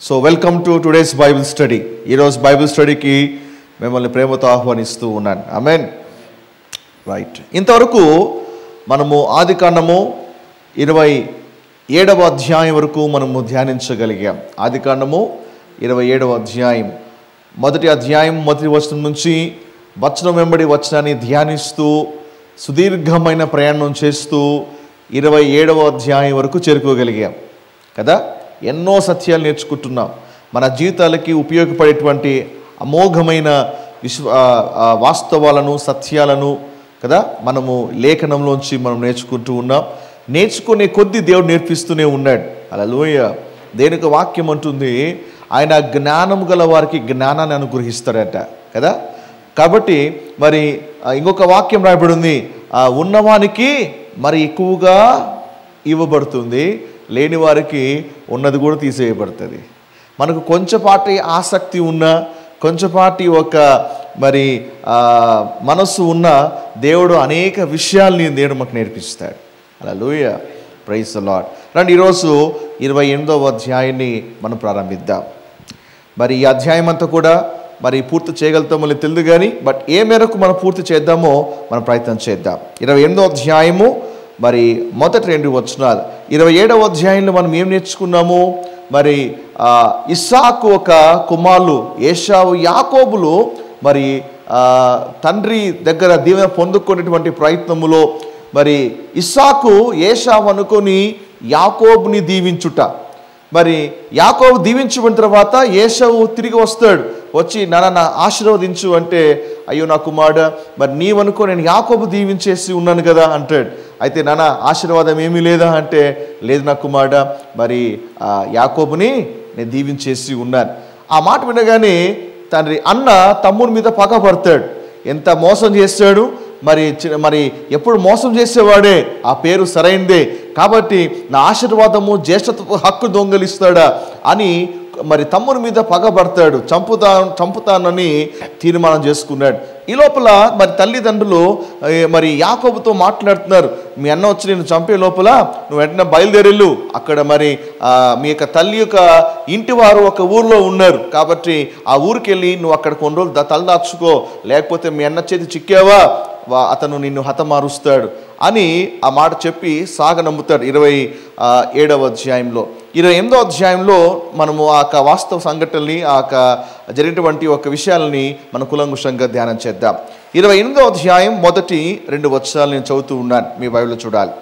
So welcome to today's Bible study ఈరోజు Bible స్టడీకి మిమ్మల్ని ప్రేమతో ఆహ్వానిస్తూ ఉన్నాను అమెన్ రైట్ ఇంతవరకు మనము ఆది కాండము ఇరవై ఏడవ అధ్యాయం వరకు మనము ధ్యానించగలిగాం ఆది కాండము ఇరవై ఏడవ అధ్యాయం మొదటి అధ్యాయం మొదటి వచనం నుంచి వచనం వెంబడి వచనాన్ని ధ్యానిస్తూ సుదీర్ఘమైన ప్రయాణం చేస్తూ ఇరవై ఏడవ అధ్యాయం వరకు చేరుకోగలిగాం కదా ఎన్నో సత్యాలు నేర్చుకుంటున్నాం మన జీవితాలకి ఉపయోగపడేటువంటి అమోఘమైన విశ్వ ఆ, ఆ, వాస్తవాలను సత్యాలను కదా మనము లేఖనంలోంచి మనం నేర్చుకుంటూ ఉన్నాం నేర్చుకునే కొద్ది దేవుడు నేర్పిస్తూనే ఉన్నాడు అలా లోయ దేనికి వాక్యం అంటుంది ఆయన జ్ఞానం గల వారికి జ్ఞానాన్ని అనుగ్రహిస్తాడట కదా కాబట్టి మరి ఆ, ఇంకొక వాక్యం రాయబడి ఉంది ఆ, ఉన్నవానికి మరి ఎక్కువగా ఇవ్వబడుతుంది లేని వారికి ఉన్నది కూడా తీసేయబడుతుంది మనకు కొంచెంపాటి ఆసక్తి ఉన్న కొంచెంపాటి ఒక మరి ఆ, మనస్సు ఉన్న దేవుడు అనేక విషయాల్ని దేవుడు మాకు నేర్పిస్తాడు అలా లూయ ప్రైస్ లాడ్ రండి ఈరోజు ఇరవై ఎనిమిదవ అధ్యాయాన్ని మనం ప్రారంభిద్దాం మరి ఈ అధ్యాయం అంతా కూడా మరి పూర్తి చేయగలుగుతామో లేదో తెలియదు కానీ బట్ ఏ మేరకు మనం పూర్తి చేద్దామో మనం ప్రయత్నం చేద్దాం ఇరవై ఎనిమిదో అధ్యాయము మరి మొదటి రెండు వచనాలు ఇరవై ఏడవ అధ్యాయంలో మనం ఏం నేర్చుకున్నాము మరి ఆ, ఇస్సాకు ఒక కుమారులు ఏషావు యాకోబులు మరి ఆ, తండ్రి దగ్గర దీవెన పొందుకునేటువంటి ప్రయత్నములో మరి ఇస్సాకు ఏషావు అనుకొని యాకోబుని దీవించుట మరి యాకోబు దీవించబడిన తర్వాత ఏషవు తిరిగి వస్తాడు వచ్చి నాన్న నా ఆశీర్వదించు అంటే అయ్యో నా కుమారుడు మరి నీవనుకో నేను యాకోబు దీవించేసి ఉన్నాను కదా అంటాడు అయితే నాన్న ఆశీర్వాదం ఏమీ లేదా అంటే లేదు నా కుమారుడు మరి ఆ యాకోబుని నేను దీవించేసి ఉన్నాను ఆ మాట వినగానే తండ్రి అన్న తమ్ముని మీద పగపడతాడు ఎంత మోసం చేస్తాడు మరి చి- మరి ఎప్పుడు మోసం చేసేవాడే ఆ పేరు సరైందే కాబట్టి నా ఆశీర్వాదము జ్యేష్ఠత్వ హక్కు దొంగలిస్తాడా అని మరి తమ్ముని మీద పగబడతాడు చంపుతా చంపుతానని తీర్మానం చేసుకున్నాడు ఈ లోపల మరి తల్లిదండ్రులు ఏ, మరి యాకోబుతో మాట్లాడుతున్నారు మీ అన్న వచ్చి నేను చంపే లోపల నువ్వు వెంటనే బయలుదేరెళ్ళు అక్కడ మరి ఆ, మీ యొక్క తల్లి యొక్క ఇంటి వారు ఒక ఊర్లో ఉన్నారు కాబట్టి ఆ ఊరికి వెళ్ళి నువ్వు అక్కడ కొన్ని రోజులు ద- తలదాచుకో లేకపోతే మీ అన్న చేతి చిక్కావా వా- అతను నిన్ను హతమారుస్తాడు అని ఆ మాట చెప్పి సాగ నమ్ముతాడు ఇరవై ఆ, ఏడవ అధ్యాయంలో ఇరవై ఎనిమిదో అధ్యాయంలో మనము ఆ యొక్క వాస్తవ సంఘటనని ఆ యొక్క జరిగినటువంటి ఒక విషయాలని మన కులంకుషంగా ధ్యానం చేద్దాం ఇరవై ఎనిమిదో అధ్యాయం మొదటి రెండు వచనాలు నేను చదువుతూ ఉన్నాను మీ బైబిల్లో చూడాలి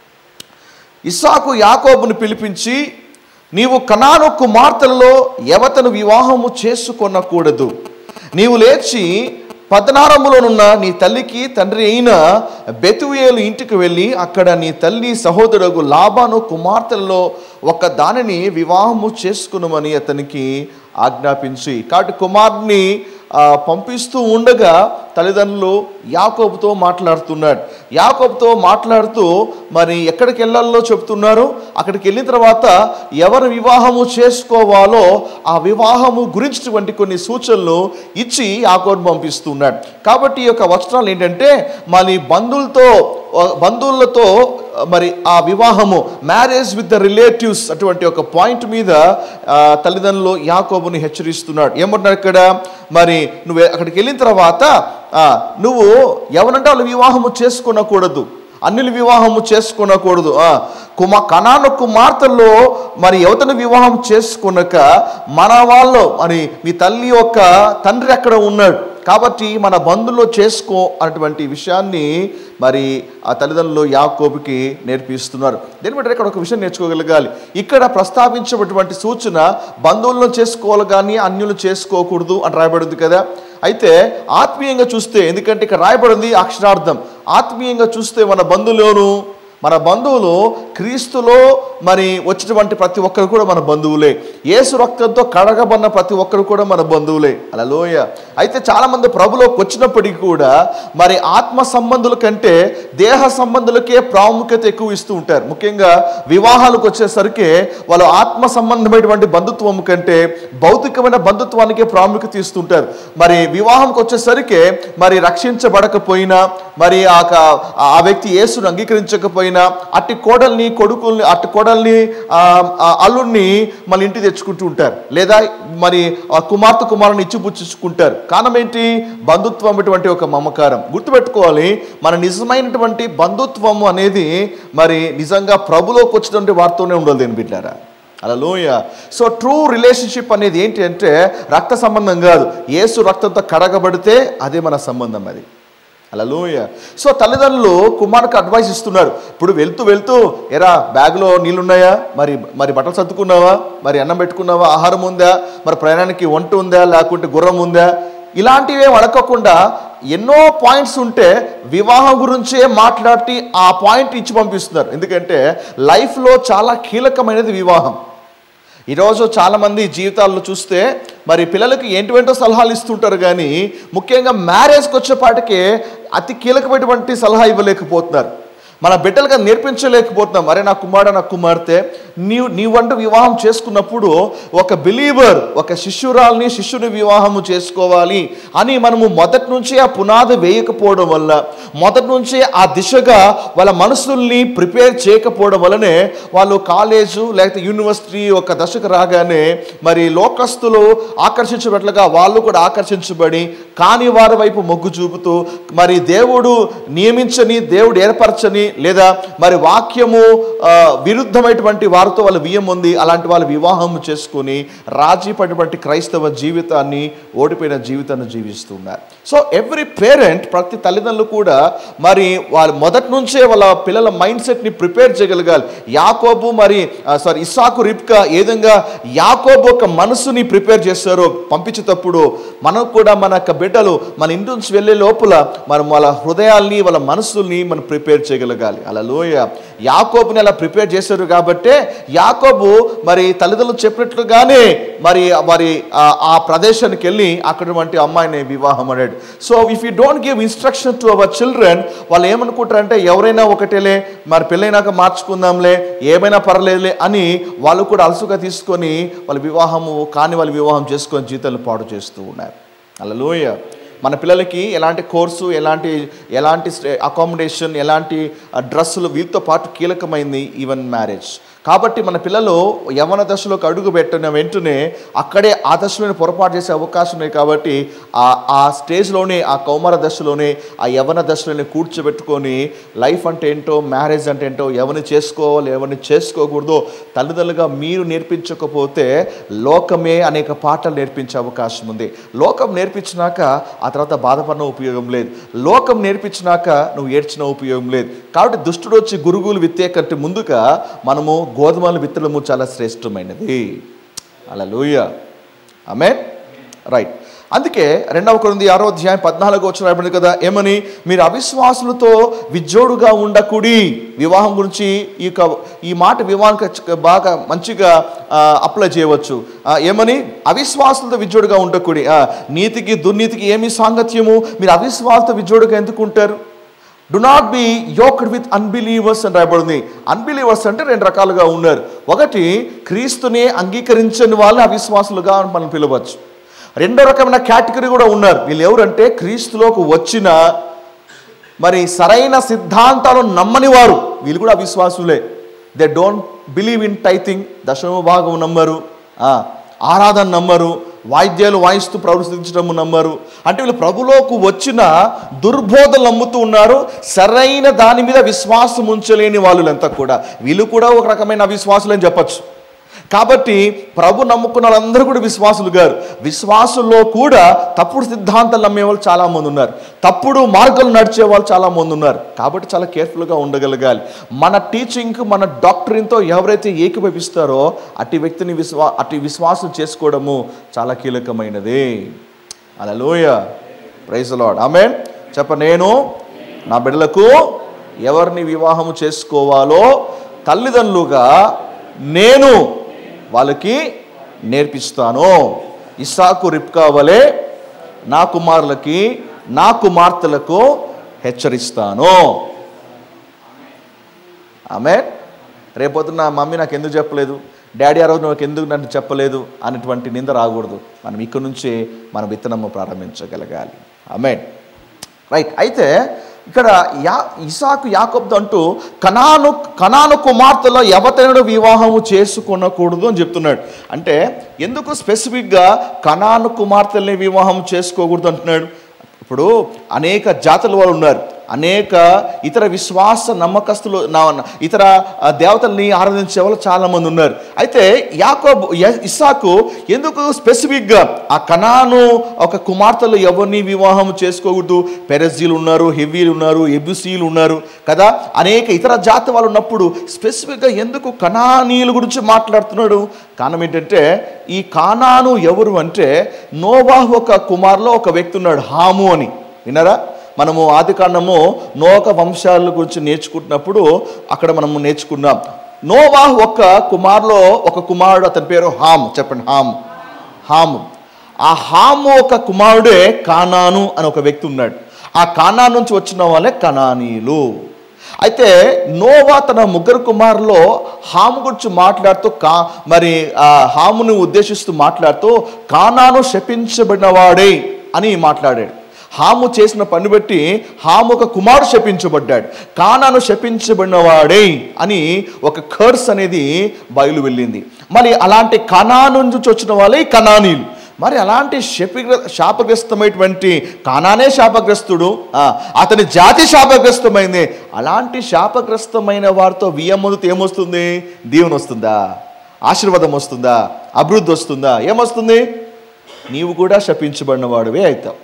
ఇస్సాకు యాకోబును పిలిపించి నీవు కనాను కుమార్తెలలో ఎవతను వివాహము చేసుకొనకూడదు నీవు లేచి పద్నారములోనున్న నీ తల్లికి తండ్రి అయిన బెతుయేలు ఇంటికి వెళ్ళి అక్కడ నీ తల్లి సహోదరుడు లాభాను కుమార్తెలలో ఒక దానిని వివాహము చేసుకునమని అతనికి ఆజ్ఞాపించి కాబట్టి కుమారుని ఆ, పంపిస్తూ ఉండగా తల్లిదండ్రులు యాకోబుతో మాట్లాడుతున్నాడు యాకోబుతో మాట్లాడుతూ మరి ఎక్కడికి వెళ్ళాలో చెప్తున్నారు అక్కడికి వెళ్ళిన తర్వాత ఎవరు వివాహము చేసుకోవాలో ఆ వివాహము గురించినటువంటి కొన్ని సూచనలు ఇచ్చి యాకోబు పంపిస్తున్నాడు కాబట్టి ఈ యొక్క వచనాలు ఏంటంటే మరి బంధువులతో బంధువులతో మరి ఆ వివాహము మ్యారేజ్ విత్ ద రిలేటివ్స్ అటువంటి ఒక పాయింట్ మీద ఆ, తల్లిదండ్రులు యాకోబుని హెచ్చరిస్తున్నాడు ఏమంటున్నారు ఇక్కడ మరి నువ్వు అక్కడికి వెళ్ళిన తర్వాత ఆ, నువ్వు ఎవరంటే వాళ్ళు వివాహము చేసుకునకూడదు అన్నిలు వివాహము చేసుకునకూడదు ఆ, కుమా కణాను కుమార్తెల్లో మరి యువతను వివాహం చేసుకున్నాక మన వాళ్ళు మరి మీ తల్లి యొక్క తండ్రి అక్కడ ఉన్నాడు కాబట్టి మన బంధువుల్లో చేసుకో అన్నటువంటి విషయాన్ని మరి ఆ తల్లిదండ్రులు యాకోబుకి నేర్పిస్తున్నారు దీని బట్టి ఇక్కడ ఒక విషయం నేర్చుకోగలగాలి ఇక్కడ ప్రస్తావించబడినటువంటి సూచన బంధువులను చేసుకోవాలి కానీ అన్యులు చేసుకోకూడదు అని రాయబడింది కదా అయితే ఆత్మీయంగా చూస్తే ఎందుకంటే ఇక్కడ రాయబడింది అక్షరార్థం ఆత్మీయంగా చూస్తే మన బంధువులోను మన బంధువులు క్రీస్తులో మరి వచ్చినటువంటి ప్రతి ఒక్కరు కూడా మన బంధువులే యేసు రక్తంతో కడగబడిన ప్రతి ఒక్కరు కూడా మన బంధువులే అలా లోయ అయితే చాలామంది ప్రభులోకి వచ్చినప్పటికీ కూడా మరి ఆత్మ సంబంధుల కంటే దేహ సంబంధులకే ప్రాముఖ్యత ఎక్కువ ఇస్తూ ఉంటారు ముఖ్యంగా వివాహాలకు వచ్చేసరికి వాళ్ళు ఆత్మ సంబంధమైనటువంటి బంధుత్వం కంటే భౌతికమైన బంధుత్వానికే ప్రాముఖ్యత ఇస్తుంటారు మరి వివాహంకి వచ్చేసరికి మరి రక్షించబడకపోయినా మరి ఆ క- ఆ వ్యక్తి యేసును అంగీకరించకపోయినా లేకపోయినా అట్టి కోడల్ని కొడుకుల్ని అట్టి కోడల్ని ఆ, ఆ అల్లుడిని మళ్ళీ ఇంటికి తెచ్చుకుంటూ ఉంటారు లేదా మరి ఆ కుమార్తె కుమారుని ఇచ్చిపుచ్చుకుంటారు కారణం ఏంటి బంధుత్వం అటువంటి ఒక మమకారం గుర్తుపెట్టుకోవాలి మన నిజమైనటువంటి బంధుత్వం అనేది మరి నిజంగా ప్రభులోకి వచ్చినటువంటి వారితోనే ఉండాలి దేని బిడ్డారా అలా లోయ సో ట్రూ రిలేషన్షిప్ అనేది ఏంటి అంటే రక్త సంబంధం కాదు యేసు రక్తంతో కడగబడితే అదే మన సంబంధం అది అలా లోయ సో తల్లిదండ్రులు కుమారుకి అడ్వైస్ ఇస్తున్నారు ఇప్పుడు వెళ్తూ వెళ్తూ ఎరా బ్యాగ్లో నీళ్ళున్నాయా మరి మరి బట్టలు సర్దుకున్నావా మరి అన్నం పెట్టుకున్నావా ఆహారం ఉందా మరి ప్రయాణానికి వంట ఉందా లేకుంటే గుర్రం ఉందా ఇలాంటివి ఏం అడగకుండా ఎన్నో పాయింట్స్ ఉంటే వివాహం గురించే మాట్లాడి ఆ పాయింట్ ఇచ్చి పంపిస్తున్నారు ఎందుకంటే లైఫ్లో చాలా కీలకమైనది వివాహం ఈరోజు చాలామంది జీవితాల్లో చూస్తే మరి పిల్లలకి ఏంటివేంటో సలహాలు ఇస్తుంటారు కానీ ముఖ్యంగా మ్యారేజ్కి వచ్చేపాటికే అతి కీలకమైనటువంటి సలహా ఇవ్వలేకపోతున్నారు మన బిడ్డలుగా నేర్పించలేకపోతున్నాం అరే నా కుమారుడు నా కుమార్తె నీవు నీవంటూ వివాహం చేసుకున్నప్పుడు ఒక బిలీవర్ ఒక శిష్యురాల్ని శిష్యుని వివాహము చేసుకోవాలి అని మనము మొదటి నుంచి ఆ పునాది వేయకపోవడం వల్ల మొదటి నుంచే ఆ దిశగా వాళ్ళ మనసుల్ని ప్రిపేర్ చేయకపోవడం వల్లనే వాళ్ళు కాలేజు లేకపోతే యూనివర్సిటీ ఒక దశకు రాగానే మరి లోకస్తులు ఆకర్షించబట్లుగా వాళ్ళు కూడా ఆకర్షించబడి కాని వారి వైపు మొగ్గు చూపుతూ మరి దేవుడు నియమించని దేవుడు ఏర్పరచని లేదా మరి వాక్యము ఆ, విరుద్ధమైనటువంటి వారితో వాళ్ళ వియ్యం ఉంది అలాంటి వాళ్ళు వివాహం చేసుకొని రాజీ పడినటువంటి క్రైస్తవ జీవితాన్ని ఓడిపోయిన జీవితాన్ని జీవిస్తున్నారు సో ఎవ్రీ పేరెంట్ ప్రతి తల్లిదండ్రులు కూడా మరి వాళ్ళ మొదటి నుంచే వాళ్ళ పిల్లల మైండ్ సెట్ని ప్రిపేర్ చేయగలగాలి యాకోబు మరి సారీ ఇస్సాకు రిప్కా ఏ విధంగా యాకోబు ఒక మనసుని ప్రిపేర్ చేస్తారో పంపించేటప్పుడు మనం కూడా మన యొక్క బిడ్డలు మన ఇంటి నుంచి వెళ్ళే లోపల మనం వాళ్ళ హృదయాల్ని వాళ్ళ మనసుల్ని మనం ప్రిపేర్ చేయగలగాలి అలా లోయ యాకోబుని అలా ప్రిపేర్ చేశారు కాబట్టే యాకోబు మరి తల్లిదండ్రులు చెప్పినట్లుగానే మరి మరి ఆ- ఆ ప్రదేశానికి వెళ్ళి అక్కడ వంటి అమ్మాయిని వివాహం అన్నాడు so if you don't give instruction to our children వాళ్ళు ఏమనుకుంటారంటే ఎవరైనా ఒకటేలే మరి పెళ్ళైనాక మార్చుకుందాంలే ఏమైనా పర్లేదులే అని వాళ్ళు కూడా అలసుగా తీసుకొని వాళ్ళ వివాహము కాని వాళ్ళ వివాహం చేసుకొని జీతాలు పాడు చేస్తూ ఉన్నారు అలా మన పిల్లలకి ఎలాంటి కోర్సు ఎలాంటి ఎలాంటి అకామిడేషన్ ఎలాంటి ఆ, డ్రెస్సులు వీటితో పాటు కీలకమైంది ఈవెన్ మ్యారేజ్ కాబట్టి మన పిల్లలు యవన దశలోకి అడుగు పెట్టిన వెంటనే అక్కడే ఆ దశలోనే పొరపాటు చేసే అవకాశం ఉన్నాయి కాబట్టి ఆ ఆ స్టేజ్లోనే ఆ కౌమార దశలోనే ఆ యవన దశలోనే కూర్చోబెట్టుకొని లైఫ్ అంటే ఏంటో మ్యారేజ్ అంటే ఏంటో ఎవరిని చేసుకోవాలి ఎవరిని చేసుకోకూడదో తల్లిదండ్రులుగా మీరు నేర్పించకపోతే లోకమే అనేక పాటలు నేర్పించే అవకాశం ఉంది లోకం నేర్పించినాక ఆ తర్వాత బాధపడిన ఉపయోగం లేదు లోకం నేర్పించినాక నువ్వు ఏడ్చిన ఉపయోగం లేదు కాబట్టి దుష్టుడు వచ్చి గురుగులు విత్తే కంటే ముందుగా మనము గోధుమలు విత్తడము చాలా శ్రేష్టమైనది అలా లూయ ఆమె రైట్ అందుకే రెండవ కొరింది ఆరో అధ్యాయం పద్నాలుగు వచ్చిన రాయబడింది కదా ఏమని మీరు అవిశ్వాసులతో విజోడుగా ఉండకుడి వివాహం గురించి ఈ యొక్క ఈ మాట వివాహానికి బాగా మంచిగా అప్లై చేయవచ్చు ఆ, ఏమని అవిశ్వాసులతో విజోడుగా ఉండకుడి ఆ, నీతికి దుర్నీతికి ఏమి సాంగత్యము మీరు అవిశ్వాసతో విజోడుగా ఎందుకు ఉంటారు do not be yoked with unbelievers అని రాయబడింది అన్బిలీవర్స్ అంటే రెండు రకాలుగా ఉన్నారు ఒకటి క్రీస్తుని అంగీకరించని వాళ్ళని అవిశ్వాసులుగా మనం పిలవచ్చు రెండో రకమైన కేటగిరీ కూడా ఉన్నారు వీళ్ళు ఎవరంటే క్రీస్తులోకి వచ్చిన మరి సరైన సిద్ధాంతాలు నమ్మని వారు వీళ్ళు కూడా అవిశ్వాసులే they don't believe in tithing దశమ భాగం నమ్మరు ఆ, ఆరాధన నమ్మరు వాయిద్యాలు వాయిస్తూ ప్రవర్తించడం నమ్మరు అంటే వీళ్ళు ప్రభులోకి వచ్చిన దుర్బోధలు నమ్ముతూ ఉన్నారు సరైన దాని మీద విశ్వాసం ఉంచలేని వాళ్ళు అంతా కూడా వీళ్ళు కూడా ఒక రకమైన అవిశ్వాసులు అని చెప్పచ్చు కాబట్టి ప్రభు నమ్ముకున్న వాళ్ళందరూ కూడా విశ్వాసులు గారు విశ్వాసుల్లో కూడా తప్పుడు సిద్ధాంతాలు నమ్మే వాళ్ళు చాలా మంది ఉన్నారు తప్పుడు మార్గాలు నడిచే వాళ్ళు చాలా మంది ఉన్నారు కాబట్టి చాలా కేర్ఫుల్గా ఉండగలగాలి మన టీచింగ్ మన డాక్టరీన్తో ఎవరైతే ఏకీభవిస్తారో అట్టి వ్యక్తిని విశ్వా అట్టి విశ్వాసం చేసుకోవడము చాలా కీలకమైనది అలా లోయ ప్రైజ్ లాడ్ ఆమె చెప్ప నేను నా బిడ్డలకు ఎవరిని వివాహము చేసుకోవాలో తల్లిదండ్రులుగా నేను వాళ్ళకి నేర్పిస్తాను ఇస్సాకు రిప్కా వలె నా కుమారులకి నా కుమార్తెలకు హెచ్చరిస్తాను ఆమె రేపొద్దున నా మమ్మీ నాకు ఎందుకు చెప్పలేదు డాడీ ఆ రోజు నాకు ఎందుకు నన్ను చెప్పలేదు అనేటువంటి నింద రాకూడదు మనం ఇక్కడ నుంచి మన విత్తనము ప్రారంభించగలగాలి ఆమె రైట్ అయితే ఇక్కడ యా ఇసాకు యాకోబ్తో అంటూ కనాను కనాను కుమార్తెలో ఎవతనుడు వివాహము చేసుకొనకూడదు అని చెప్తున్నాడు అంటే ఎందుకు స్పెసిఫిక్గా కనాను కుమార్తెల్ని వివాహం చేసుకోకూడదు అంటున్నాడు ఇప్పుడు అనేక జాతుల వాళ్ళు ఉన్నారు అనేక ఇతర విశ్వాస నమ్మకస్తులు నా- ఇతర ఆ, దేవతల్ని ఆరాధించే వాళ్ళు చాలా మంది ఉన్నారు అయితే యాకోబు య- ఇస్సాకు ఎందుకు స్పెసిఫిక్గా ఆ కనాను ఒక కుమార్తెలు ఎవరిని వివాహం చేసుకోకూడదు పెరజీలు ఉన్నారు హెవీలు ఉన్నారు ఎబుసీలు ఉన్నారు కదా అనేక ఇతర జాతి వాళ్ళు ఉన్నప్పుడు స్పెసిఫిక్గా ఎందుకు కనానీయుల గురించి మాట్లాడుతున్నాడు కారణం ఏంటంటే ఈ కానాను ఎవరు అంటే నోవాహు ఒక కుమార్లో ఒక వ్యక్తి ఉన్నాడు హాము అని విన్నారా మనము ఆది కాండము నోక వంశాల గురించి నేర్చుకుంటున్నప్పుడు అక్కడ మనము నేర్చుకున్నాం నోవాహు ఒక కుమార్లో ఒక కుమారుడు అతని పేరు హామ్ చెప్పండి హామ్ హాము ఆ హాము ఒక కుమారుడే కానాను అని ఒక వ్యక్తి ఉన్నాడు ఆ కానా నుంచి వచ్చిన వాళ్ళే కనానీయులు అయితే నోవా తన ముగ్గురు కుమారులో హాము గురించి మాట్లాడుతూ కా మరి ఆ హామును ఉద్దేశిస్తూ మాట్లాడుతూ కానాను శపించబడినవాడే అని మాట్లాడాడు హాము చేసిన పని బట్టి హాము ఒక కుమారుడు శపించబడ్డాడు కానాను శపించబడినవాడే అని ఒక కర్స్ అనేది బయలు వెళ్ళింది మరి అలాంటి కణాను నుంచి వచ్చిన వాళ్ళే ఈ కణానీయులు మరి అలాంటి శపిగ్ర శాపగ్రస్తమైనటువంటి కానానే శాపగ్రస్తుడు ఆ, అతని జాతి శాపగ్రస్తమైంది అలాంటి శాపగ్రస్తమైన వారితో వియ్యమ్మతో ఏమొస్తుంది దీవెన వస్తుందా ఆశీర్వాదం వస్తుందా అభివృద్ధి వస్తుందా ఏమొస్తుంది నీవు కూడా శపించబడిన వాడివే అవుతావు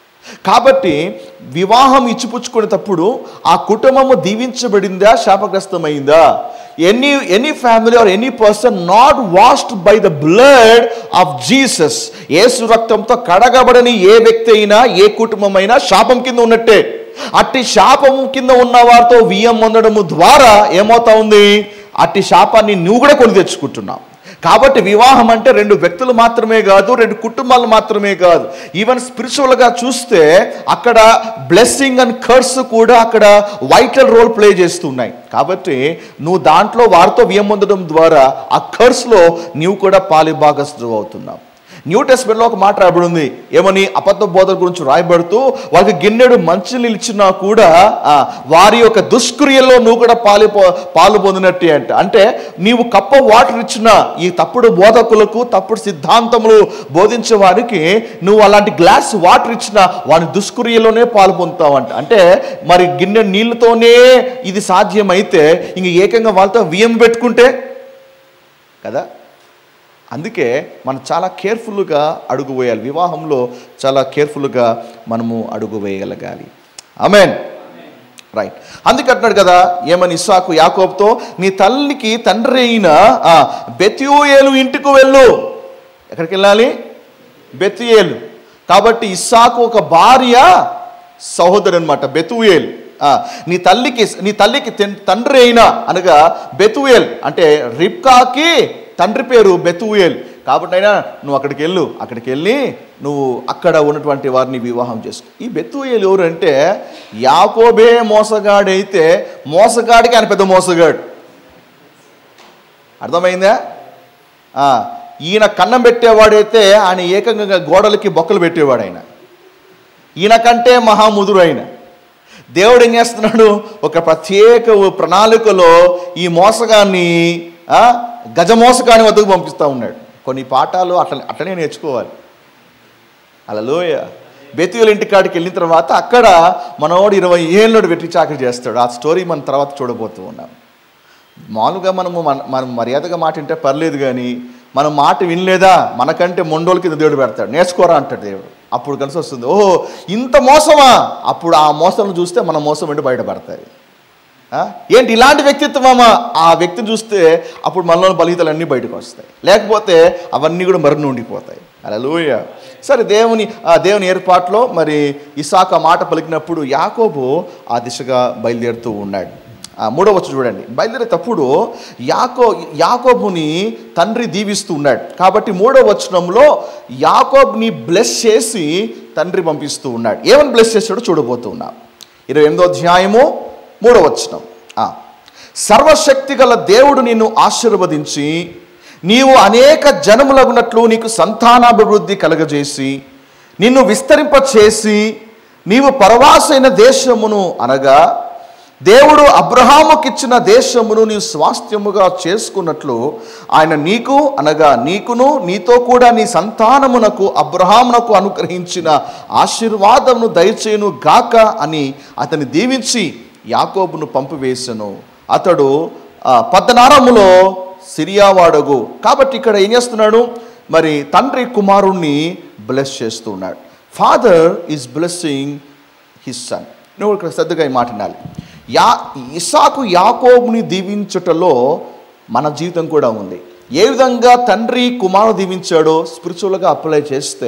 కాబట్టి వివాహం ఇచ్చిపుచ్చుకునేటప్పుడు ఆ కుటుంబము దీవించబడిందా శాపగ్రస్తమైందా any any family or any person not washed by the blood of Jesus యేసు రక్తంతో కడగబడని ఏ వ్యక్తి అయినా ఏ కుటుంబం అయినా శాపం కింద ఉన్నట్టే అట్టి శాపం కింద ఉన్న వారితో వియ్యం పొందడము ద్వారా ఏమవుతా ఉంది అట్టి శాపాన్ని నువ్వు కూడా కొని తెచ్చుకుంటున్నావు కాబట్టి వివాహం అంటే రెండు వ్యక్తులు మాత్రమే కాదు రెండు కుటుంబాలు మాత్రమే కాదు ఈవెన్ స్పిరిచువల్గా చూస్తే అక్కడ బ్లెస్సింగ్ అండ్ కర్స్ కూడా అక్కడ వైటల్ రోల్ ప్లే చేస్తున్నాయి కాబట్టి నువ్వు దాంట్లో వారితో వియం పొందడం ద్వారా ఆ కర్స్లో నీవు కూడా పాలిభాగస్తుడు అవుతున్నావు న్యూ టెస్ట్మెంట్లో ఒక మాట రాయబడి ఉంది ఏమని అబద్ధ బోధల గురించి రాయబడుతూ వాళ్ళకి గిన్నెడు మంచినీళ్ళు ఇచ్చినా కూడా ఆ, వారి యొక్క దుష్క్రియల్లో నువ్వు కూడా పాలు పాలు పొందినట్టే అంట అంటే నీవు కప్ప వాటర్ ఇచ్చినా ఈ తప్పుడు బోధకులకు తప్పుడు సిద్ధాంతములు బోధించే వారికి నువ్వు అలాంటి గ్లాస్ వాటర్ ఇచ్చినా వాని దుష్క్రియలోనే పాలు పొందుతావంట అంటే మరి గిన్నె నీళ్ళతోనే ఇది సాధ్యమైతే ఇంక ఏకంగా వాళ్ళతో వియం పెట్టుకుంటే కదా అందుకే మనం చాలా కేర్ఫుల్గా అడుగు వేయాలి వివాహంలో చాలా కేర్ఫుల్గా మనము అడుగు వేయగలగాలి ఆమెన్ రైట్ అందుకే అంటున్నాడు కదా ఏమని ఇస్సాకు యాకోబ్తో నీ తల్లికి తండ్రి అయిన ఆ, బెత్యూయేలు ఇంటికి వెళ్ళు ఎక్కడికి వెళ్ళాలి బెత్యుయేలు కాబట్టి ఇస్సాకు ఒక భార్య సహోదరు అనమాట బెతుయేల్ ఆ, నీ తల్లికి నీ తల్లికి తెన్- తండ్రి అయిన అనగా బెతుయేల్ అంటే రిప్కాకి తండ్రి పేరు బెతుయేల్ కాబట్టి అయినా నువ్వు అక్కడికి వెళ్ళు అక్కడికి వెళ్ళి నువ్వు అక్కడ ఉన్నటువంటి వారిని వివాహం చేసుకో ఈ బెతుయేలు ఎవరు అంటే యాకోబే మోసగాడైతే మోసగాడికి ఆయన పెద్ద మోసగాడు అర్థమైందా ఆ, ఈయన కన్నం పెట్టేవాడైతే ఆయన ఏకంగా గోడలకి బొక్కలు పెట్టేవాడు ఆయన ఈయన కంటే మహాముదురు ఆయన దేవుడు ఏం చేస్తున్నాడు ఒక ప్రత్యేక ప్రణాళికలో ఈ మోసగాన్ని ఆ, గజమోసగాని వద్దకు పంపిస్తూ ఉన్నాడు కొన్ని పాఠాలు అట్ల అట్లనే నేర్చుకోవాలి అలలోయ బెతుయుల ఇంటికాడికి వెళ్ళిన తర్వాత అక్కడ మనోడు ఇరవై ఏళ్ళోడు వెట్టి చాకరి చేస్తాడు ఆ స్టోరీ మన తర్వాత చూడబోతూ ఉన్నాం మామూలుగా మనము మన మనం మర్యాదగా మాట వింటే పర్లేదు కానీ మనం మాట వినలేదా మనకంటే మొండోల కింద దేవుడు పెడతాడు నేర్చుకోరా అంటాడు దేవుడు అప్పుడు కలిసి వస్తుంది ఓహో ఇంత మోసమా అప్పుడు ఆ మోసం చూస్తే మన మోసం ఏంటి బయటపడతాయి ఆ? ఏంటి ఇలాంటి వ్యక్తిత్వమా ఆ వ్యక్తిని చూస్తే అప్పుడు మనలోని బలితలు అన్నీ బయటకు వస్తాయి లేకపోతే అవన్నీ కూడా మరిని ఉండిపోతాయి అలా సరే దేవుని ఆ దేవుని ఏర్పాట్లో మరి ఇసాకు ఆ మాట పలికినప్పుడు యాకోబు ఆ దిశగా బయలుదేరుతూ ఉన్నాడు ఆ మూడవ వచ్చి చూడండి బయలుదేరేటప్పుడు యాకో యాకోబుని తండ్రి దీవిస్తూ ఉన్నాడు కాబట్టి మూడవ వచనంలో యాకోబ్ని బ్లెస్ చేసి తండ్రి పంపిస్తూ ఉన్నాడు ఏమని బ్లెస్ చేశాడో చూడబోతూ ఉన్నాం ఇరవై ఎనిమిదో అధ్యాయము మూడవ వచనం ఆ. సర్వశక్తి గల దేవుడు నిన్ను ఆశీర్వదించి నీవు అనేక జనములగునట్లు నీకు సంతానాభివృద్ధి కలగజేసి నిన్ను విస్తరింపచేసి నీవు పరవాసైన దేశమును అనగా దేవుడు అబ్రహాముకిచ్చిన దేశమును నీవు స్వాస్థ్యముగా చేసుకున్నట్లు ఆయన నీకు అనగా నీకును నీతో కూడా నీ సంతానమునకు అబ్రహామునకు అనుగ్రహించిన ఆశీర్వాదమును దయచేయును గాక అని అతని దీవించి యాకోబును పంపివేశను అతడు ఆ, పద్దనారములో సిరియావాడగు కాబట్టి ఇక్కడ ఏం చేస్తున్నాడు మరి తండ్రి కుమారుణ్ణి బ్లెస్ చేస్తున్నాడు father is blessing his son నువ్వు ఇక్కడ శ్రద్ధగా ఈ మాట వినాలి యా ఇసాకు యాకోబుని దీవించుటలో మన జీవితం కూడా ఉంది ఏ విధంగా తండ్రి కుమారుడు దీవించాడో స్పిరిచువల్గా అప్లై చేస్తే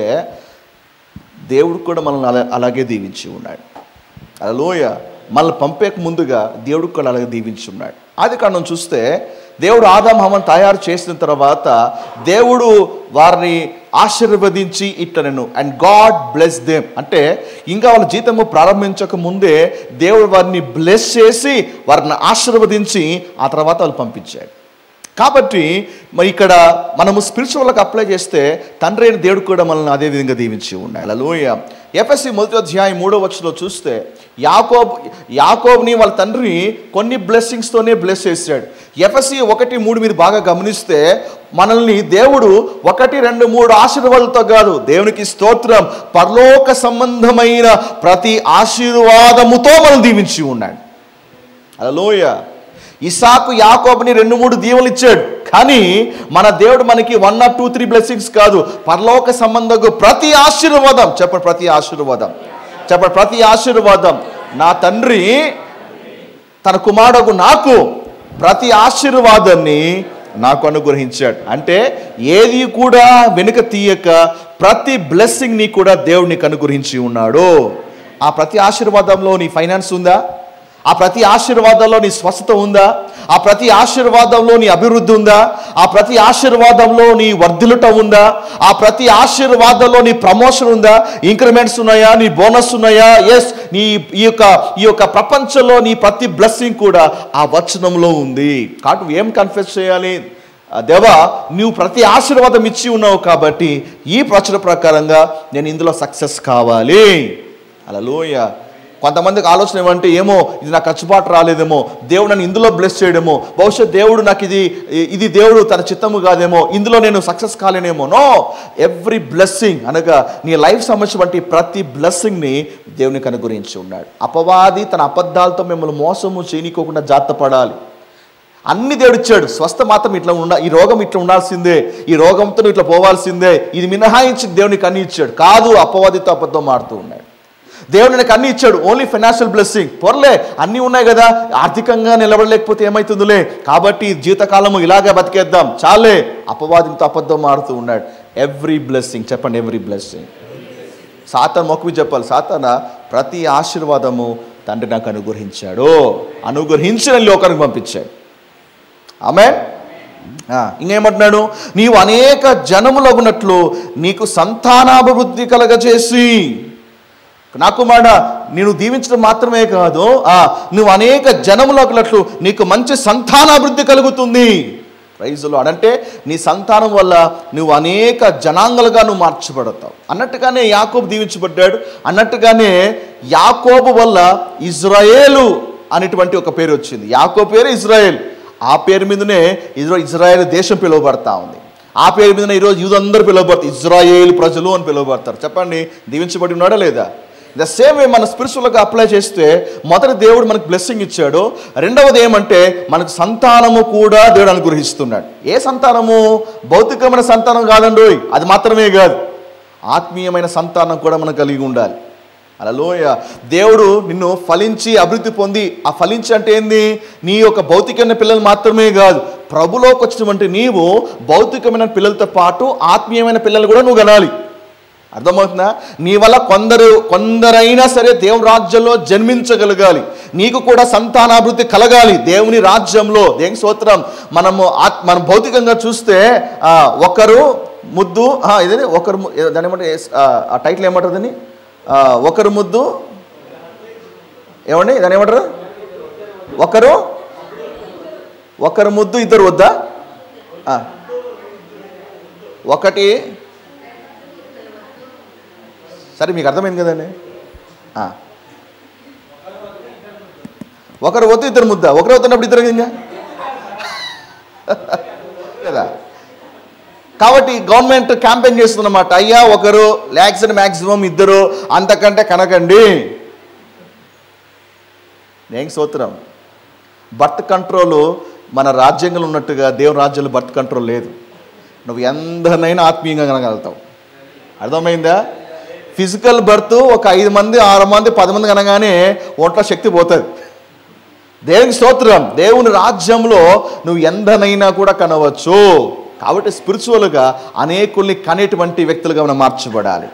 దేవుడు కూడా మనల్ని అలా అలాగే దీవించి ఉన్నాడు అలలోయ మనల్ని పంపేక ముందుగా దేవుడు కూడా అలాగే దీవించి ఉన్నాడు ఆది కాండం చూస్తే దేవుడు ఆదాం హవన్ తయారు చేసిన తర్వాత దేవుడు వారిని ఆశీర్వదించి ఇట్టనను అండ్ గాడ్ బ్లెస్ దేమ్ అంటే ఇంకా వాళ్ళ జీతము ప్రారంభించక ముందే దేవుడు వారిని బ్లెస్ చేసి వారిని ఆశీర్వదించి ఆ తర్వాత వాళ్ళు పంపించాడు కాబట్టి మరి ఇక్కడ మనము స్పిరిచువల్కి అప్లై చేస్తే తండ్రి అయిన దేవుడు కూడా మనల్ని అదే విధంగా దీవించి ఉన్నాయి అలలోయ ఎఫ్ఎస్సి మొదటి అధ్యాయం మూడో వచ్చలో చూస్తే యాకోబ్ యాకోబ్ని వాళ్ళ తండ్రి కొన్ని బ్లెస్సింగ్స్తోనే బ్లెస్ చేశాడు ఎఫ్ఎస్సి ఒకటి మూడు మీరు బాగా గమనిస్తే మనల్ని దేవుడు ఒకటి రెండు మూడు ఆశీర్వాదాలతో కాదు దేవునికి స్తోత్రం పరలోక సంబంధమైన ప్రతి ఆశీర్వాదముతో మనం దీవించి ఉన్నాడు అలలోయ ఇసాకు యాకోబుని రెండు మూడు దీవెనలు ఇచ్చాడు కానీ మన దేవుడు మనకి one or two three blessings కాదు పరలోక సంబంధకు ప్రతి ఆశీర్వాదం చెప్పండి ప్రతి ఆశీర్వాదం చెప్పండి ప్రతి ఆశీర్వాదం నా తండ్రి తన కుమారుడు నాకు ప్రతి ఆశీర్వాదాన్ని నాకు అనుగ్రహించాడు అంటే ఏది కూడా వెనుక తీయక ప్రతి బ్లెస్సింగ్ని కూడా దేవుడు నీకు అనుగ్రహించి ఉన్నాడు ఆ ప్రతి ఆశీర్వాదంలో నీ ఫైనాన్స్ ఉందా ఆ ప్రతి ఆశీర్వాదంలో నీ స్వస్థత ఉందా ఆ ప్రతి ఆశీర్వాదంలో నీ అభివృద్ధి ఉందా ఆ ప్రతి ఆశీర్వాదంలో నీ వర్ధిలుట ఉందా ఆ ప్రతి ఆశీర్వాదంలో నీ ప్రమోషన్ ఉందా ఇంక్రిమెంట్స్ ఉన్నాయా నీ బోనస్ ఉన్నాయా ఎస్ నీ ఈ యొక్క ఈ యొక్క ప్రపంచంలో నీ ప్రతి బ్లెస్సింగ్ కూడా ఆ వచనంలో ఉంది కాబట్టి ఏం కన్ఫెస్ చేయాలి ఆ దేవా నువ్వు ప్రతి ఆశీర్వాదం ఇచ్చి ఉన్నావు కాబట్టి ఈ ప్రచుర ప్రకారంగా నేను ఇందులో సక్సెస్ కావాలి అలలోయ కొంతమందికి ఆలోచన ఏమంటే ఏమో ఇది నాకు ఖర్చుబాటు రాలేదేమో దేవుడు నన్ను ఇందులో బ్లెస్ చేయడమో బహుశా దేవుడు నాకు ఇది ఇది దేవుడు తన చిత్తము కాదేమో ఇందులో నేను సక్సెస్ కాలేనేమో నో ఎవ్రీ బ్లెస్సింగ్ అనగా నీ లైఫ్ సంబంధించినటువంటి ప్రతి బ్లెస్సింగ్ని దేవునికి అనుగురించి ఉన్నాడు అపవాది తన అబద్ధాలతో మిమ్మల్ని మోసము చేయనీకోకుండా జాగ్రత్త పడాలి అన్ని దేవుడు ఇచ్చాడు స్వస్థ మాత్రం ఇట్లా ఉండ ఈ రోగం ఇట్లా ఉండాల్సిందే ఈ రోగంతో నువ్వు ఇట్లా పోవాల్సిందే ఇది మినహాయించి దేవునికి అన్ని ఇచ్చాడు కాదు అపవాదితో అబద్ధం మారుతూ ఉన్నాడు దేవుడు నాకు అన్ని ఇచ్చాడు ఓన్లీ ఫైనాన్షియల్ బ్లెస్సింగ్ పొరలే అన్నీ ఉన్నాయి కదా ఆర్థికంగా నిలబడలేకపోతే ఏమవుతుందిలే కాబట్టి జీవితకాలము ఇలాగే బతికేద్దాం చాలే అపవాదితో అబద్ధం మారుతూ ఉన్నాడు ఎవ్రీ బ్లెస్సింగ్ చెప్పండి ఎవ్రీ బ్లెస్సింగ్ సాతాన్ మొక్కవి చెప్పాలి సాతాన ప్రతి ఆశీర్వాదము తండ్రి నాకు అనుగ్రహించాడు అనుగ్రహించిన లోకానికి పంపించాడు ఆమె ఇంకేమంటున్నాడు నీవు అనేక జనములగునట్లు నీకు సంతానాభివృద్ధి కలగజేసి నాకు మాట నేను దీవించడం మాత్రమే కాదు ఆ, నువ్వు అనేక జనములకులట్లు నీకు మంచి సంతానాభివృద్ధి కలుగుతుంది ప్రైజులో అనంటే నీ సంతానం వల్ల నువ్వు అనేక జనాంగాలుగా నువ్వు మార్చబడతావు అన్నట్టుగానే యాకోబు దీవించబడ్డాడు అన్నట్టుగానే యాకోబు వల్ల ఇజ్రాయేలు అనేటువంటి ఒక పేరు వచ్చింది యాకోబు పేరు ఇజ్రాయేల్ ఆ పేరు మీదనే ఇజ్రా ఇజ్రాయేల్ దేశం పిలువబడతా ఉంది ఆ పేరు మీదనే ఈరోజు యూదందరూ పిలువబడతారు ఇజ్రాయేల్ ప్రజలు అని పిలువబడతారు చెప్పండి దీవించబడి ఉన్నాడా లేదా ద సేమ్ వే మన స్పిరిచువల్గా అప్లై చేస్తే మొదటి దేవుడు మనకు బ్లెస్సింగ్ ఇచ్చాడు రెండవది ఏమంటే మనకు సంతానము కూడా దేవుడు అనుగ్రహిస్తున్నాడు ఏ సంతానము భౌతికమైన సంతానం కాదండి అది మాత్రమే కాదు ఆత్మీయమైన సంతానం కూడా మనం కలిగి ఉండాలి అలలోయ దేవుడు నిన్ను ఫలించి అభివృద్ధి పొంది ఆ ఫలించి అంటే ఏంది నీ యొక్క భౌతికమైన పిల్లలు మాత్రమే కాదు ప్రభులోకి వచ్చినటువంటి నీవు భౌతికమైన పిల్లలతో పాటు ఆత్మీయమైన పిల్లలు కూడా నువ్వు కనాలి అర్థమవుతుందా నీ వల్ల కొందరు కొందరైనా సరే దేవుని రాజ్యంలో జన్మించగలగాలి నీకు కూడా సంతానాభివృద్ధి కలగాలి దేవుని రాజ్యంలో దేవుని స్తోత్రం మనము ఆత్ మనం భౌతికంగా చూస్తే ఆ, ఒకరు ముద్దు ఆ, ఇదే ఒకరు ము- ఏ- దాని ఏమంటే ఆ, ఆ టైటిల్ ఏమంటుందని ఆ, ఒకరు ముద్దు ఏమండి దాని ఏమంటారు ఒకరు ఒకరు ముద్దు ఇద్దరు వద్దా ఆ. ఒకటి సరే మీకు అర్థమైంది కదండి ఆ. ఒకరు వద్దు ఇద్దరు ముద్ద ఒకరు వస్తున్నప్పుడు ఇద్దరు ఇంకా కదా కాబట్టి గవర్నమెంట్ క్యాంపెయిన్ చేస్తుందన్నమాట అయ్యా ఒకరు ల్యాక్స్ మ్యాక్సిమం ఇద్దరు అంతకంటే కనకండి నేను స్తోత్రం బర్త్ కంట్రోల్ మన రాజ్యాంగంలో ఉన్నట్టుగా దేవుని రాజ్యంలో బర్త్ కంట్రోల్ లేదు నువ్వు ఎందరినైనా ఆత్మీయంగా కనగలుగుతావు అర్థమైందా ఫిజికల్ బర్త్ ఒక ఐదు మంది ఆరు మంది పది మంది కనగానే ఒంట్లో శక్తి పోతుంది దేవునికి స్తోత్రం దేవుని రాజ్యంలో నువ్వు ఎందనైనా కూడా కనవచ్చు కాబట్టి స్పిరిచువల్గా అనేకుల్ని కనేటువంటి వ్యక్తులుగా మనం మార్చబడాలి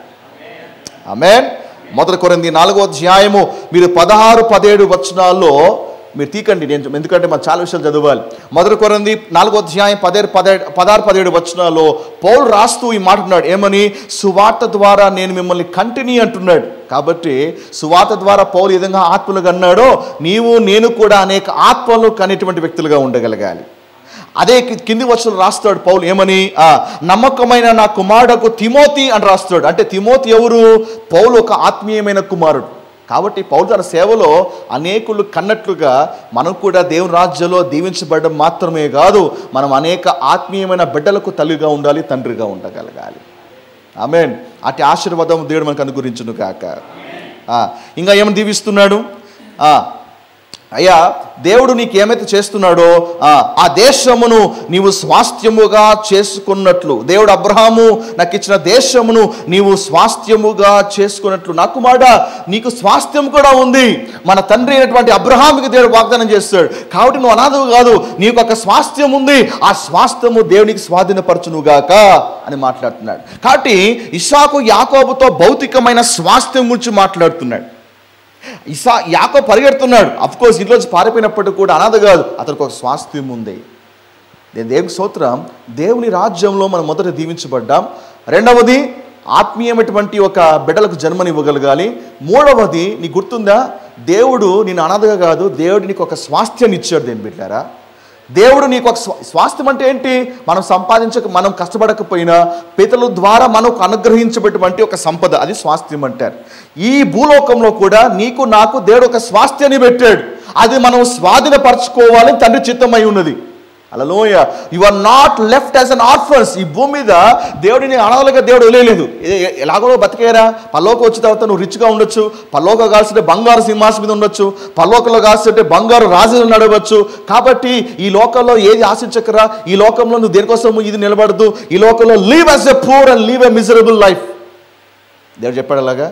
ఆమె మొదటి కొరింది నాలుగో అధ్యాయము మీరు పదహారు పదిహేడు వచనాల్లో మీరు తీకండి నేను ఎందుకంటే మనం చాలా విషయాలు చదవాలి మొదటి కొరింది నాలుగో అధ్యాయం పదేడు పదిహేడు పదహారు పదిహేడు వచనాల్లో పౌలు రాస్తూ ఈ మాట ఉన్నాడు ఏమని సువార్త ద్వారా నేను మిమ్మల్ని కంటిన్యూ అంటున్నాడు కాబట్టి సువార్త ద్వారా పౌలు ఏ విధంగా ఆత్మలుగా అన్నాడో నీవు నేను కూడా అనేక ఆత్మలు కనేటువంటి వ్యక్తులుగా ఉండగలగాలి అదే కి- కింది వచ్చిన రాస్తాడు పౌలు ఏమని ఆ, నమ్మకమైన నా కుమారుడకు తిమోతి అని రాస్తాడు అంటే తిమోతి ఎవరు పౌలు ఒక ఆత్మీయమైన కుమారుడు కాబట్టి పౌలు తన సేవలో అనేకులు కన్నట్లుగా మనం కూడా దేవుని రాజ్యంలో దీవించబడడం మాత్రమే కాదు మనం అనేక ఆత్మీయమైన బిడ్డలకు తల్లిగా ఉండాలి తండ్రిగా ఉండగలగాలి ఆమెన్ అటు ఆశీర్వాదం దేవుడు మనకు అనుగురించును కాక ఆ, ఇంకా ఏమని దీవిస్తున్నాడు ఆ, అయ్యా దేవుడు నీకు ఏమైతే చేస్తున్నాడో ఆ, ఆ దేశమును నీవు స్వాస్థ్యముగా చేసుకున్నట్లు దేవుడు అబ్రహాము నాకు ఇచ్చిన దేశమును నీవు స్వాస్థ్యముగా చేసుకున్నట్లు నాకు మాట నీకు స్వాస్థ్యం కూడా ఉంది మన తండ్రి అయినటువంటి అబ్రహాముకి దేవుడు వాగ్దానం చేస్తాడు కాబట్టి నువ్వు అనాథవు కాదు నీకు ఒక స్వాస్థ్యం ఉంది ఆ స్వాస్థ్యము దేవునికి స్వాధీనపరచునుగాక అని మాట్లాడుతున్నాడు కాబట్టి ఇషాకు యాకోబుతో భౌతికమైన స్వాస్థ్యం గురించి మాట్లాడుతున్నాడు ఇసా యాకో పరిగెడుతున్నాడు అఫ్ కోర్స్ ఇంట్లోంచి పారిపోయినప్పటికీ కూడా అనాథ కాదు అతనికి ఒక స్వాస్థ్యం ఉంది నేను దేవుని స్తోత్రం దేవుని రాజ్యంలో మనం మొదట దీవించబడ్డాం రెండవది ఆత్మీయమైనటువంటి ఒక బిడ్డలకు జన్మనివ్వగలగాలి మూడవది నీకు గుర్తుందా దేవుడు నేను అనాథగా కాదు దేవుడు నీకు ఒక స్వాస్థ్యాన్ని ఇచ్చాడు దేని బిడ్డారా దేవుడు నీకు ఒక స్వా- స్వాస్థ్యం అంటే ఏంటి మనం సంపాదించక మనం కష్టపడకపోయినా పితల ద్వారా మనకు అనుగ్రహించబడినటువంటి ఒక సంపద అది స్వాస్థ్యం అంటారు ఈ భూలోకంలో కూడా నీకు నాకు దేవుడు ఒక స్వాస్థ్యాన్ని పెట్టాడు అది మనం స్వాధీనపరచుకోవాలని తండ్రి చిత్తమై ఉన్నది అలలోయ you are not left as an orphans ఈ భూమి మీద దేవుడిని అనాథలుగా దేవుడు వదిలేదు ఎలాగో బతికేరా పల్లోకి వచ్చిన తర్వాత నువ్వు రిచ్గా ఉండొచ్చు పల్లోక కాల్సింటే బంగారు సింహాసనం మీద ఉండొచ్చు పల్లోకలో కాల్సింటే బంగారు రాజులు నడవచ్చు కాబట్టి ఈ లోకంలో ఏది ఆశించకరా ఈ లోకంలో నువ్వు దేనికోసం ఇది నిలబడదు ఈ లోకంలో live as a poor and live a miserable life దేవుడు చెప్పాడు అలాగా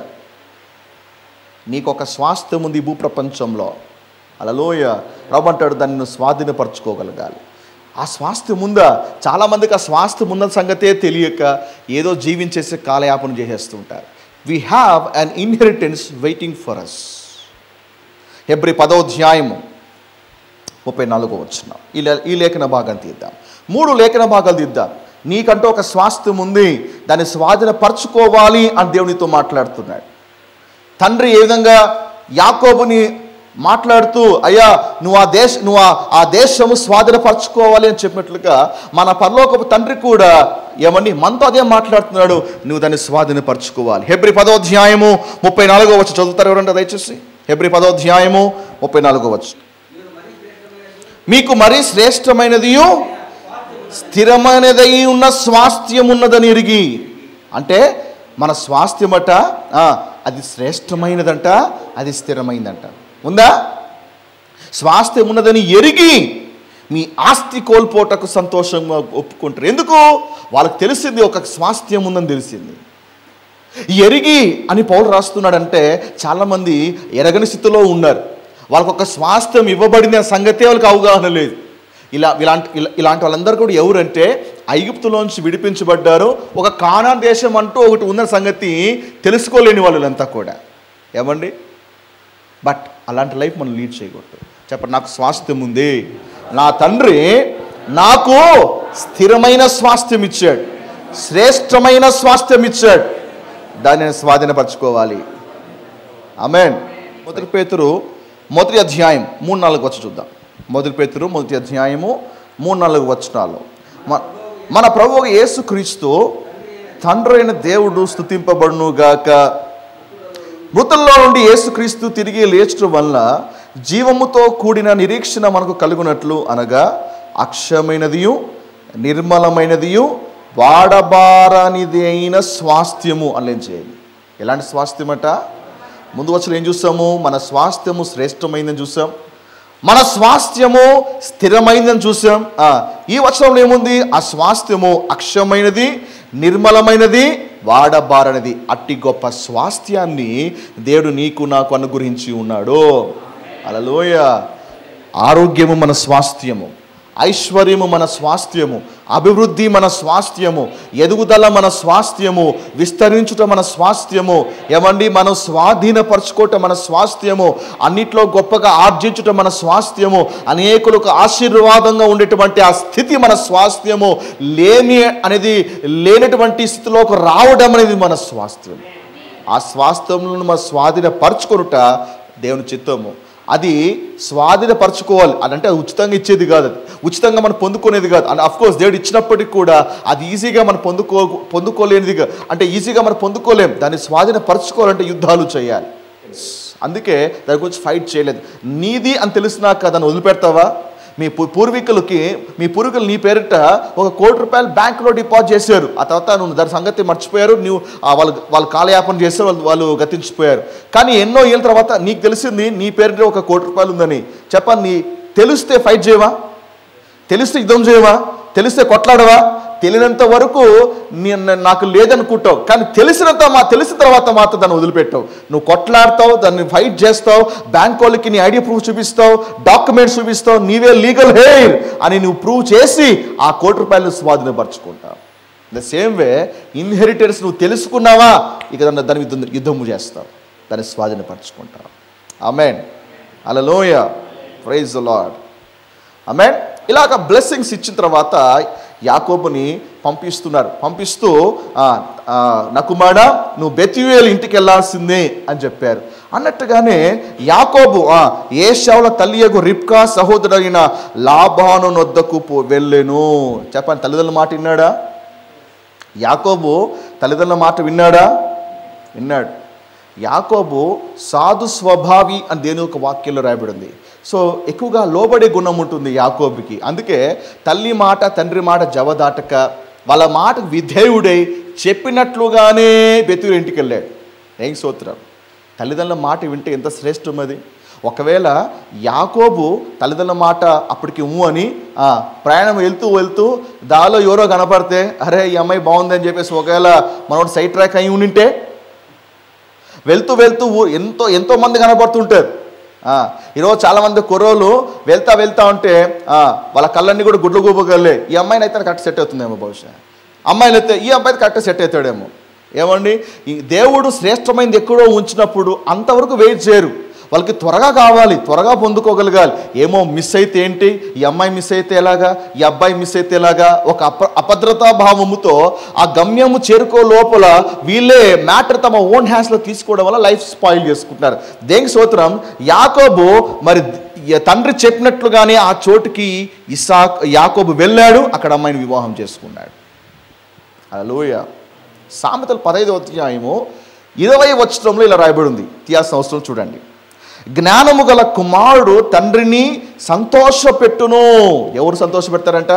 నీకు ఒక స్వాస్థ్యం ఉంది ఈ భూప్రపంచంలో అలలోయ ప్రభు అంటాడు దాన్ని నువ్వు స్వాధీనపరచుకోగలగాలి ఆ స్వాస్థ్యం ఉందా చాలామందికి ఆ స్వాస్థ్యం ఉన్న సంగతే తెలియక ఏదో జీవించేసి కాలయాపన చేసేస్తుంటారు we have an inheritance waiting for us హెబ్రి పదోధ్యాయము ముప్పై నాలుగో వచ్చిన ఈ లే- ఈ లేఖన భాగం తీద్దాం మూడు లేఖన భాగాలు తీద్దాం నీకంటూ ఒక స్వాస్థ్యం ఉంది దాన్ని స్వాధీనపరచుకోవాలి అని దేవునితో మాట్లాడుతున్నాడు తండ్రి ఏ విధంగా యాకోబుని మాట్లాడుతూ అయ్యా నువ్వు ఆ దేశ నువ్వు ఆ- ఆ దేశము స్వాధీనపరచుకోవాలి అని చెప్పినట్లుగా మన పరలోకపు తండ్రి కూడా ఏమని మనతో అదే మాట్లాడుతున్నాడు నువ్వు దాన్ని స్వాధీనపరచుకోవాలి హెబ్రి పదోధ్యాయము ముప్పై నాలుగో వచ్చి చదువుతారు ఎవరంటే దయచేసి హెబ్రి పదోధ్యాయము ముప్పై నాలుగో వచ్చు మీకు మరీ శ్రేష్టమైనది స్థిరమైనదై ఉన్న స్వాస్థ్యం ఉన్నదని ఎరిగి అంటే మన స్వాస్థ్యమట ఆ, అది శ్రేష్టమైనదంట అది స్థిరమైందంట ఉందా స్వాస్థ్యం ఉన్నదని ఎరిగి మీ ఆస్తి కోల్పోటకు సంతోషంగా ఒప్పుకుంటారు ఎందుకు వాళ్ళకి తెలిసింది ఒక స్వాస్థ్యం ఉందని తెలిసింది ఎరిగి అని పౌలు రాస్తున్నాడంటే చాలామంది ఎరగని స్థితిలో ఉన్నారు వాళ్ళకు ఒక స్వాస్థ్యం ఇవ్వబడింది అనే సంగతే వాళ్ళకి అవగాహన లేదు ఇలా ఇలాంటి ఇలా- ఇలాంటి వాళ్ళందరూ కూడా ఎవరంటే ఐగుప్తులోంచి విడిపించబడ్డారు ఒక కానా దేశం అంటూ ఒకటి ఉన్న సంగతి తెలుసుకోలేని వాళ్ళంతా కూడా ఏమండి బట్ అలాంటి లైఫ్ మనం లీడ్ చేయకూడదు చెప్పండి నాకు స్వాస్థ్యం ఉంది నా తండ్రి నాకు స్థిరమైన స్వాస్థ్యం ఇచ్చాడు శ్రేష్టమైన స్వాస్థ్యం ఇచ్చాడు దాన్ని నేను స్వాధీనపరచుకోవాలి ఆమెన్ మొదటి పేతురు మొదటి అధ్యాయం మూడు నాలుగు వచ్చి చూద్దాం మొదటి పేతురు మొదటి అధ్యాయము మూడు నాలుగు వచనాలు మ- మన ప్రభు యేసుక్రీస్తు తండ్రి అయిన దేవుడు స్థుతింపబడును గాక మృతుల్లో నుండి యేసుక్రీస్తు తిరిగి లేచడం వల్ల జీవముతో కూడిన నిరీక్షణ మనకు అనగా అక్షయమైనదియు నిర్మలమైనదియు వాడబారనిది అయిన స్వాస్థ్యము అని చేయాలి ఎలాంటి స్వాస్థ్యమట ముందు వచ్చిన ఏం చూసాము మన స్వాస్థ్యము శ్రేష్టమైందని చూసాం మన స్వాస్థ్యము స్థిరమైందని చూసాం ఆ, ఈ వచనంలో ఏముంది ఆ స్వాస్థ్యము అక్షయమైనది నిర్మలమైనది వాడబారనిది అట్టి గొప్ప స్వాస్థ్యాన్ని దేవుడు నీకు నాకు అనుగ్రహించి ఉన్నాడు అలలోయ ఆరోగ్యము మన స్వాస్థ్యము ఐశ్వర్యము మన స్వాస్థ్యము అభివృద్ధి మన స్వాస్థ్యము ఎదుగుదల మన స్వాస్థ్యము విస్తరించుట మన స్వాస్థ్యము ఏమండి మనం స్వాధీనపరచుకోవటం మన స్వాస్థ్యము అన్నిట్లో గొప్పగా ఆర్జించుట మన స్వాస్థ్యము అనేకులకు ఆశీర్వాదంగా ఉండేటువంటి ఆ స్థితి మన స్వాస్థ్యము లేని అనేది లేనటువంటి స్థితిలోకి రావడం అనేది మన స్వాస్థ్యం ఆ స్వాస్థ్యములను మన స్వాధీనపరచుకొనుట దేవుని చిత్తము అది స్వాధీనపరచుకోవాలి అని అంటే అది ఉచితంగా ఇచ్చేది కాదు అది ఉచితంగా మనం పొందుకునేది కాదు అండ్ కోర్స్ దేవుడు ఇచ్చినప్పటికీ కూడా అది ఈజీగా మనం పొందుకో పొందుకోలేనిది కా- అంటే ఈజీగా మనం పొందుకోలేం దాన్ని స్వాధీనపరచుకోవాలంటే యుద్ధాలు చేయాలి అందుకే దాని గురించి ఫైట్ చేయలేదు నీది అని తెలిసినాక దాన్ని వదిలిపెడతావా మీ పు- పూర్వీకులకి మీ పూర్వీకులు నీ పేరిట ఒక కోటి రూపాయలు బ్యాంకులో డిపాజిట్ చేశారు ఆ తర్వాత నువ్వు దాని సంగతి మర్చిపోయారు నువ్వు ఆ వాళ్ళు వాళ్ళు కాలయాపన చేశారు వాళ్ళు వాళ్ళు గతించిపోయారు కానీ ఎన్నో ఏళ్ళ తర్వాత నీకు తెలిసింది నీ పేరిట ఒక కోటి రూపాయలు ఉందని చెప్పని తెలిస్తే ఫైట్ చేయవా తెలిస్తే యుద్ధం చేయవా తెలిస్తే కొట్లాడవా తెలియనంత వరకు నీ- న- నాకు లేదనుకుంటావు కానీ తెలిసినంత మా తెలిసిన తర్వాత మాత్రం దాన్ని వదిలిపెట్టావు నువ్వు కొట్లాడతావు దాన్ని ఫైట్ చేస్తావు బ్యాంక్ వాళ్ళకి నీ ఐడి ప్రూఫ్ చూపిస్తావు డాక్యుమెంట్స్ చూపిస్తావు నీవే లీగల్ హెయిర్ అని నువ్వు ప్రూవ్ చేసి ఆ కోటి రూపాయలు స్వాధీనపరచుకుంటావు ద సేమ్ వే ఇన్హెరిటెన్స్ నువ్వు తెలుసుకున్నావా ఇక దాన్ని దాని యుద్ధం యుద్ధము చేస్తావు దాన్ని స్వాధీనపరచుకుంటావు ఆమెన్ అలలోయ ప్రైజ్ లాడ్ ఆమెన్ ఇలాగ బ్లెస్సింగ్స్ ఇచ్చిన తర్వాత యాకోబుని పంపిస్తున్నారు పంపిస్తూ ఆ, ఆ, నకుమాడ నువ్వు బెతివేలు ఇంటికి వెళ్ళాల్సిందే అని చెప్పారు అన్నట్టుగానే యాకోబు ఆ, ఏషావుల తల్లియగు రిప్కా సహోదరుడైన లాభాను నొద్దకు పో వెళ్ళెను చెప్పండి తల్లిదండ్రుల మాట విన్నాడా యాకోబు తల్లిదండ్రుల మాట విన్నాడా విన్నాడు యాకోబు సాధు స్వభావి అని దేని ఒక వాక్యంలో రాయబడింది సో ఎక్కువగా లోబడే గుణం ఉంటుంది యాకోబుకి అందుకే తల్లి మాట తండ్రి మాట జవదాటక వాళ్ళ మాటకు విధేయుడై చెప్పినట్లుగానే బెతురు ఇంటికి వెళ్ళాడు ఏం సూత్రం తల్లిదండ్రుల మాట వింటే ఎంత శ్రేష్టం అది ఒకవేళ యాకోబు తల్లిదండ్రుల మాట అప్పటికి ఊ అని ఆ, ప్రయాణం వెళ్తూ వెళ్తూ దాలో ఎవరో కనపడితే అరే ఈ అమ్మాయి బాగుందని చెప్పేసి ఒకవేళ మనోడు సైడ్ ట్రాక్ అయి ఉండింటే వెళ్తూ వెళ్తూ ఊ- ఎంతో ఎంతో మంది కనబడుతుంటారు ఆ, ఈరోజు చాలామంది కుర్రోళ్ళు వెళ్తా వెళ్తా ఉంటే ఆ, వాళ్ళ కళ్ళన్నీ కూడా గుడ్లు గూపగలే ఈ అమ్మాయిని అయితే కరెక్ట్ సెట్ అవుతుందేమో బహుశా అమ్మాయిని అయితే ఈ అబ్బాయి కరెక్ట్ సెట్ అవుతాడేమో ఏమండి ఈ దేవుడు శ్రేష్టమైనది ఎక్కడో ఉంచినప్పుడు అంతవరకు వెయిట్ చేయరు వాళ్ళకి త్వరగా కావాలి త్వరగా పొందుకోగలగాలి ఏమో మిస్ అయితే ఏంటి ఈ అమ్మాయి మిస్ అయితే ఎలాగా ఈ అబ్బాయి మిస్ అయితే ఎలాగా ఒక అప అభద్రతా భావముతో ఆ గమ్యము చేరుకో లోపల వీళ్ళే మ్యాటర్ తమ ఓన్ హ్యాండ్స్లో తీసుకోవడం వల్ల లైఫ్ స్పాయిల్ చేసుకుంటున్నారు దేనికి సూత్రం యాకోబు మరి య- తండ్రి చెప్పినట్లుగానే ఆ చోటుకి ఇసాక్ యాకోబు వెళ్ళాడు అక్కడ అమ్మాయిని వివాహం చేసుకున్నాడు అలోయ సామెతలు పదహైదు అధ్యాయము ఇరవై వచ్చటంలో ఇలా రాయబడి ఉంది ఇతిహాస సంవత్సరం చూడండి జ్ఞానము గల కుమారుడు తండ్రిని సంతోషపెట్టును ఎవరు సంతోషపెడతారంట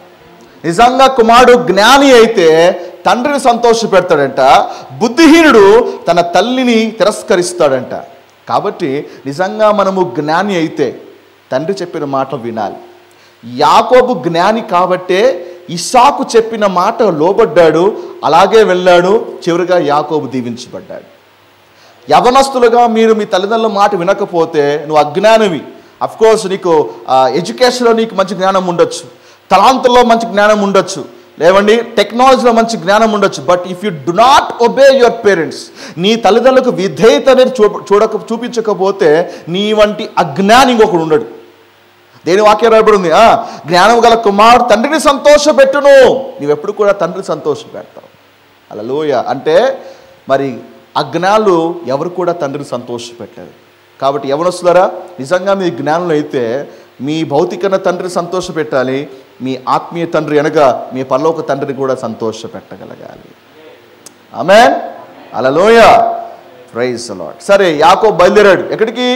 నిజంగా కుమారుడు జ్ఞాని అయితే తండ్రిని సంతోషపెడతాడంట బుద్ధిహీనుడు తన తల్లిని తిరస్కరిస్తాడంట కాబట్టి నిజంగా మనము జ్ఞాని అయితే తండ్రి చెప్పిన మాట వినాలి యాకోబు జ్ఞాని కాబట్టే ఇసాకు చెప్పిన మాట లోబడ్డాడు అలాగే వెళ్ళాడు చివరిగా యాకోబు దీవించబడ్డాడు యవనస్తులుగా మీరు మీ తల్లిదండ్రుల మాట వినకపోతే నువ్వు అజ్ఞానవి కోర్స్ నీకు ఎడ్యుకేషన్లో నీకు మంచి జ్ఞానం ఉండొచ్చు తలాంతుల్లో మంచి జ్ఞానం ఉండొచ్చు లేవండి టెక్నాలజీలో మంచి జ్ఞానం ఉండొచ్చు but if you do not obey your parents నీ తల్లిదండ్రులకు విధేయత అనేది చూ చూడక చూపించకపోతే నీ వంటి అజ్ఞాని ఇంకొకడు ఉండడు దేని వాక్యం రాయబడి ఉంది ఆ, జ్ఞానం గల కుమారుడు తండ్రిని సంతోషపెట్టును నీవెప్పుడు కూడా తండ్రిని సంతోషపెడతావు అలలోయ అంటే మరి అజ్ఞానులు ఎవరు కూడా తండ్రిని సంతోషపెట్టలేదు కాబట్టి ఎవరొస్తున్నారా నిజంగా మీ జ్ఞానులు అయితే మీ భౌతికన తండ్రిని సంతోషపెట్టాలి మీ ఆత్మీయ తండ్రి అనగా మీ పరలోక తండ్రిని కూడా సంతోషపెట్టగలగాలి ఆమె అలలోయ ప్రైజ్ అలాట్ సరే యాకో బయలుదేరాడు ఎక్కడికి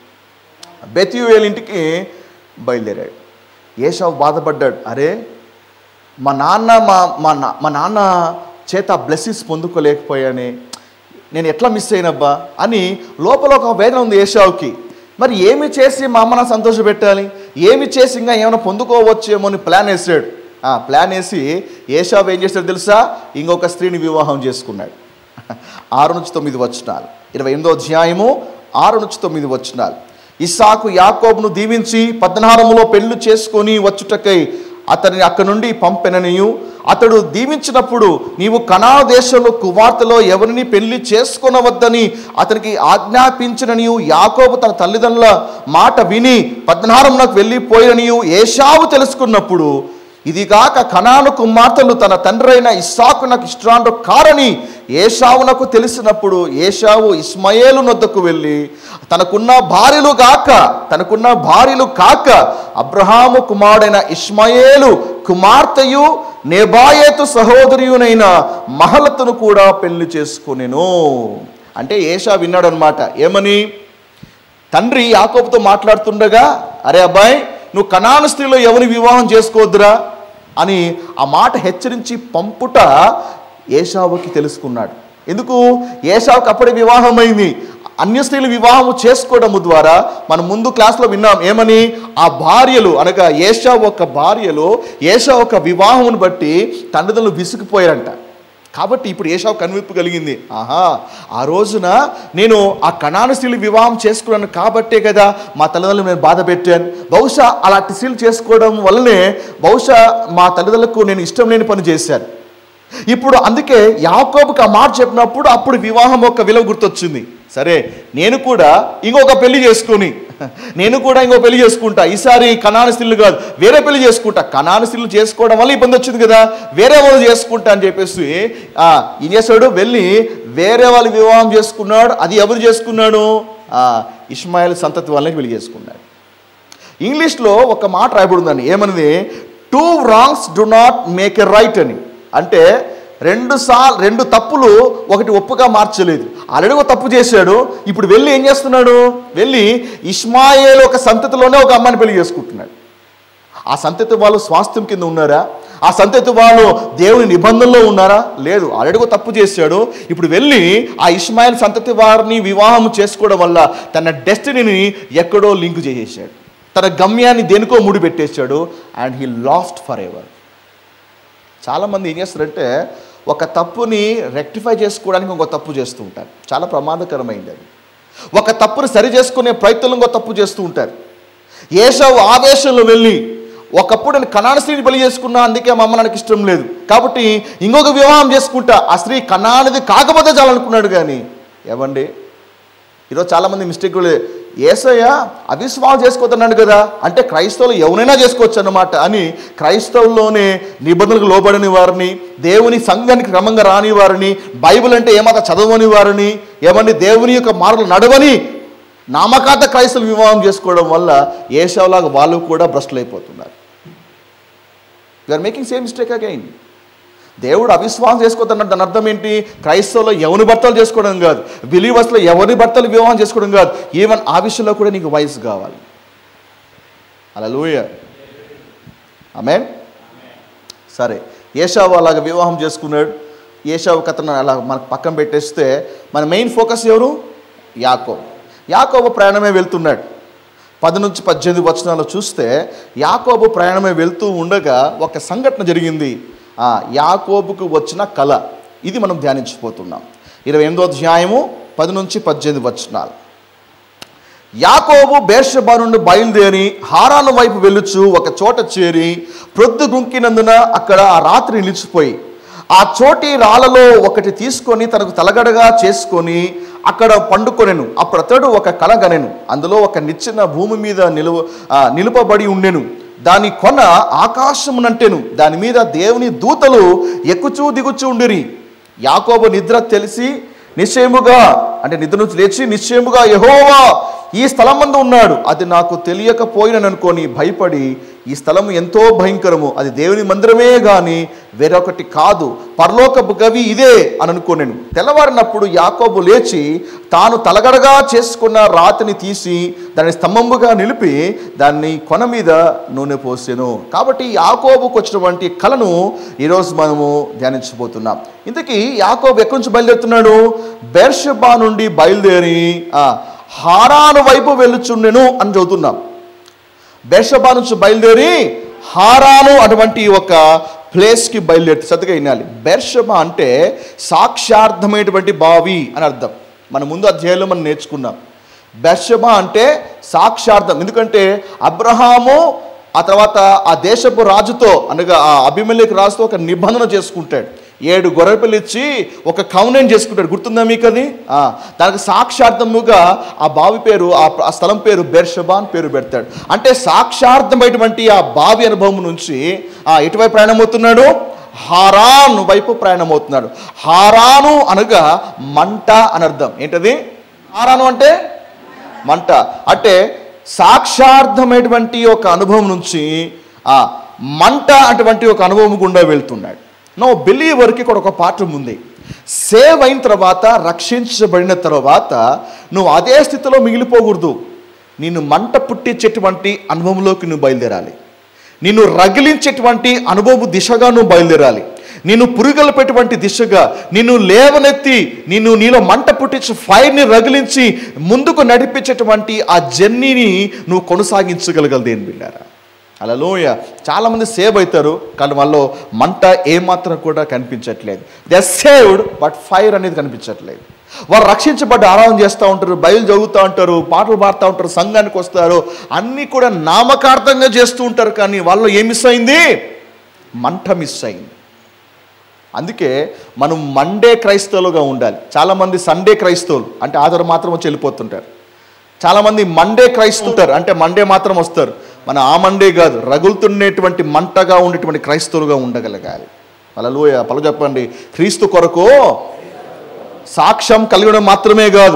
బెత్యువేల్ ఇంటికి బయలుదేరాడు ఏషావు బాధపడ్డాడు అరే మా నాన్న మా మా నా- మా నాన్న చేత బ్లెస్సింగ్స్ పొందుకోలేకపోయానే నేను ఎట్లా మిస్ అయినబ్బా అని లోపల ఒక వేదన ఉంది ఏషావుకి మరి ఏమి చేసి మా అమ్మని సంతోషపెట్టాలి ఏమి చేసి ఇంకా ఏమైనా పొందుకోవచ్చేమో అని ప్లాన్ వేసాడు ఆ ప్లాన్ వేసి ఏషావు ఏం చేశాడు తెలుసా ఇంకొక స్త్రీని వివాహం చేసుకున్నాడు ఆరు నుంచి తొమ్మిది వచనాలు ఇరవై ఎనిమిదో అధ్యాయము ఆరు నుంచి తొమ్మిది వచనాలు ఇస్సాకు యాకోబును దీవించి పద్నారములో పెళ్లి చేసుకొని వచ్చుటకై అతనిని అక్కడి నుండి పంపెననియు అతడు దీవించినప్పుడు నీవు కనా దేశంలో కుమార్తెలో ఎవరిని పెళ్లి చేసుకొనవద్దని అతనికి ఆజ్ఞాపించిననియు యాకోబు తన తల్లిదండ్రుల మాట విని పద్నారంనకు వెళ్ళిపోయిననియు ఏషావు తెలుసుకున్నప్పుడు ఇదిగాక కనాను కుమార్తెలు తన తండ్రైన ఇస్సాకు నాకు ఇష్టాండు కారని ఏషావునకు తెలిసినప్పుడు ఏషావు ఇస్మయేలు నొద్దకు వెళ్ళి తనకున్న భార్యలు గాక తనకున్న భార్యలు కాక అబ్రహాము కుమారుడైన ఇస్మయేలు కుమార్తెయు నెబాయేతు సహోదరియునైన మహలతును కూడా పెళ్లి చేసుకునేను అంటే ఏషా విన్నాడనమాట ఏమని తండ్రి యాకోబుతో మాట్లాడుతుండగా అరే అబ్బాయి నువ్వు కనాను స్త్రీలో ఎవరిని వివాహం చేసుకోవద్దురా అని ఆ మాట హెచ్చరించి పంపుట ఏషావుకి తెలుసుకున్నాడు ఎందుకు ఏషావుకి అప్పుడే వివాహం అయింది అన్య స్త్రీలు వివాహం చేసుకోవడం ద్వారా మనం ముందు క్లాస్లో విన్నాం ఏమని ఆ భార్యలు అనగా ఏషా ఒక భార్యలు ఏషా ఒక వివాహమును బట్టి తండ్రిదండ్రులు విసిగిపోయారంట కాబట్టి ఇప్పుడు ఏషావు కనువిప్పు కలిగింది ఆహా ఆ రోజున నేను ఆ కణాను స్త్రీలు వివాహం చేసుకున్నాను కాబట్టే కదా మా తల్లిదండ్రులు నేను బాధ పెట్టాను బహుశా అలాంటి స్త్రీలు చేసుకోవడం వల్లనే బహుశా మా తల్లిదండ్రులకు నేను ఇష్టం లేని పని చేశాను ఇప్పుడు అందుకే యాకోబుకి ఆ మాట చెప్పినప్పుడు అప్పుడు వివాహం యొక్క విలువ గుర్తొచ్చింది సరే నేను కూడా ఇంకొక పెళ్లి చేసుకొని నేను కూడా ఇంకో పెళ్లి చేసుకుంటా ఈసారి కణాను స్త్రీలు కాదు వేరే పెళ్లి చేసుకుంటా కణాను స్త్రీలు చేసుకోవడం వల్ల ఇబ్బంది వచ్చింది కదా వేరే వాళ్ళు చేసుకుంటా అని చెప్పేసి ఆ, ఏం చేశాడు వెళ్ళి వేరే వాళ్ళు వివాహం చేసుకున్నాడు అది ఎవరు చేసుకున్నాడు ఆ, ఇస్మాయిల్ సంతతి వాళ్ళని పెళ్లి చేసుకున్నాడు ఇంగ్లీష్లో ఒక మాట రాయబడిందని ఏమన్నది two wrongs do not make a right అని అంటే రెండు సార్లు రెండు తప్పులు ఒకటి ఒప్పుగా మార్చలేదు ఆల్రెడీ ఒక తప్పు చేశాడు ఇప్పుడు వెళ్ళి ఏం చేస్తున్నాడు వెళ్ళి ఇస్మాయేల్ ఒక సంతతిలోనే ఒక అమ్మాయిని పెళ్లి చేసుకుంటున్నాడు ఆ సంతతి వాళ్ళు స్వాస్థ్యం కింద ఉన్నారా ఆ సంతతి వాళ్ళు దేవుని నిబంధనలో ఉన్నారా లేదు ఆల్రెడీ ఒక తప్పు చేశాడు ఇప్పుడు వెళ్ళి ఆ ఇస్మాయిల్ సంతతి వారిని వివాహం చేసుకోవడం వల్ల తన డెస్టినీని ఎక్కడో లింక్ చేసేసాడు తన గమ్యాన్ని దేనికో ముడి పెట్టేశాడు and he lost for ever చాలామంది ఏం చేస్తారంటే ఒక తప్పుని రెక్టిఫై చేసుకోవడానికి ఇంకో తప్పు చేస్తూ ఉంటారు చాలా ప్రమాదకరమైంది అది ఒక తప్పుని సరి చేసుకునే ప్రయత్నంలో ఇంకో తప్పు చేస్తూ ఉంటారు ఏషావు ఆవేశంలో వెళ్ళి ఒకప్పుడు నేను కణాన స్త్రీని బలి చేసుకున్నా అందుకే మా అమ్మ నాకు ఇష్టం లేదు కాబట్టి ఇంకొక వివాహం చేసుకుంటా ఆ స్త్రీ కణానిది కాకపోతే చాలనుకున్నాడు కానీ ఏమండి ఈరోజు చాలామంది మిస్టేక్ ఏసయ్య అవిశ్వాసం చేసుకోవద్దన్నాడు కదా అంటే క్రైస్తవులు ఎవరైనా చేసుకోవచ్చు అన్నమాట అని క్రైస్తవుల్లోనే నిబంధనలకు లోబడని వారిని దేవుని సంఘానికి క్రమంగా రాని వారిని బైబిల్ అంటే ఏమాత్రం చదవని వారిని ఏమని దేవుని యొక్క మార్గలు నడవని నామకాత క్రైస్తవులు వివాహం చేసుకోవడం వల్ల ఏషావులాగా వాళ్ళు కూడా భ్రష్టులైపోతున్నారు you are making same mistake again దేవుడు అవిశ్వాసం చేసుకోవద్దన్న దాని అర్థం ఏంటి క్రైస్తవులో ఎవరి భర్తలు చేసుకోవడం కాదు బిలీవర్స్లో ఎవరి భర్తలు వివాహం చేసుకోవడం కాదు ఈవెన్ ఆ విషయంలో కూడా నీకు వయసు కావాలి అలా లూయ ఆమెన్ సరే ఏషావు అలాగ వివాహం చేసుకున్నాడు ఏషావు కథను అలా మనకు పక్కన పెట్టేస్తే మన మెయిన్ ఫోకస్ ఎవరు యాకోబు యాకోబు ప్రయాణమే వెళ్తున్నాడు పది నుంచి పద్దెనిమిది వచనాలు చూస్తే యాకోబు ప్రయాణమే వెళ్తూ ఉండగా ఒక సంఘటన జరిగింది ఆ యాకోబుకు వచ్చిన కళ ఇది మనం ధ్యానించిపోతున్నాం ఇరవై ఎనిమిదో అధ్యాయము పది నుంచి పద్దెనిమిది వచనాలు యాకోబు బేర్షబా నుండి బయలుదేరి హారాను వైపు వెళ్ళుచు ఒక చోట చేరి ప్రొద్దు గుంకినందున అక్కడ ఆ రాత్రి నిలిచిపోయి ఆ చోటి రాళ్ళలో ఒకటి తీసుకొని తనకు తలగడగా చేసుకొని అక్కడ పండుకొనెను అప్పుడు అతడు ఒక కలగనెను అందులో ఒక నిచ్చెన భూమి మీద నిలువ ఆ, నిలుపబడి ఉండెను దాని కొన ఆకాశమునంటెను దాని మీద దేవుని దూతలు ఎక్కుచూ దిగుచూ ఉండిరి యాకోబు నిద్ర తెలిసి నిశ్చయముగా అంటే నిద్ర నుంచి లేచి నిశ్చయముగా యహోవా ఈ స్థలం మందు ఉన్నాడు అది నాకు తెలియకపోయినను అనుకొని భయపడి ఈ స్థలం ఎంతో భయంకరము అది దేవుని మందిరమే కానీ వేరొకటి కాదు పరలోకపు గవి ఇదే అని అనుకోనేను తెల్లవారినప్పుడు యాకోబు లేచి తాను తలగడగా చేసుకున్న రాతిని తీసి దాన్ని స్తంభముగా నిలిపి దాన్ని కొన మీద నూనె పోసెను కాబట్టి యాకోబుకు వచ్చినటువంటి కళను ఈరోజు మనము ధ్యానించబోతున్నాం ఇంతకీ యాకోబు ఎక్కడి నుంచి బయలుదేరుతున్నాడు బెర్షబా నుండి బయలుదేరి ఆ, హారాను వైపు వెళ్ళుచుండెను అని చదువుతున్నాం బెర్షబా నుంచి బయలుదేరి హారాను అటువంటి ఒక ప్లేస్కి బయలుదేరి సతిగా వినాలి బెర్షబా అంటే సాక్షార్థమైనటువంటి బావి అని అర్థం మన ముందు అధ్యాయంలో మనం నేర్చుకున్నాం బెర్షబా అంటే సాక్షార్థం ఎందుకంటే అబ్రహాము ఆ తర్వాత ఆ దేశపు రాజుతో అనగా ఆ అభిమలేఖ రాజుతో ఒక నిబంధన చేసుకుంటాడు ఏడు గొర్రెపిల్లు ఇచ్చి ఒక కౌనెంట్ చేసుకుంటాడు గుర్తుందా మీకు అది ఆ, దానికి సాక్షార్థముగా ఆ బావి పేరు ఆ ప్ర- ఆ స్థలం పేరు బెర్షబా అని పేరు పెడతాడు అంటే సాక్షార్థమైనటువంటి ఆ బావి అనుభవం నుంచి ఆ ఎటువైపు ప్రయాణం అవుతున్నాడు హారాన్ వైపు ప్రయాణం అవుతున్నాడు హారాను అనగా మంట అని అర్థం ఏంటది హారాను అంటే మంట అంటే సాక్షార్థమైనటువంటి ఒక అనుభవం నుంచి ఆ మంట అటువంటి ఒక అనుభవం గుండా వెళ్తున్నాడు నో బిలీవర్కి ఇక్కడ ఒక పాఠం ఉంది సేవ్ అయిన తర్వాత రక్షించబడిన తర్వాత నువ్వు అదే స్థితిలో మిగిలిపోకూడదు నిన్ను మంట పుట్టించేటువంటి అనుభవంలోకి నువ్వు బయలుదేరాలి నిన్ను రగిలించేటువంటి అనుభవ దిశగా నువ్వు బయలుదేరాలి నిన్ను పురుగలు పెట్టేటువంటి దిశగా నిన్ను లేవనెత్తి నిన్ను నీలో మంట పుట్టించి ఫైర్ని రగిలించి ముందుకు నడిపించేటువంటి ఆ జర్నీని నువ్వు కొనసాగించగలగలదు దేని బిడ్డారా అలలోయ చాలామంది సేవ్ అవుతారు కానీ వాళ్ళలో మంట ఏమాత్రం కూడా కనిపించట్లేదు దే సేవ్డ్ బట్ ఫైర్ అనేది కనిపించట్లేదు వారు రక్షించబడ్డ ఆరాధన చేస్తూ ఉంటారు బయలు చదువుతూ ఉంటారు పాటలు పాడుతూ ఉంటారు సంఘానికి వస్తారు అన్నీ కూడా నామకార్థంగా చేస్తూ ఉంటారు కానీ వాళ్ళలో ఏం మిస్ అయింది మంట మిస్ అయింది అందుకే మనం మండే క్రైస్తవులుగా ఉండాలి చాలామంది సండే క్రైస్తవులు అంటే ఆధారం మాత్రం వచ్చి వెళ్ళిపోతుంటారు చాలామంది మండే క్రైస్తవుతారు అంటే మండే మాత్రం వస్తారు మన ఆ మండే కాదు రగులుతున్నటువంటి మంటగా ఉండేటువంటి క్రైస్తవులుగా ఉండగలగాలి అలలోయ పలు చెప్పండి క్రీస్తు కొరకు సాక్ష్యం కలిగడం మాత్రమే కాదు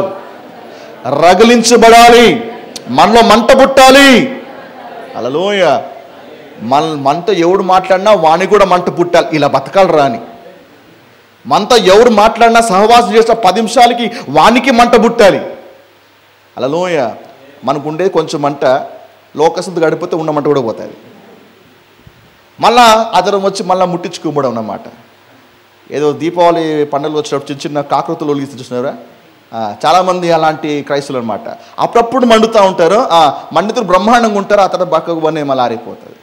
రగిలించబడాలి మనలో మంట పుట్టాలి అలలోయ మన మనతో ఎవడు మాట్లాడినా వాణి కూడా మంట పుట్టాలి ఇలా బతకాలి రాని మనతో ఎవరు మాట్లాడినా సహవాసం చేసిన పది నిమిషాలకి వానికి మంట పుట్టాలి అలలోయ మనకుండే కొంచెం మంట లోకసంత గడిపోతే ఉన్న మంట కూడా పోతుంది మళ్ళా అదరం వచ్చి మళ్ళీ ముట్టించుకోబడం అన్నమాట ఏదో దీపావళి పండుగలు వచ్చినప్పుడు చిన్న చిన్న కాకృతులు ఒలిగిస్తే చూసినారా ఆ, చాలామంది అలాంటి క్రైస్తులు అనమాట అప్పుడప్పుడు మండుతూ ఉంటారు ఆ, మండితులు బ్రహ్మాండంగా ఉంటారు ఆ తర్వాత బక్కకు బనే మళ్ళీ ఆరిపోతుంది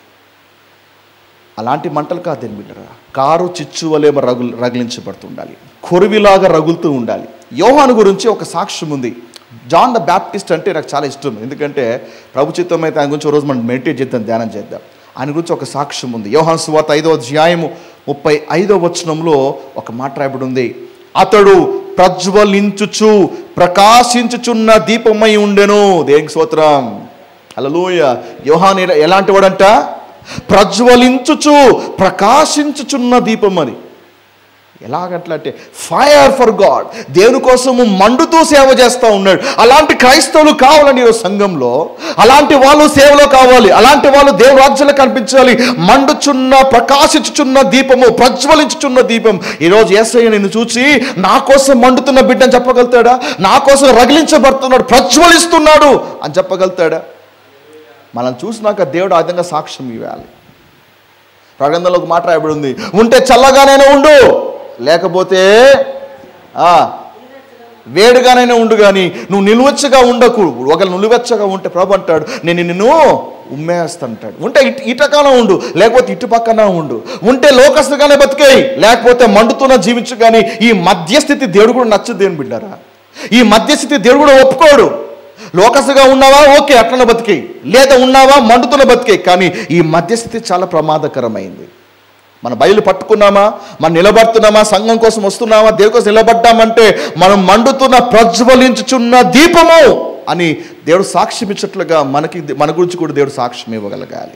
అలాంటి మంటలు కాదు దేని బిడ్డరా కారు చిచ్చు వలె రగులు రగిలించబడుతుండాలి కొరివిలాగా రగులుతూ ఉండాలి యోహాను గురించి ఒక సాక్ష్యం ఉంది జాన్ ద బ్యాప్టిస్ట్ అంటే నాకు చాలా ఇష్టం ఎందుకంటే ప్రభు చిత్తం అయితే ఆయన గురించి ఒక రోజు మనం మెడిటేట్ చేద్దాం ధ్యానం చేద్దాం ఆయన గురించి ఒక సాక్ష్యం ఉంది యోహాన్ సువాత ఐదో అధ్యాయము ముప్పై ఐదో వచనంలో ఒక మాట రాయబడి ఉంది అతడు ప్రజ్వలించుచు ప్రకాశించుచున్న దీపమై ఉండెను దేనికి స్తోత్రం హల్లెలూయ యోహాన్ ఎల- ఎలాంటి వాడంట ప్రజ్వలించుచు ప్రకాశించుచున్న దీపం అని ఎలాగట్లా అంటే ఫైర్ ఫర్ గాడ్ దేవుని కోసము మండుతూ సేవ చేస్తూ ఉన్నాడు అలాంటి క్రైస్తవులు కావాలని ఈరోజు సంఘంలో అలాంటి వాళ్ళు సేవలో కావాలి అలాంటి వాళ్ళు దేవుని రాజ్యంలో కనిపించాలి మండుచున్న ప్రకాశించుచున్న దీపము ప్రజ్వలించుచున్న దీపం ఈరోజు ఏసయ్య నిన్ను చూసి నా కోసం మండుతున్న బిడ్డని చెప్పగలుగుతాడా నా కోసం రగిలించబడుతున్నాడు ప్రజ్వలిస్తున్నాడు అని చెప్పగలుగుతాడా మనం చూసినాక దేవుడు ఆ విధంగా సాక్ష్యం ఇవ్వాలి ప్రగంధంలో ఒక మాట రాయబడి ఉంది ఉంటే చల్లగానైనా ఉండు లేకపోతే ఆ, వేడిగానైనా ఉండు కానీ నువ్వు నిలువెచ్చగా ఉండకు ఒకవేళ నిలువెచ్చగా ఉంటే ప్రభు అంటాడు నేను నిన్ను ఉమ్మేస్తాంటాడు ఉంటే ఇటు ఇటకాలం ఉండు లేకపోతే ఇటు పక్కన ఉండు ఉంటే లోకస్తుగానే బతికేయి లేకపోతే మండుతున్న జీవించు కానీ ఈ మధ్యస్థితి దేవుడు కూడా నచ్చదు దేని బిడ్డారా ఈ మధ్యస్థితి దేవుడు కూడా ఒప్పుకోడు లోకసుగా ఉన్నావా ఓకే అట్లనే బతికేయి లేదా ఉన్నావా మండుతున్న బతికేయి కానీ ఈ మధ్యస్థితి చాలా ప్రమాదకరమైంది మన బయలు పట్టుకున్నామా మనం నిలబడుతున్నామా సంఘం కోసం వస్తున్నామా దేవుడి కోసం నిలబడ్డామంటే మనం మండుతున్న ప్రజ్వలించుచున్న దీపము అని దేవుడు సాక్ష్యం ఇచ్చట్లుగా మనకి మన గురించి కూడా దేవుడు సాక్ష్యం ఇవ్వగలగాలి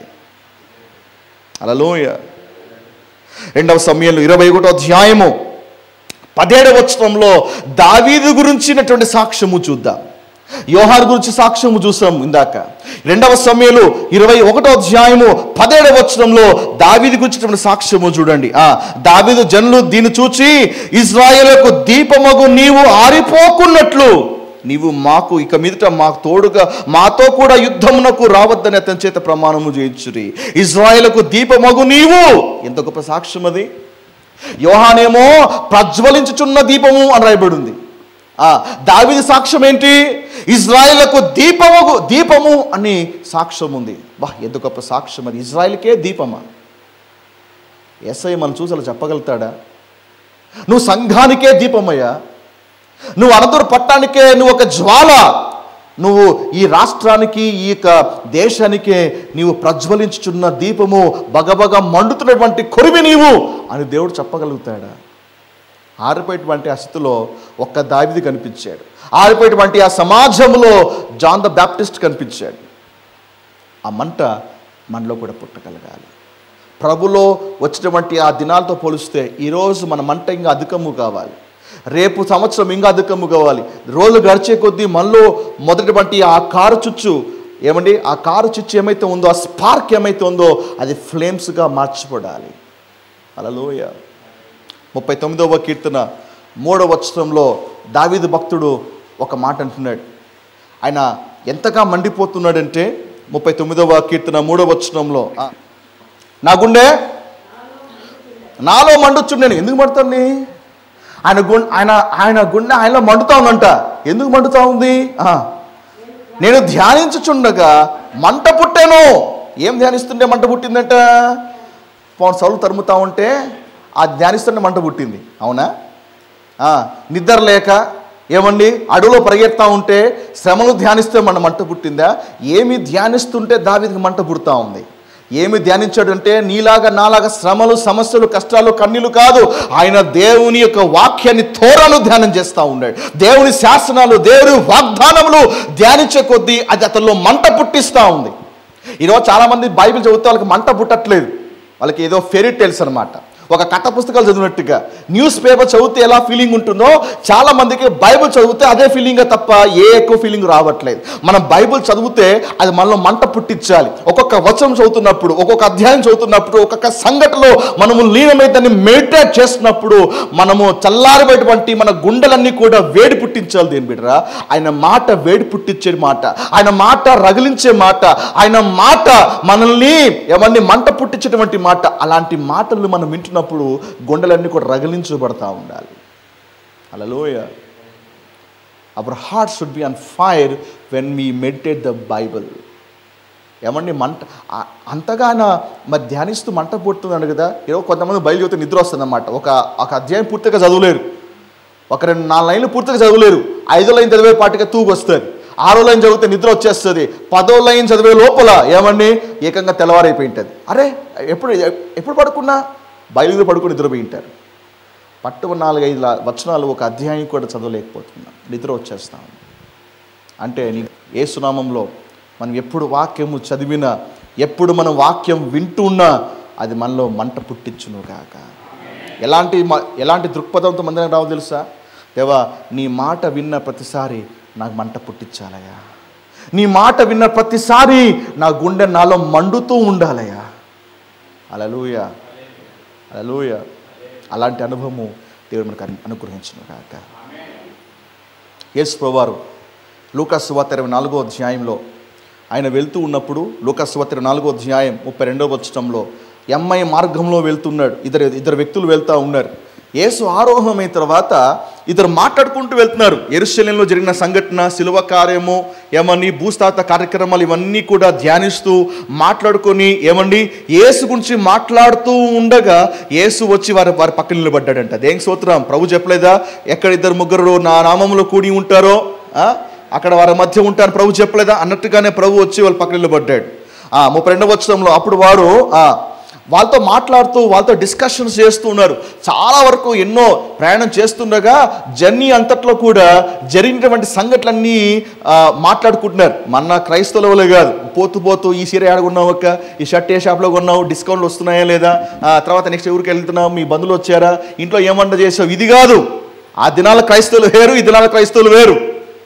అలలోయ రెండవ సమయంలో ఇరవై ఒకటో అధ్యాయము పదేడవ వచనంలో దావీదు గురించినటువంటి సాక్ష్యము చూద్దాం యోహార్ గురించి సాక్ష్యము చూసాం ఇందాక రెండవ సమయంలో ఇరవై ఒకటో అధ్యాయము పదేడవ వచనంలో దావీది గురించినటువంటి సాక్ష్యము చూడండి ఆ దావీదు జనులు దీన్ని చూచి ఇజ్రాయేలుకు దీపమగు నీవు ఆరిపోకున్నట్లు నీవు మాకు ఇక మీదట మాకు తోడుగా మాతో కూడా యుద్ధమునకు రావద్దని అతని చేత ప్రమాణము చేయించురి ఇజ్రాయేలుకు దీపమగు నీవు ఎంత గొప్ప సాక్ష్యం అది యోహానేమో ప్రజ్వలించుచున్న దీపము అని రాయబడింది ఆ దావిది సాక్ష్యం ఏంటి ఇజ్రాయిలకు దీపము దీపము అని సాక్ష్యం ఉంది బా ఎంత గొప్ప సాక్ష్యం అది ఇజ్రాయిల్కే దీపమా ఎస్ఐ మనం చూసి అలా చెప్పగలుగుతాడా నువ్వు సంఘానికే దీపమయ్యా నువ్వు అనంతపుర పట్టణానికే నువ్వు ఒక జ్వాల నువ్వు ఈ రాష్ట్రానికి ఈ యొక్క దేశానికే నీవు ప్రజ్వలించుచున్న దీపము బగబగ మండుతున్నటువంటి కొరివి నీవు అని దేవుడు చెప్పగలుగుతాడా ఆరిపోయేటువంటి ఆ స్థితిలో ఒక్క దావిది కనిపించాడు ఆరిపోయేటువంటి ఆ సమాజంలో జాన్ ద బ్యాప్టిస్ట్ కనిపించాడు ఆ మంట మనలో కూడా పుట్టగలగాలి ప్రభులో వచ్చినటువంటి ఆ దినాలతో పోలిస్తే ఈరోజు మన మంట ఇంకా అధికము కావాలి రేపు సంవత్సరం ఇంకా అధికము కావాలి రోజులు గడిచే కొద్దీ మనలో మొదటివంటి ఆ కారు చుచ్చు ఏమండి ఆ కారు చుచ్చు ఏమైతే ఉందో ఆ స్పార్క్ ఏమైతే ఉందో అది ఫ్లేమ్స్గా మార్చిపడాలి అలలోయ ముప్పై తొమ్మిదవ కీర్తన మూడవ వచనంలో దావీదు భక్తుడు ఒక మాట అంటున్నాడు ఆయన ఎంతగా మండిపోతున్నాడంటే ముప్పై తొమ్మిదవ కీర్తన మూడవ వచనంలో ఆ, నా గుండె నాలో మండుచ్చు నేను ఎందుకు మండుతాను ఆయన గుండె ఆయన ఆయన గుండె ఆయనలో మండుతా ఉందంట ఎందుకు మండుతా ఉంది ఆ, నేను ధ్యానించుచుండగా మంట పుట్టాను ఏం ధ్యానిస్తుంటే మంట పుట్టిందంట పవన్ సౌలు తరుముతా ఉంటే ఆ ధ్యానిస్తుంటే మంట పుట్టింది అవునా ఆ, నిద్ర లేక ఏమండి అడవిలో పరిగెత్తా ఉంటే శ్రమలు ధ్యానిస్తే మన మంట పుట్టిందా ఏమి ధ్యానిస్తుంటే దావిదికి మంట పుడతా ఉంది ఏమి ధ్యానించాడంటే నీలాగా నాలాగా శ్రమలు సమస్యలు కష్టాలు కన్నీలు కాదు ఆయన దేవుని యొక్క వాక్యాన్ని తోరను ధ్యానం చేస్తూ ఉన్నాడు దేవుని శాసనాలు దేవుని వాగ్దానములు ధ్యానించే కొద్దీ అది అతనిలో మంట పుట్టిస్తూ ఉంది ఈరోజు చాలామంది బైబిల్ చదివితే వాళ్ళకి మంట పుట్టట్లేదు వాళ్ళకి ఏదో ఫెరీ టెల్స్ అనమాట ఒక కథ పుస్తకాలు చదివినట్టుగా న్యూస్ పేపర్ చదివితే ఎలా ఫీలింగ్ ఉంటుందో చాలా మందికి బైబిల్ చదివితే అదే ఫీలింగ్ తప్ప ఏ ఎక్కువ ఫీలింగ్ రావట్లేదు మనం బైబిల్ చదివితే అది మనలో మంట పుట్టించాలి ఒక్కొక్క వచనం చదువుతున్నప్పుడు ఒక్కొక్క అధ్యాయం చదువుతున్నప్పుడు ఒక్కొక్క సంఘటనలో మనము లీనమై దాన్ని మెడిటేట్ చేస్తున్నప్పుడు మనము చల్లారిపోయేటువంటి మన గుండెలన్నీ కూడా వేడి పుట్టించాలి దేని బిడ్డరా ఆయన మాట వేడి పుట్టించే మాట ఆయన మాట రగిలించే మాట ఆయన మాట మనల్ని ఏమన్నీ మంట పుట్టించేటువంటి మాట అలాంటి మాటలు మనం వింటున్నప్పుడు గుండెలన్నీ కూడా రగిలించబడతా ఉండాలి అలలోయ our heart should be on fire when we meditate the Bible ఏమండి మంట ఆ- అంతగా ఆయన మరి ధ్యానిస్తూ మంట పుడుతున్నాడు కదా ఏదో కొంతమంది బయలుదేరితే నిద్ర వస్తుందన్నమాట ఒక ఒక అధ్యాయం పూర్తిగా చదవలేరు ఒక రెండు నాలుగు లైన్లు పూర్తిగా చదవలేరు ఐదో లైన్ చదివే పాటిగా తూగు వస్తుంది ఆరో లైన్ చదివితే నిద్ర వచ్చేస్తుంది పదో లైన్ చదివే లోపల ఏమండి ఏకంగా తెల్లవారైపోయి ఉంటుంది అరే ఎప్పుడు ఎప్పుడు పడుకున్నా బయలుదేరి పడుకుని నిద్రపోయి ఉంటారు పట్టు నాలుగైదు లా- వచనాలు ఒక అధ్యాయం కూడా చదవలేకపోతున్నా నిద్ర వచ్చేస్తాం అంటే నీ ఏ సునామంలో మనం ఎప్పుడు వాక్యము చదివినా ఎప్పుడు మనం వాక్యం వింటున్నా అది మనలో మంట పుట్టించును కాక ఎలాంటి మ- ఎలాంటి దృక్పథంతో మందిరం రావు తెలుసా దేవా నీ మాట విన్న ప్రతిసారి నాకు మంట పుట్టించాలయ్యా నీ మాట విన్న ప్రతిసారి నా గుండె నాలో మండుతూ ఉండాలయ్యా అలలుయ అలలుయ అలాంటి అనుభవము దేవుడు మనకు అను- అనుగ్రహించును కాక యేసు ప్రభువారు లూకాసు వార్త ఇరవై నాలుగో అధ్యాయంలో ఆయన వెళ్తూ ఉన్నప్పుడు లూకాసు వార్త ఇరవై నాలుగో అధ్యాయం ముప్పై రెండో వచ్చటంలో ఎంఐ మార్గంలో వెళ్తున్నాడు ఇద్దరు ఇద్దరు వ్యక్తులు వెళ్తూ ఉన్నారు యేసు ఆరోహణమైన తర్వాత ఇద్దరు మాట్లాడుకుంటూ వెళ్తున్నారు ఎరుశల్యంలో జరిగిన సంఘటన శిలువ కార్యము ఏమని భూస్థాత కార్యక్రమాలు ఇవన్నీ కూడా ధ్యానిస్తూ మాట్లాడుకొని ఏమండి యేసు గురించి మాట్లాడుతూ ఉండగా యేసు వచ్చి వారి వారి పక్కన నిలబడ్డాడంట దేనికి స్తోత్రం ప్రభు చెప్పలేదా ఎక్కడ ఇద్దరు ముగ్గురు నా నామంలో కూడి ఉంటారో ఆ? అక్కడ వారి మధ్య ఉంటాను ప్రభు చెప్పలేదా అన్నట్టుగానే ప్రభు వచ్చి వాళ్ళ పక్కన నిలబడ్డాడు ఆ, ముప్పై రెండవ వచ్చంలో అప్పుడు వారు ఆ, వాళ్ళతో మాట్లాడుతూ వాళ్ళతో డిస్కషన్స్ చేస్తూ ఉన్నారు చాలా వరకు ఎన్నో ప్రయాణం చేస్తుండగా జర్నీ అంతట్లో కూడా జరిగినటువంటి సంఘటనలన్నీ ఆ, మాట్లాడుకుంటున్నారు మన క్రైస్తవులే కాదు పోతూ పోతూ ఈ సీర ఆడుకున్నావు అక్క ఈ షర్ట్ ఏ షాప్లో కొన్నావు డిస్కౌంట్లు వస్తున్నాయా లేదా ఆ, తర్వాత నెక్స్ట్ ఊరికి వెళ్తున్నావు మీ బంధువులు వచ్చారా ఇంట్లో ఏం వంట చేసావు ఇది కాదు ఆ దినాల క్రైస్తవులు వేరు ఈ దినాల క్రైస్తవులు వేరు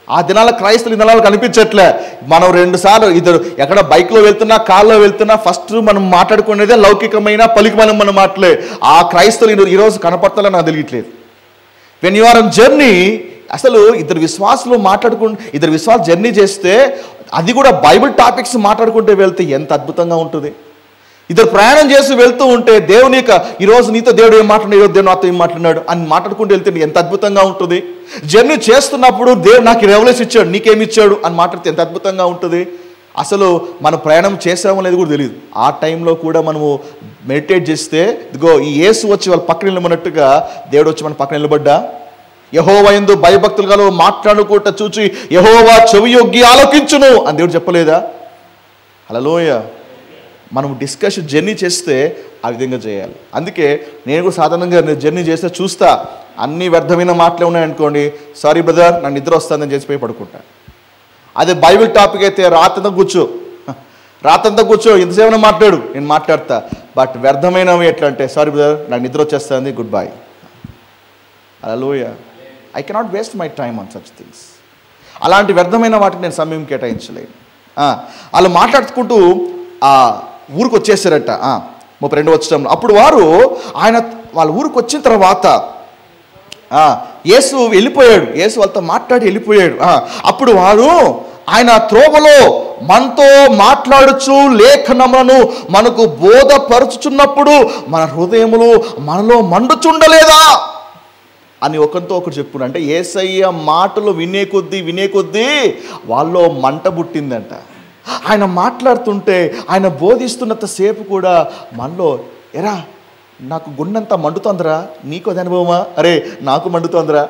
ఆ దినాల క్రైస్తవులు ఈ దినాలు కనిపించట్లే మనం రెండు సార్లు ఇద్దరు ఎక్కడ బైక్లో వెళ్తున్నా కార్లో వెళ్తున్నా ఫస్ట్ మనం మాట్లాడుకునేదే లౌకికమైన పలికమైన మన మాటలే ఆ క్రైస్తవులు ఈ- ఈరోజు కనపడతలే నాకు తెలియట్లేదు when you are on journey అసలు ఇద్దరు విశ్వాసులు మాట్లాడుకుంటూ ఇద్దరు విశ్వాసం జర్నీ చేస్తే అది కూడా బైబిల్ టాపిక్స్ మాట్లాడుకుంటూ వెళ్తే ఎంత అద్భుతంగా ఉంటుంది ఇద్దరు ప్రయాణం చేసి వెళ్తూ ఉంటే దేవుని యొక్క ఈరోజు నీతో దేవుడు ఏం మాట్లాడు ఈరోజు దేవుడు నాతో ఏం మాట్లాడినాడు అని మాట్లాడుకుంటూ వెళ్తే ఎంత అద్భుతంగా ఉంటుంది జర్నీ చేస్తున్నప్పుడు దేవుడు నాకు రెవల్యూషన్ ఇచ్చాడు నీకేమి ఇచ్చాడు అని మాట్లాడితే ఎంత అద్భుతంగా ఉంటుంది అసలు మనం ప్రయాణం చేసామో లేదు కూడా తెలియదు ఆ టైంలో కూడా మనము మెడిటేట్ చేస్తే ఇదిగో ఈ యేసు వచ్చి వాళ్ళ పక్కన నిలబడినట్టుగా దేవుడు వచ్చి మన పక్కన నిలబడ్డా యహోవా ఎందు భయభక్తులు గల మాట్లాడుకుంట చూచి యహోవా చెవి యొగ్గి ఆలోకించును అని దేవుడు చెప్పలేదా హలోయ మనం డిస్కషన్ జర్నీ చేస్తే ఆ విధంగా చేయాలి అందుకే నేను కూడా సాధారణంగా నేను జర్నీ చేస్తే చూస్తా అన్ని వ్యర్థమైన మాటలే ఉన్నాయనుకోండి సారీ బ్రదర్ నాకు నిద్ర వస్తుందని చేసి పోయి పడుకుంటా అదే బైబిల్ టాపిక్ అయితే రాతంతా కూర్చో రాతంతా కూర్చో ఎంతసేపు మాట్లాడు నేను మాట్లాడతా బట్ వ్యర్థమైనవి ఎట్లా అంటే సారీ బ్రదర్ నాకు నిద్ర వచ్చేస్తుంది గుడ్ బై అలలోయ I cannot waste my time on such things అలాంటి వ్యర్థమైన వాటికి నేను సమయం కేటాయించలేను ఆ, వాళ్ళు మాట్లాడుకుంటూ ఆ ఊరికి వచ్చేసారట ఆ, ముప్పై రెండు వచ్చటంలో అప్పుడు వారు ఆయన వాళ్ళ ఊరికి వచ్చిన తర్వాత ఆ, యేసు వెళ్ళిపోయాడు యేసు వాళ్ళతో మాట్లాడి వెళ్ళిపోయాడు ఆ, అప్పుడు వారు ఆయన త్రోవలో మనతో మాట్లాడుచు లేఖనములను మనకు బోధపరుచుచున్నప్పుడు మన హృదయములు మనలో మండుచుండలేదా అని ఒకరితో ఒకరు చెప్పును అంటే ఏసయ్య మాటలు వినే కొద్దీ వినే కొద్దీ వాళ్ళలో మంట పుట్టిందంట ఆయన మాట్లాడుతుంటే ఆయన బోధిస్తున్నంత సేపు కూడా మనలో ఎరా నాకు గుండెంతా మండుతోందిరా నీకు అది అనుభవమా అరే నాకు మండుతోందిరా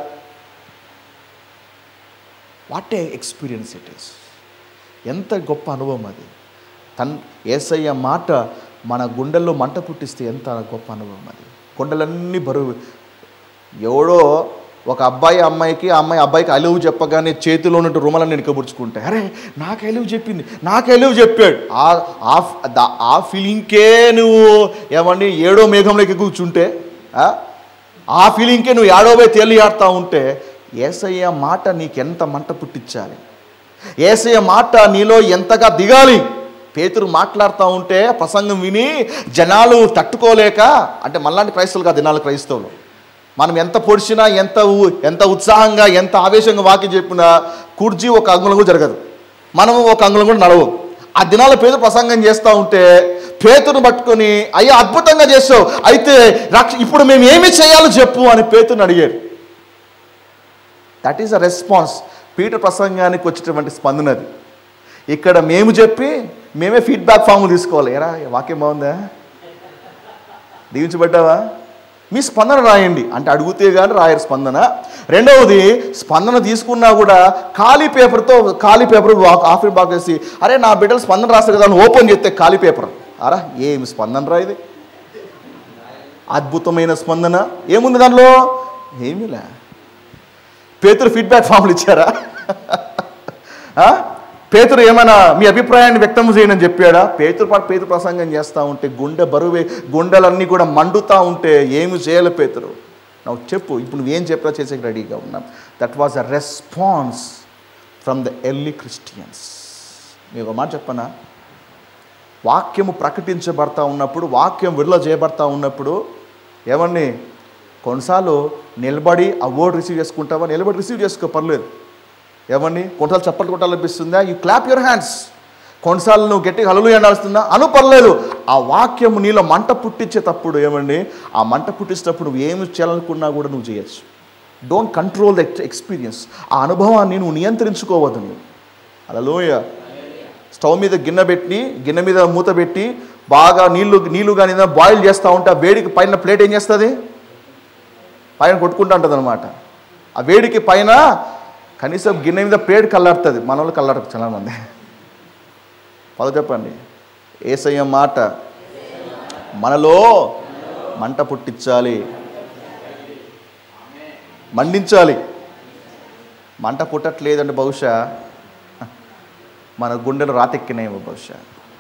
what a experience it is ఎంత గొప్ప అనుభవం అది తన్ ఏసయ్య మాట మన గుండెల్లో మంట పుట్టిస్తే ఎంత గొప్ప అనుభవం అది గుండెలన్నీ బరువు ఎవడో ఒక అబ్బాయి అమ్మాయికి ఆ అమ్మాయి అబ్బాయికి అలువు చెప్పగానే చేతిలో ఉన్నట్టు రుమలని వెనుకబుడుచుకుంటే అరే నాకు అలువు చెప్పింది నాకు అలువు చెప్పాడు ఆ ఆ- దా- ఆ ఫీలింగ్కే నువ్వు ఏమండి ఏడో మేఘంలోకి కూర్చుంటే ఆ? ఆ ఫీలింగ్కే నువ్వు ఏడో పోయి తేలి ఆడుతూ ఉంటే ఏసయ్య మాట నీకెంత మంట పుట్టించాలి ఏసయ్య మాట నీలో ఎంతగా దిగాలి పేతురు మాట్లాడుతూ ఉంటే ప్రసంగం విని జనాలు తట్టుకోలేక అంటే మళ్ళాంటి క్రైస్తవులు కాదు దినాలు క్రైస్తవులు మనం ఎంత పొడిచినా ఎంత ఊ- ఎంత ఉత్సాహంగా ఎంత ఆవేశంగా వాక్యం చెప్పినా కుర్జీ ఒక అంగుళం కూడా జరగదు మనము ఒక అంగుళం కూడా నడవు ఆ దినాల పేదరు ప్రసంగం చేస్తూ ఉంటే పేతును పట్టుకొని అయ్యా అద్భుతంగా చేసావు అయితే రక్ష ఇప్పుడు మేము ఏమి చేయాలో చెప్పు అని పేతుని అడిగారు that is a response Peter ప్రసంగానికి వచ్చేటువంటి స్పందన అది ఇక్కడ మేము చెప్పి మేమే ఫీడ్బ్యాక్ ఫామ్ తీసుకోవాలి ఎరా వాక్యం బాగుందా దీవించబడ్డావా మీ స్పందన రాయండి అంటే అడిగితే కానీ రాయరు స్పందన రెండవది స్పందన తీసుకున్నా కూడా ఖాళీ పేపర్తో ఖాళీ పేపర్ ఆఫీస్ బాక్ వేసి అరే నా బిడ్డలు స్పందన రాస్తారు కదా అని ఓపెన్ చేస్తే ఖాళీ పేపర్ అరా ఏమి స్పందన రా ఇది అద్భుతమైన స్పందన ఏముంది దానిలో ఏమీలే పేతురు ఫీడ్బ్యాక్ ఫామ్లు ఇచ్చారా ఆ? పేతురు ఏమైనా మీ అభిప్రాయాన్ని వ్యక్తం చేయండి అని చెప్పాడా పేతురు పాటు పేతురు ప్రసంగం చేస్తూ ఉంటే గుండె బరువే గుండెలన్నీ కూడా మండుతూ ఉంటే ఏమి చేయాలి పేతురు నాకు చెప్పు ఇప్పుడు నువ్వేం చెప్పినా చేసేకి రెడీగా ఉన్నాం that was a response from the early Christians మీకు ఒక మాట చెప్పనా వాక్యము ప్రకటించబడతా ఉన్నప్పుడు వాక్యం విడుదల చేయబడతా ఉన్నప్పుడు ఏమని కొన్నిసార్లు నిలబడి ఆ వర్డ్ రిసీవ్ చేసుకుంటావా నిలబడి రిసీవ్ చేసుకో పర్లేదు ఏమని కొన్నిసార్లు చప్పట్లు కొట్టాలనిపిస్తుందా యూ క్లాప్ యువర్ హ్యాండ్స్ కొన్నిసార్లు నువ్వు గట్టిగా హలులు ఎండాల్సిందా అను పర్లేదు ఆ వాక్యము నీలో మంట పుట్టించేటప్పుడు ఏమండి ఆ మంట పుట్టించేటప్పుడు నువ్వు ఏమి చేయాలనుకున్నా కూడా నువ్వు చేయొచ్చు డోంట్ కంట్రోల్ ద ఎక్స్పీరియన్స్ ఆ అనుభవాన్ని నువ్వు నియంత్రించుకోవద్దు నువ్వు అలలోయ స్టవ్ మీద గిన్నె పెట్టి గిన్నె మీద మూత పెట్టి బాగా నీళ్లు నీళ్లు కానీ ఏదైనా బాయిల్ చేస్తూ ఉంటే ఆ వేడికి పైన ప్లేట్ ఏం చేస్తుంది పైన కొట్టుకుంటూ ఉంటుంది అనమాట ఆ వేడికి పైన కనీసం గిన్నె మీద ప్లేట్ కల్లాడుతుంది మన వాళ్ళు కల్లాడకు చాలా మంది పద చెప్పండి ఏసయ్య మాట మనలో మంట పుట్టించాలి మండించాలి మంట పుట్టట్లేదంటే బహుశా మన గుండెలు రాతెక్కినాయేమో బహుశా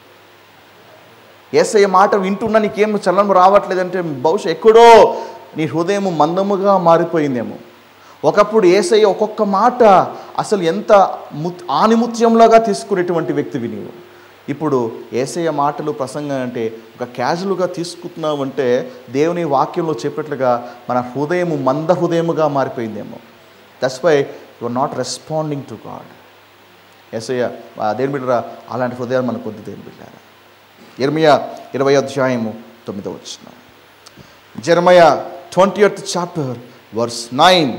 ఏసయ్య మాట వింటున్నా నీకేం చలనం రావట్లేదంటే బహుశా ఎక్కడో నీ హృదయం మందముగా మారిపోయిందేమో ఒకప్పుడు ఏసయ్య ఒక్కొక్క మాట అసలు ఎంత ముత్ ఆనిముత్యంలాగా తీసుకునేటువంటి వ్యక్తివి నీవు ఇప్పుడు ఏసయ్య మాటలు ప్రసంగం అంటే ఒక క్యాజువల్గా తీసుకుంటున్నావు అంటే దేవుని వాక్యంలో చెప్పినట్లుగా మన హృదయము మంద హృదయముగా మారిపోయిందేమో that's why you are not responding to God ఏసయ్య ఆ దేవుని బిడ్డరా అలాంటి హృదయాలు మనకు వద్దు దేవుని బిడ్డారా ఇరమయ ఇరవై అధ్యాయము తొమ్మిదో వచ్చిన జర్మయ twenty eighth chapter verse nine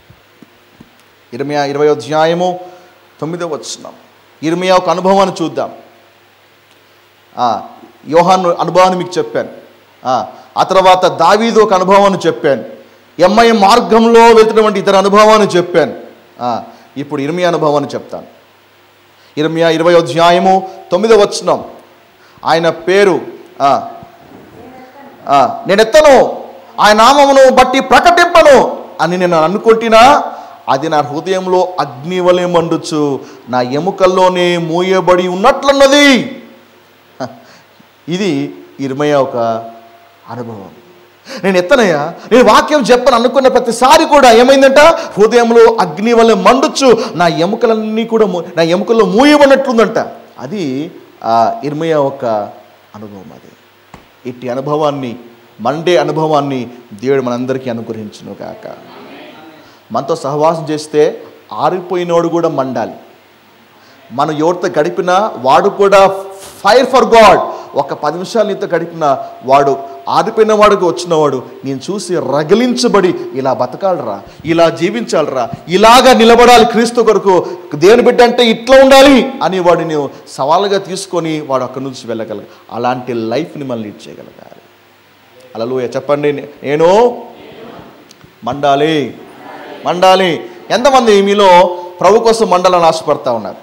ఇరమయ ఇరవై అధ్యాయము తొమ్మిదో వచ్చిన ఇరమయ ఒక అనుభవాన్ని చూద్దాం ఆ, యోహాను అనుభవాన్ని మీకు చెప్పాను ఆ, ఆ తర్వాత దావీదు ఒక అనుభవాన్ని చెప్పాను ఎంఐ మార్గంలో వెళ్తున్నటువంటి ఇతర అనుభవాన్ని చెప్పాను ఆ, ఇప్పుడు ఇరమి అనుభవాన్ని చెప్తాను ఇరమియా ఇరవై అధ్యాయము తొమ్మిదో వచనం ఆయన పేరు ఆ, ఆ, నేను ఎత్తను ఆయన నామమును బట్టి ప్రకటింపను అని నేను అనుకుంటున్నా అది నా హృదయంలో అగ్ని వలె మండుచు నా ఎముకల్లోనే మూయబడి ఉన్నట్లున్నది హ, ఇది ఇరమయ ఒక అనుభవం నేను ఎత్తనయ్యా నేను వాక్యం చెప్పను అనుకున్న ప్రతిసారి కూడా ఏమైందంట హృదయంలో అగ్ని వల్ల మండుచు నా ఎముకలన్నీ కూడా మూ- నా ఎముకల్లో మూయబడినట్లుందంట అది ఆ ఇర్మయ ఒక అనుభవం అది ఇట్టి అనుభవాన్ని మండే అనుభవాన్ని దేవుడు మనందరికీ అనుగ్రహించును కాక మనతో సహవాసం చేస్తే ఆరిపోయినోడు కూడా మండాలి మనం ఎవరితో గడిపినా వాడు కూడా ఫైర్ ఫర్ గాడ్ ఒక పది నిమిషాలు నీతో గడిపిన వాడు ఆరిపోయిన వాడికి వచ్చినవాడు నేను చూసి రగిలించబడి ఇలా బతకాలరా ఇలా జీవించాలరా ఇలాగా నిలబడాలి క్రీస్తు కొరకు దేవుని బిడ్డ అంటే ఇట్లా ఉండాలి అని వాడిని సవాలుగా తీసుకొని వాడు అక్కడి నుంచి వెళ్ళగలగాలి అలాంటి లైఫ్ని మనం లీడ్ చేయగలగాలి అలలు చెప్పండి నేను మండాలి మండాలి ఎంతమంది మీలో ప్రభు కోసం మండాలని ఆశపడతా ఉన్నారు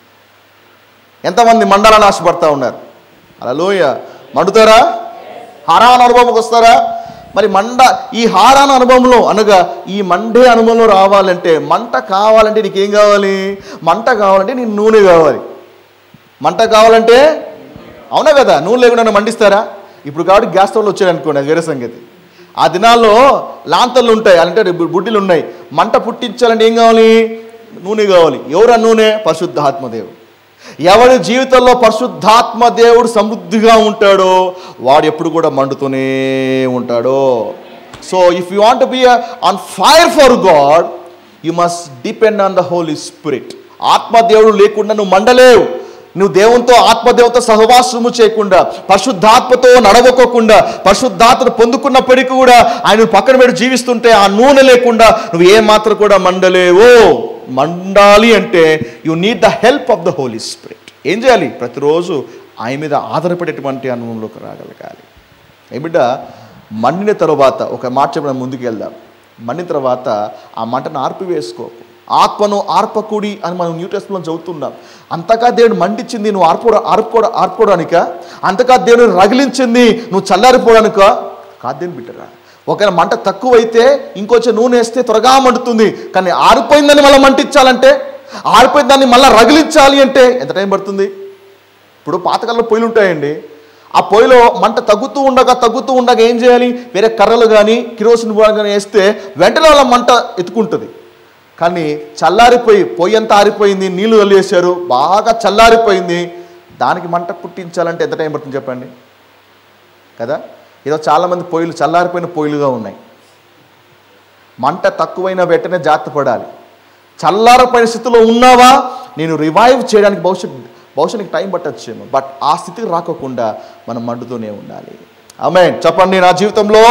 ఎంతమంది మండాలని ఆశపడతా ఉన్నారు అలలోయ మండుతారా హారాన అనుభవంకి వస్తారా మరి మండ ఈ హారాన అనుభవంలో అనగా ఈ మండే అనుభవంలో రావాలంటే మంట కావాలంటే నీకేం కావాలి మంట కావాలంటే నీకు నూనె కావాలి మంట కావాలంటే అవునా కదా నూనె లేకుండా నన్ను మండిస్తారా ఇప్పుడు కాబట్టి గ్యాస్ స్టవ్లు వచ్చాయి అనుకోండి అది వేరే సంగతి ఆ దినాల్లో లాంతర్లు ఉంటాయి అంటే బు- బుడ్డిలు ఉన్నాయి మంట పుట్టించాలంటే ఏం కావాలి నూనె కావాలి ఎవరు ఆ నూనె పరిశుద్ధాత్మదేవుడు ఎవరి జీవితంలో పరిశుద్ధాత్మ దేవుడు సమృద్ధిగా ఉంటాడో వాడు ఎప్పుడు కూడా మండుతూనే ఉంటాడో so if you want be on fire for God you must depend on the Holy Spirit ఆత్మదేవుడు లేకుండా నువ్వు మండలేవు నువ్వు దేవునితో ఆత్మదేవత సహవాసము చేయకుండా పరిశుద్ధాత్మతో నడవకోకుండా పరిశుద్ధాత్మను పొందుకున్నప్పటికీ కూడా ఆయన పక్కన పెట్టి జీవిస్తుంటే ఆ నూనె లేకుండా నువ్వు ఏ మాత్రం కూడా మండలేవు మండాలి అంటే you need the help of the Holy Spirit ఏం చేయాలి ప్రతిరోజు ఆయన మీద ఆధారపడేటువంటి అనుభవంలోకి రాగలగాలి ఏ బిడ్డ మండిన తర్వాత ఒక మాట చెప్పిన ముందుకు వెళ్దాం మండిన తర్వాత ఆ మంటను ఆర్పివేసుకోకు ఆత్మను ఆర్పకుడి అని మనం న్యూ టెస్ట్లో చదువుతున్నాం అంతగా దేవుడు మండించింది నువ్వు ఆర్పో ఆర్పుకో ఆర్పుకోవడానిక అంతగా దేవుడు రగిలించింది నువ్వు చల్లారిపోవడానిక కాదేం బిడ్డరా ఒకవేళ మంట తక్కువైతే ఇంకొంచెం నూనె వేస్తే త్వరగా మండుతుంది కానీ ఆరిపోయిందని మళ్ళీ మంటించాలంటే ఆరిపోయిన దాన్ని మళ్ళీ రగిలించాలి అంటే ఎంత టైం పడుతుంది ఇప్పుడు పాతకాలంలో పొయ్యిలు ఉంటాయండి ఆ పొయ్యిలో మంట తగ్గుతూ ఉండగా తగ్గుతూ ఉండగా ఏం చేయాలి వేరే కర్రలు కానీ కిరోసిన్ కానీ వేస్తే వెంటనే వాళ్ళ మంట ఎత్తుకుంటుంది కానీ చల్లారిపోయి పొయ్యి అంతా ఆరిపోయింది నీళ్లు వదిలేశారు బాగా చల్లారిపోయింది దానికి మంట పుట్టించాలంటే ఎంత టైం పడుతుంది చెప్పండి కదా ఈరోజు చాలామంది పొయ్యిలు చల్లారిపోయిన పొయ్యిలుగా ఉన్నాయి మంట తక్కువైన వెంటనే జాగ్రత్త పడాలి చల్లారపోయిన స్థితిలో ఉన్నావా నేను రివైవ్ చేయడానికి భవిష్యత్ భవిష్యత్ నీకు టైం పట్టచ్చేమో బట్ ఆ స్థితికి రాకోకుండా మనం మండుతూనే ఉండాలి ఆమె చెప్పండి నా జీవితంలో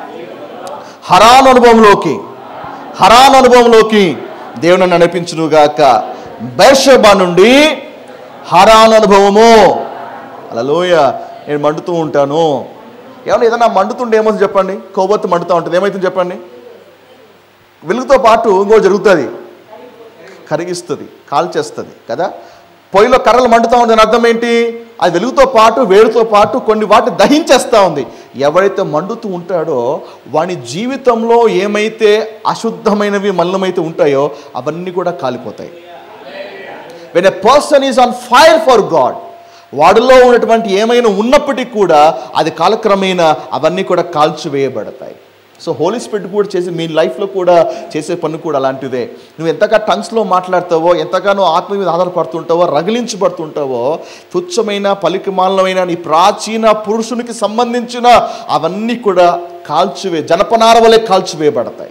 హరాన్ అనుభవంలోకి హరాన్ అనుభవంలోకి దేవుని నన్ను నడిపించునుగాక బైర్షబా నుండి హరాన్ అనుభవము అలలోయ నేను మండుతూ ఉంటాను ఏమన్నా ఏదైనా మండుతుంటే ఏమవుతుంది చెప్పండి కొవ్వొత్తు మండుతూ ఉంటుంది ఏమవుతుంది చెప్పండి వెలుగుతో పాటు ఇంకో జరుగుతుంది కరిగిస్తుంది కాల్చేస్తుంది కదా పొయ్యిలో కర్రలు మండుతూ ఉంది దాని అర్థం ఏంటి అది వెలుగుతో పాటు వేడితో పాటు కొన్ని వాటిని దహించేస్తూ ఉంది ఎవరైతే మండుతూ ఉంటాడో వాని జీవితంలో ఏమైతే అశుద్ధమైనవి మలినమైతే ఉంటాయో అవన్నీ కూడా కాలిపోతాయి when a person is on fire for God వాడిలో ఉన్నటువంటి ఏమైనా ఉన్నప్పటికీ కూడా అది కాలక్రమేణా అవన్నీ కూడా కాల్చివేయబడతాయి సో హోలీ స్పిరిట్ కూడా చేసే మీ లైఫ్లో కూడా చేసే పని కూడా అలాంటిదే నువ్వు ఎంతగా టంగ్స్లో మాట్లాడతావో ఎంతగానో ఆత్మ మీద ఆధారపడుతుంటావో రగిలించబడుతుంటావో తుచ్చమైన పలికిమాలమైన నీ ప్రాచీన పురుషునికి సంబంధించిన అవన్నీ కూడా కాల్చివే జనపనార వలె కాల్చివేయబడతాయి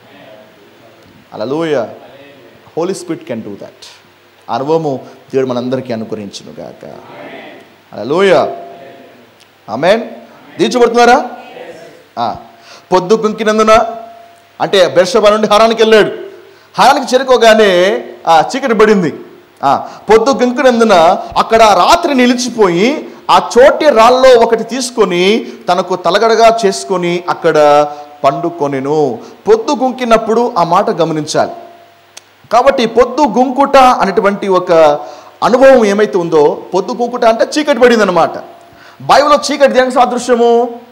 అలలోయ Holy Spirit can do that అనుభవము దేవుడు మనందరికీ అనుగ్రహించును గాక అలలోయ ఆమెన్ దీర్చబడుతున్నారా ఆ, పొద్దు గుంకినందున అంటే బెర్షబా నుండి హరానికి వెళ్ళాడు హరానికి చేరుకోగానే ఆ, చీకటి పడింది ఆ, పొద్దు గుంకినందున అక్కడ రాత్రి నిలిచిపోయి ఆ చోటి రాళ్ళలో ఒకటి తీసుకొని తనకు తలగడగా చేసుకొని అక్కడ పండుకొనెను పొద్దు గుంకినప్పుడు ఆ మాట గమనించాలి కాబట్టి పొద్దు గుంకుట అనేటువంటి ఒక అనుభవం ఏమైతే ఉందో పొద్దు గుంకుట అంటే చీకటి పడింది అనమాట బైబిల్లో చీకటి దేనికి సాదృశ్యము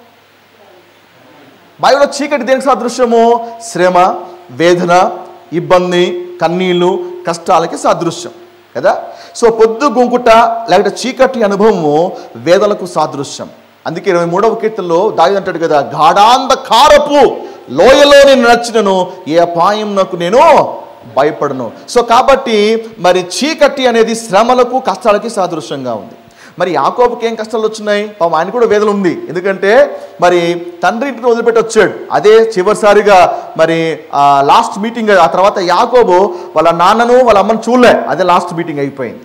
బైబిల్లో చీకటి దేనికి సాదృశ్యము శ్రమ వేదన ఇబ్బంది కన్నీళ్ళు కష్టాలకి సాదృశ్యం కదా సో పొద్దు గుంకుట లేకపోతే చీకటి అనుభవము వేదలకు సాదృశ్యం అందుకే ఇరవై మూడవ కీర్తనలో దాగి అంటాడు కదా గాఢాంధకారపు లోయలో నేను నచ్చినను ఏ అపాయం నాకు నేను భయపడను సో కాబట్టి మరి చీకటి అనేది శ్రమలకు కష్టాలకి సాదృశ్యంగా ఉంది మరి యాకోబుకి ఏం కష్టాలు వచ్చినాయి పాపం ఆయన కూడా వేదన ఉంది ఎందుకంటే మరి తండ్రి ఇంటిని వదిలిపెట్టి వచ్చాడు అదే చివరిసారిగా మరి లాస్ట్ మీటింగ్ ఆ తర్వాత యాకోబు వాళ్ళ నాన్నను వాళ్ళ అమ్మను చూడలే అదే లాస్ట్ మీటింగ్ అయిపోయింది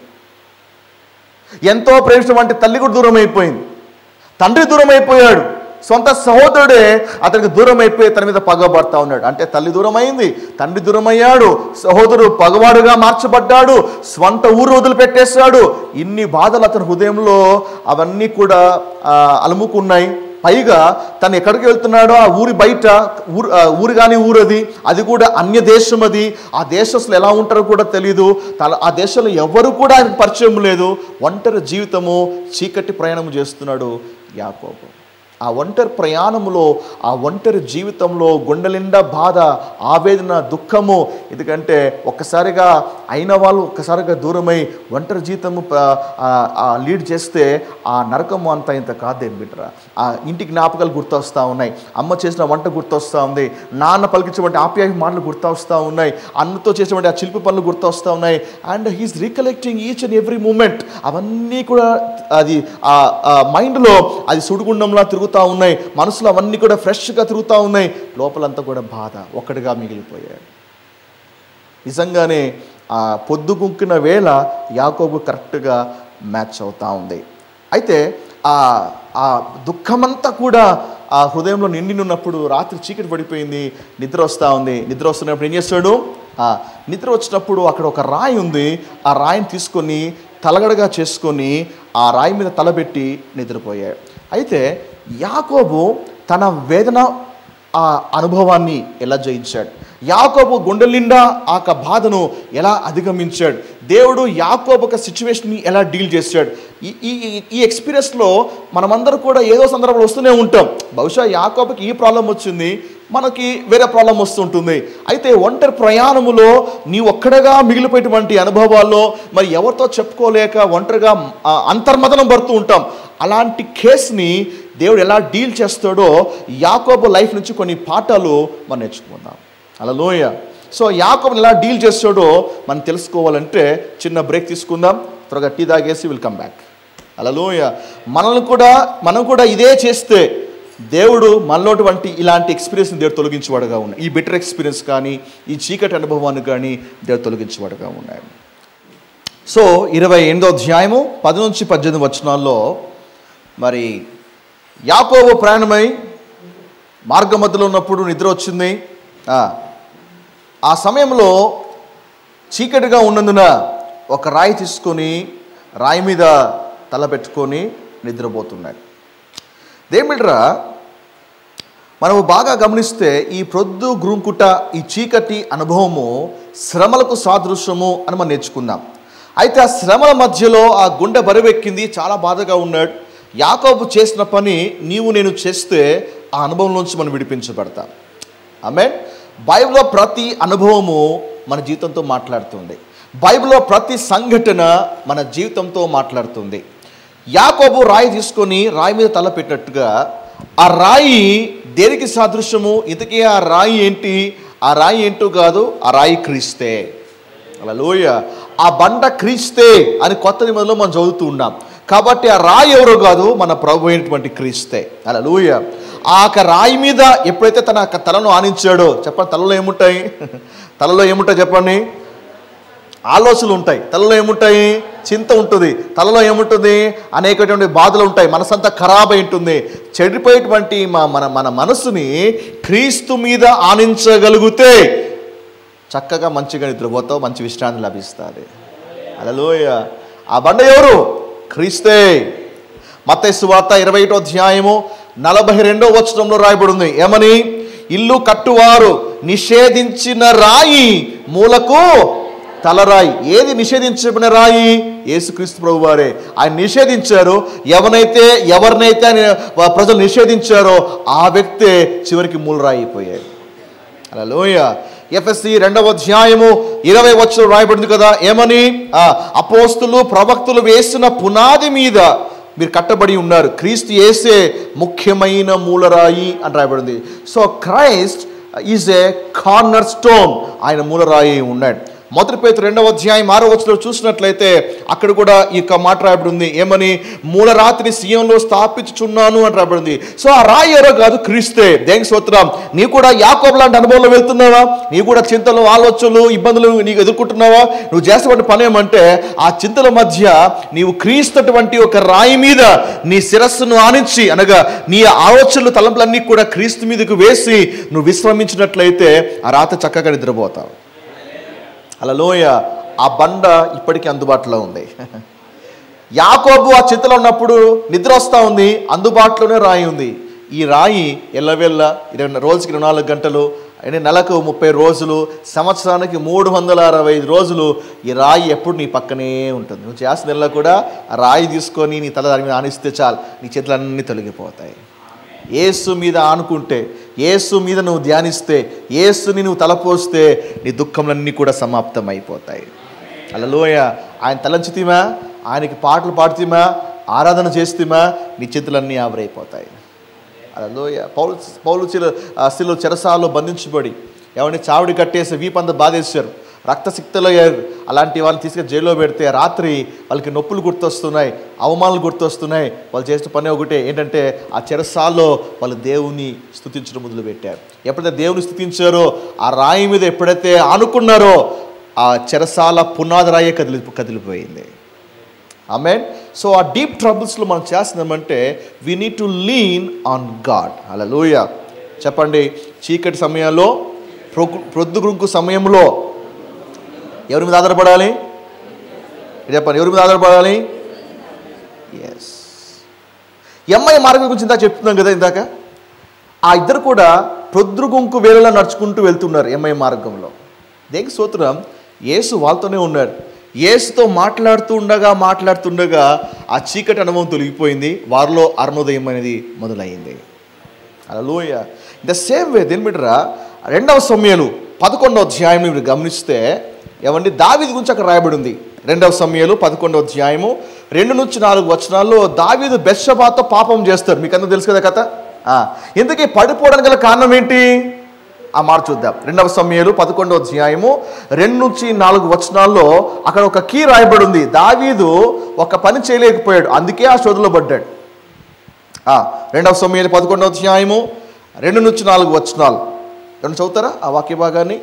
ఎంతో ప్రేమించడం అంటే తల్లి కూడా దూరం అయిపోయింది తండ్రి దూరం అయిపోయాడు సొంత సహోదరుడే అతనికి దూరం అయిపోయి తన మీద పగబడతా ఉన్నాడు అంటే తల్లి దూరం అయింది తండ్రి దూరం అయ్యాడు సహోదరుడు పగవాడుగా మార్చబడ్డాడు స్వంత ఊరు వదిలిపెట్టేశాడు ఇన్ని బాధలు అతని హృదయంలో అవన్నీ కూడా ఆ, అలుముకున్నాయి పైగా తను ఎక్కడికి వెళ్తున్నాడో ఆ ఊరి బయట ఊరు ఆ, ఊరు కానీ ఊరది అది కూడా అన్య దేశం అది ఆ దేశస్తులు ఎలా ఉంటారో కూడా తెలియదు తన ఆ దేశంలో ఎవరు కూడా ఆయనకు పరిచయం లేదు ఒంటరి జీవితము చీకటి ప్రయాణం చేస్తున్నాడు యాకోబు ఆ ఒంటరి ప్రయాణములో ఆ ఒంటరి జీవితంలో గుండెలిండా బాధ ఆవేదన దుఃఖము ఎందుకంటే ఒక్కసారిగా అయిన వాళ్ళు ఒక్కసారిగా దూరమై ఒంటరి జీవితము ప- ఆ- ఆ లీడ్ చేస్తే ఆ నరకము అంత ఇంత కాదేం బిడ్డరా ఆ ఇంటి జ్ఞాపకాలు గుర్తొస్తూ ఉన్నాయి అమ్మ చేసిన వంట గుర్తొస్తూ ఉంది నాన్న పలికించబడి ఆప్యాయ మాటలు గుర్తొస్తూ ఉన్నాయి అన్నతో చేసినటువంటి ఆ శిల్పి పనులు గుర్తొస్తూ ఉన్నాయి and he's recollecting each and every moment అవన్నీ కూడా అది ఆ మైండ్లో అది సుడిగుండంలా తిరుగుతూ ఉన్నాయి మనసులో అవన్నీ కూడా ఫ్రెష్గా తిరుగుతూ ఉన్నాయి లోపలంతా కూడా బాధ ఒక్కడిగా మిగిలిపోయాడు నిజంగానే ఆ పొద్దుగుంకిన వేళ యాకోబు కరెక్ట్గా మ్యాచ్ అవుతా ఉంది అయితే ఆ ఆ దుఃఖమంతా కూడా ఆ హృదయంలో నిండి ఉన్నప్పుడు రాత్రి చీకటి పడిపోయింది నిద్ర వస్తూ ఉంది నిద్ర వస్తున్నప్పుడు ఏం చేస్తాడు ఆ నిద్ర వచ్చినప్పుడు అక్కడ ఒక రాయి ఉంది ఆ రాయిని తీసుకొని తలగడగా చేసుకొని ఆ రాయి మీద తలబెట్టి నిద్రపోయాడు అయితే యాకోబు తన వేదన ఆ అనుభవాన్ని ఎలా జయించాడు యాకోబు గుండె నిండా ఆ యొక్క బాధను ఎలా అధిగమించాడు దేవుడు యాకోబు ఒక సిచ్యువేషన్ని ఎలా డీల్ చేశాడు ఈ ఈ ఈ- ఈ ఎక్స్పీరియన్స్లో మనమందరం కూడా ఏదో సందర్భంలో వస్తూనే ఉంటాం బహుశా యాకోబుకి ఈ ప్రాబ్లం వచ్చింది మనకి వేరే ప్రాబ్లం వస్తుంటుంది అయితే ఒంటరి ప్రయాణములో నీ ఒక్కడగా మిగిలిపోయేటువంటి అనుభవాల్లో మరి ఎవరితో చెప్పుకోలేక ఒంటరిగా ఆ, అంతర్మదనం పడుతూ ఉంటాం అలాంటి కేసుని దేవుడు ఎలా డీల్ చేస్తాడో యాకోబు లైఫ్ నుంచి కొన్ని పాఠాలు మనం నేర్చుకుందాం అలా లోయ సో యాకోబుని ఎలా డీల్ చేస్తాడో మనం తెలుసుకోవాలంటే చిన్న బ్రేక్ తీసుకుందాం త్వరగా టీ తాగేసి విల్ కమ్ బ్యాక్ అలా లోయ మనల్ని కూడా మనం కూడా ఇదే చేస్తే దేవుడు మనలోటువంటి ఇలాంటి ఎక్స్పీరియన్స్ దేవుడు తొలగించేవాడుగా ఉన్నాయి ఈ బెటర్ ఎక్స్పీరియన్స్ కానీ ఈ చీకటి అనుభవాన్ని కానీ దేవుడు తొలగించేవాడుగా ఉన్నాయి సో ఇరవై ఎనిమిదో అధ్యాయము పది నుంచి పద్దెనిమిది వచనాల్లో మరి యాకోబు ప్రయాణమై మార్గ మధ్యలో ఉన్నప్పుడు నిద్ర వచ్చింది ఆ, ఆ సమయంలో చీకటిగా ఉన్నందున ఒక రాయి తీసుకొని రాయి మీద తల పెట్టుకొని నిద్రపోతున్నాడు దేమిడ్రా మనము బాగా గమనిస్తే ఈ ప్రొద్దు గ్రూంకుట ఈ చీకటి అనుభవము శ్రమలకు సాదృశ్యము అని మనం నేర్చుకుందాం అయితే ఆ శ్రమల మధ్యలో ఆ గుండె బరువెక్కింది చాలా బాధగా ఉన్నాడు యాకోబు చేసిన పని నీవు నేను చేస్తే ఆ అనుభవం నుంచి మనం విడిపించబడతాం ఆమె బైబిల్లో ప్రతి అనుభవము మన జీవితంతో మాట్లాడుతుంది బైబిల్లో ప్రతి సంఘటన మన జీవితంతో మాట్లాడుతుంది యాకోబు రాయి తీసుకొని రాయి మీద తల పెట్టినట్టుగా ఆ రాయి దేనికి సాదృశ్యము ఇంతకీ ఆ రాయి ఏంటి ఆ రాయి ఏంటో కాదు ఆ రాయి క్రీస్తే అలా లోయ ఆ బండ క్రీస్తే అని కొత్త నిబంధనలో మనం చదువుతూ ఉన్నాం కాబట్టి ఆ రాయి ఎవరో కాదు మన ప్రభు అయినటువంటి క్రీస్తే అలా లోయ ఆ యొక్క రాయి మీద ఎప్పుడైతే తన యొక్క తలను ఆనించాడో చెప్పండి తలలో ఏముంటాయి తలలో ఏముంటాయి చెప్పండి ఆలోచనలు ఉంటాయి తలలో ఏముంటాయి చింత ఉంటుంది తలలో ఏముంటుంది అనేకటువంటి బాధలు ఉంటాయి మనసంతా ఖరాబ్ అయి ఉంటుంది చెడిపోయేటువంటి మా మన మన మనసుని క్రీస్తు మీద ఆనించగలిగితే చక్కగా మంచిగా నిద్రపోతావు మంచి విశ్రాంతి లభిస్తుంది అలలోయ ఆ బండ ఎవరు క్రీస్తే మత్తయి వార్త ఇరవై ఒకటో అధ్యాయము నలభై రెండో వచనంలో రాయబడి ఉంది ఏమని ఇల్లు కట్టువారు నిషేధించిన రాయి మూలకు తలరాయి ఏది నిషేధించబడిన రాయి యేసుక్రీస్తు ప్రభు వారే ఆయన నిషేధించారు ఎవరైతే ఎవరినైతే ఆయన ప్రజలు నిషేధించారో ఆ వ్యక్తే చివరికి మూలరాయి అయిపోయారు అలా లోయ ఎఫ్ఎస్సి రెండవ అధ్యాయము ఇరవై వచ్చరం రాయబడింది కదా ఏమని ఆ, అపోస్తులు ప్రవక్తులు వేసిన పునాది మీద మీరు కట్టబడి ఉన్నారు క్రీస్తు వేసే ముఖ్యమైన మూలరాయి అని రాయబడింది so Christ is a cornerstone ఆయన మూలరాయి ఉన్నాడు మొదటి పేరు రెండవ అధ్యాయం ఆరో వచ్చలో చూసినట్లయితే అక్కడ కూడా ఈ యొక్క మాట రాయబడి ఉంది ఏమని మూలరాతిని సీఎంలో స్థాపించుచున్నాను అని రాయబడింది సో ఆ రాయి ఎవరో కాదు క్రీస్తే దేనికి స్తోత్రం నీ కూడా యాకోబు లాంటి అనుభవంలో వెళ్తున్నావా నీ కూడా చింతలు ఆలోచనలు ఇబ్బందులు నీకు ఎదుర్కొంటున్నావా నువ్వు చేసేటువంటి పని ఏమంటే ఆ చింతల మధ్య నీవు క్రీస్తుటువంటి ఒక రాయి మీద నీ శిరస్సును ఆనించి అనగా నీ ఆలోచనలు తలంపులన్నీ కూడా క్రీస్తు మీదకు వేసి నువ్వు విశ్రమించినట్లయితే ఆ రాత చక్కగా నిద్రపోతావు అలా లోయ ఆ బండ ఇప్పటికీ అందుబాటులో ఉంది యాకోబు ఆ చింతలో ఉన్నప్పుడు నిద్ర వస్తూ ఉంది అందుబాటులోనే రాయి ఉంది ఈ రాయి ఎల్లవెల్ల ఇరవై రోజుకి ఇరవై నాలుగు గంటలు అంటే నెలకు ముప్పై రోజులు సంవత్సరానికి మూడు వందల అరవై ఐదు రోజులు ఈ రాయి ఎప్పుడు నీ పక్కనే ఉంటుంది నువ్వు చేసిన నెలలో కూడా ఆ రాయి తీసుకొని నీ తల దాని మీద ఆనిస్తే చాలు నీ చేతులన్నీ తొలగిపోతాయి ఏసు మీద ఆనుకుంటే ఏసు మీద నువ్వు ధ్యానిస్తే ఏసుని నువ్వు తలపోస్తే నీ దుఃఖములన్నీ కూడా సమాప్తం అయిపోతాయి అలలోయ ఆయన తలంచితీమా ఆయనకి పాటలు పాడుతీమా ఆరాధన చేస్తీమా నీ చేతులన్నీ ఆవిరైపోతాయి అలలోయ పౌలు పౌలు చిల శిలో చెరసాల్లో బంధించబడి ఎవరిని చావిడి కట్టేసి వీపంత బాధేశారు రక్తసిక్తలో అయ్యారు అలాంటి వాళ్ళని తీసుకొని జైల్లో పెడితే రాత్రి వాళ్ళకి నొప్పులు గుర్తొస్తున్నాయి అవమానాలు గుర్తొస్తున్నాయి వాళ్ళు చేసిన పని ఒకటే ఏంటంటే ఆ చెరసాల్లో వాళ్ళు దేవుని స్థుతించడం మొదలుపెట్టారు ఎప్పుడైతే దేవుని స్థుతించారో ఆ రాయి మీద ఎప్పుడైతే ఆనుకున్నారో ఆ చెరసాల పునాది రాయే కదిలి కదిలిపోయింది ఆమెన్ సో ఆ డీప్ ట్రబుల్స్లో మనం చేస్తున్నామంటే we need to lean on God అలా లోయ చెప్పండి చీకటి సమయంలో ప్రొ- ప్రొద్దుగుంకు సమయంలో ఎవరి మీద ఆధారపడాలి చెప్పండి ఎవరి మీద ఆధారపడాలి ఎస్ ఎంఐ మార్గం గురించి ఇందాక చెప్తున్నాం కదా ఇందాక ఆ ఇద్దరు కూడా ప్రొద్దుగుంకు వేళలో నడుచుకుంటూ వెళ్తున్నారు ఎంఐ మార్గంలో దేనికి సూత్రం యేసు వాళ్ళతోనే ఉన్నాడు యేసుతో మాట్లాడుతూ ఉండగా మాట్లాడుతుండగా ఆ చీకటి అనుభవం తొలగిపోయింది వారిలో అరుణోదయం అనేది మొదలైంది అలలోయ ద సేమ్ వే దీని బిడ్డరా రెండవ సమయాలు పదకొండవ అధ్యాయం మీరు గమనిస్తే ఏమండి దావీదు గురించి అక్కడ రాయబడి ఉంది రెండవ సమయాలు పదకొండవ అధ్యాయము రెండు నుంచి నాలుగు వచనాల్లో దావీదు బెత్షబాతో పాపం చేస్తారు మీకు అందరూ తెలుసు కదా కథ ఆ, ఇంతకీ పడిపోవడానికి గల కారణం ఏంటి ఆ మాట చూద్దాం రెండవ సమయాలు పదకొండవ అధ్యాయము రెండు నుంచి నాలుగు వచనాల్లో అక్కడ ఒక కీ రాయబడి ఉంది దావీదు ఒక పని చేయలేకపోయాడు అందుకే ఆ శోధలో పడ్డాడు ఆ, రెండవ సమయాలు పదకొండవ అధ్యాయము రెండు నుంచి నాలుగు వచనాలు రెండు చదువుతారా ఆ వాక్య భాగాన్ని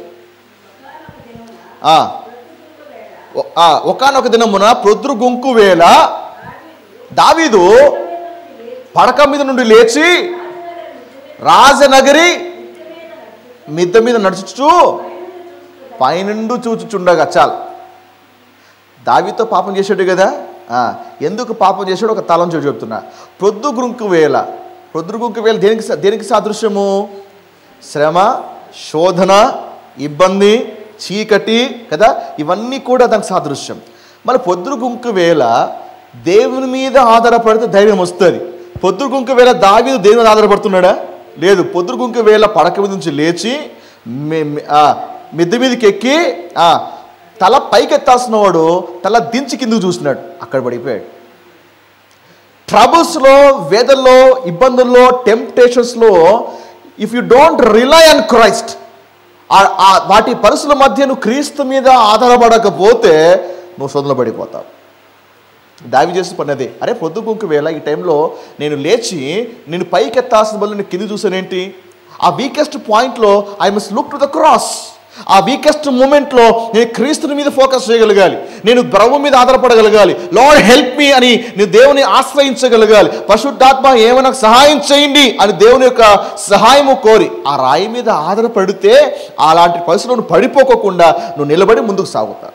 ఆ, ఒ- ఆ, ఒకానొక దినమున ప్రొద్దు గుంకు వేళ దావీదు పడక మీద నుండి లేచి రాజనగరి మిద్ద మీద నడుచుచు పైనుండు చూచుచుండగా చాలు దావితో పాపం చేశాడు కదా ఆ, ఎందుకు పాపం చేశాడు ఒక తలం చూడు చెప్తున్నా ప్రొద్దు గుంకు వేళ ప్రొద్దు గుంకు వేళ దేనికి స- దేనికి సాదృశ్యము శ్రమ శోధన ఇబ్బంది చీకటి కదా ఇవన్నీ కూడా దానికి సాదృశ్యం మళ్ళీ పొద్దు గుంకు వేళ దేవుని మీద ఆధారపడితే ధైర్యం వస్తుంది పొద్దు గుంకు వేళ దావీదు దేవుని మీద ఆధారపడుతున్నాడా లేదు పొద్దు గుంకు వేళ పడక మీద నుంచి లేచి మి- మి- ఆ, మిద్దె మీదకి ఎక్కి ఆ, తల పైకెత్తాల్సిన వాడు తల దించి కిందకు చూసినాడు అక్కడ పడిపోయాడు ట్రబుల్స్లో వేదల్లో ఇబ్బందుల్లో టెంప్టేషన్స్లో if you don't rely on Christ వాటి పరిస్థితుల మధ్య నువ్వు క్రీస్తు మీద ఆధారపడకపోతే నువ్వు సొంతలో పడిపోతావు దావి చేసిన పని అదే అరే పొద్దుగుంకు వేళ ఈ టైంలో నేను లేచి నేను పైకి ఎత్తాల్సిన బదులు నేను కింది చూసానేంటి ఆ వీకెస్ట్ పాయింట్లో I must look to the cross ఆ వీకెస్ట్ మూమెంట్లో నేను క్రీస్తుని మీద ఫోకస్ చేయగలగాలి నేను బ్రహ్మ మీద ఆధారపడగలగాలి లార్డ్ హెల్ప్ మీ అని నేను దేవుని ఆశ్రయించగలగాలి పరిశుద్ధాత్మ ఏమైనా సహాయం చేయండి అని దేవుని యొక్క సహాయము కోరి ఆ రాయి మీద ఆధారపడితే అలాంటి పరిస్థితులను పడిపోకోకుండా నువ్వు నిలబడి ముందుకు సాగుతావు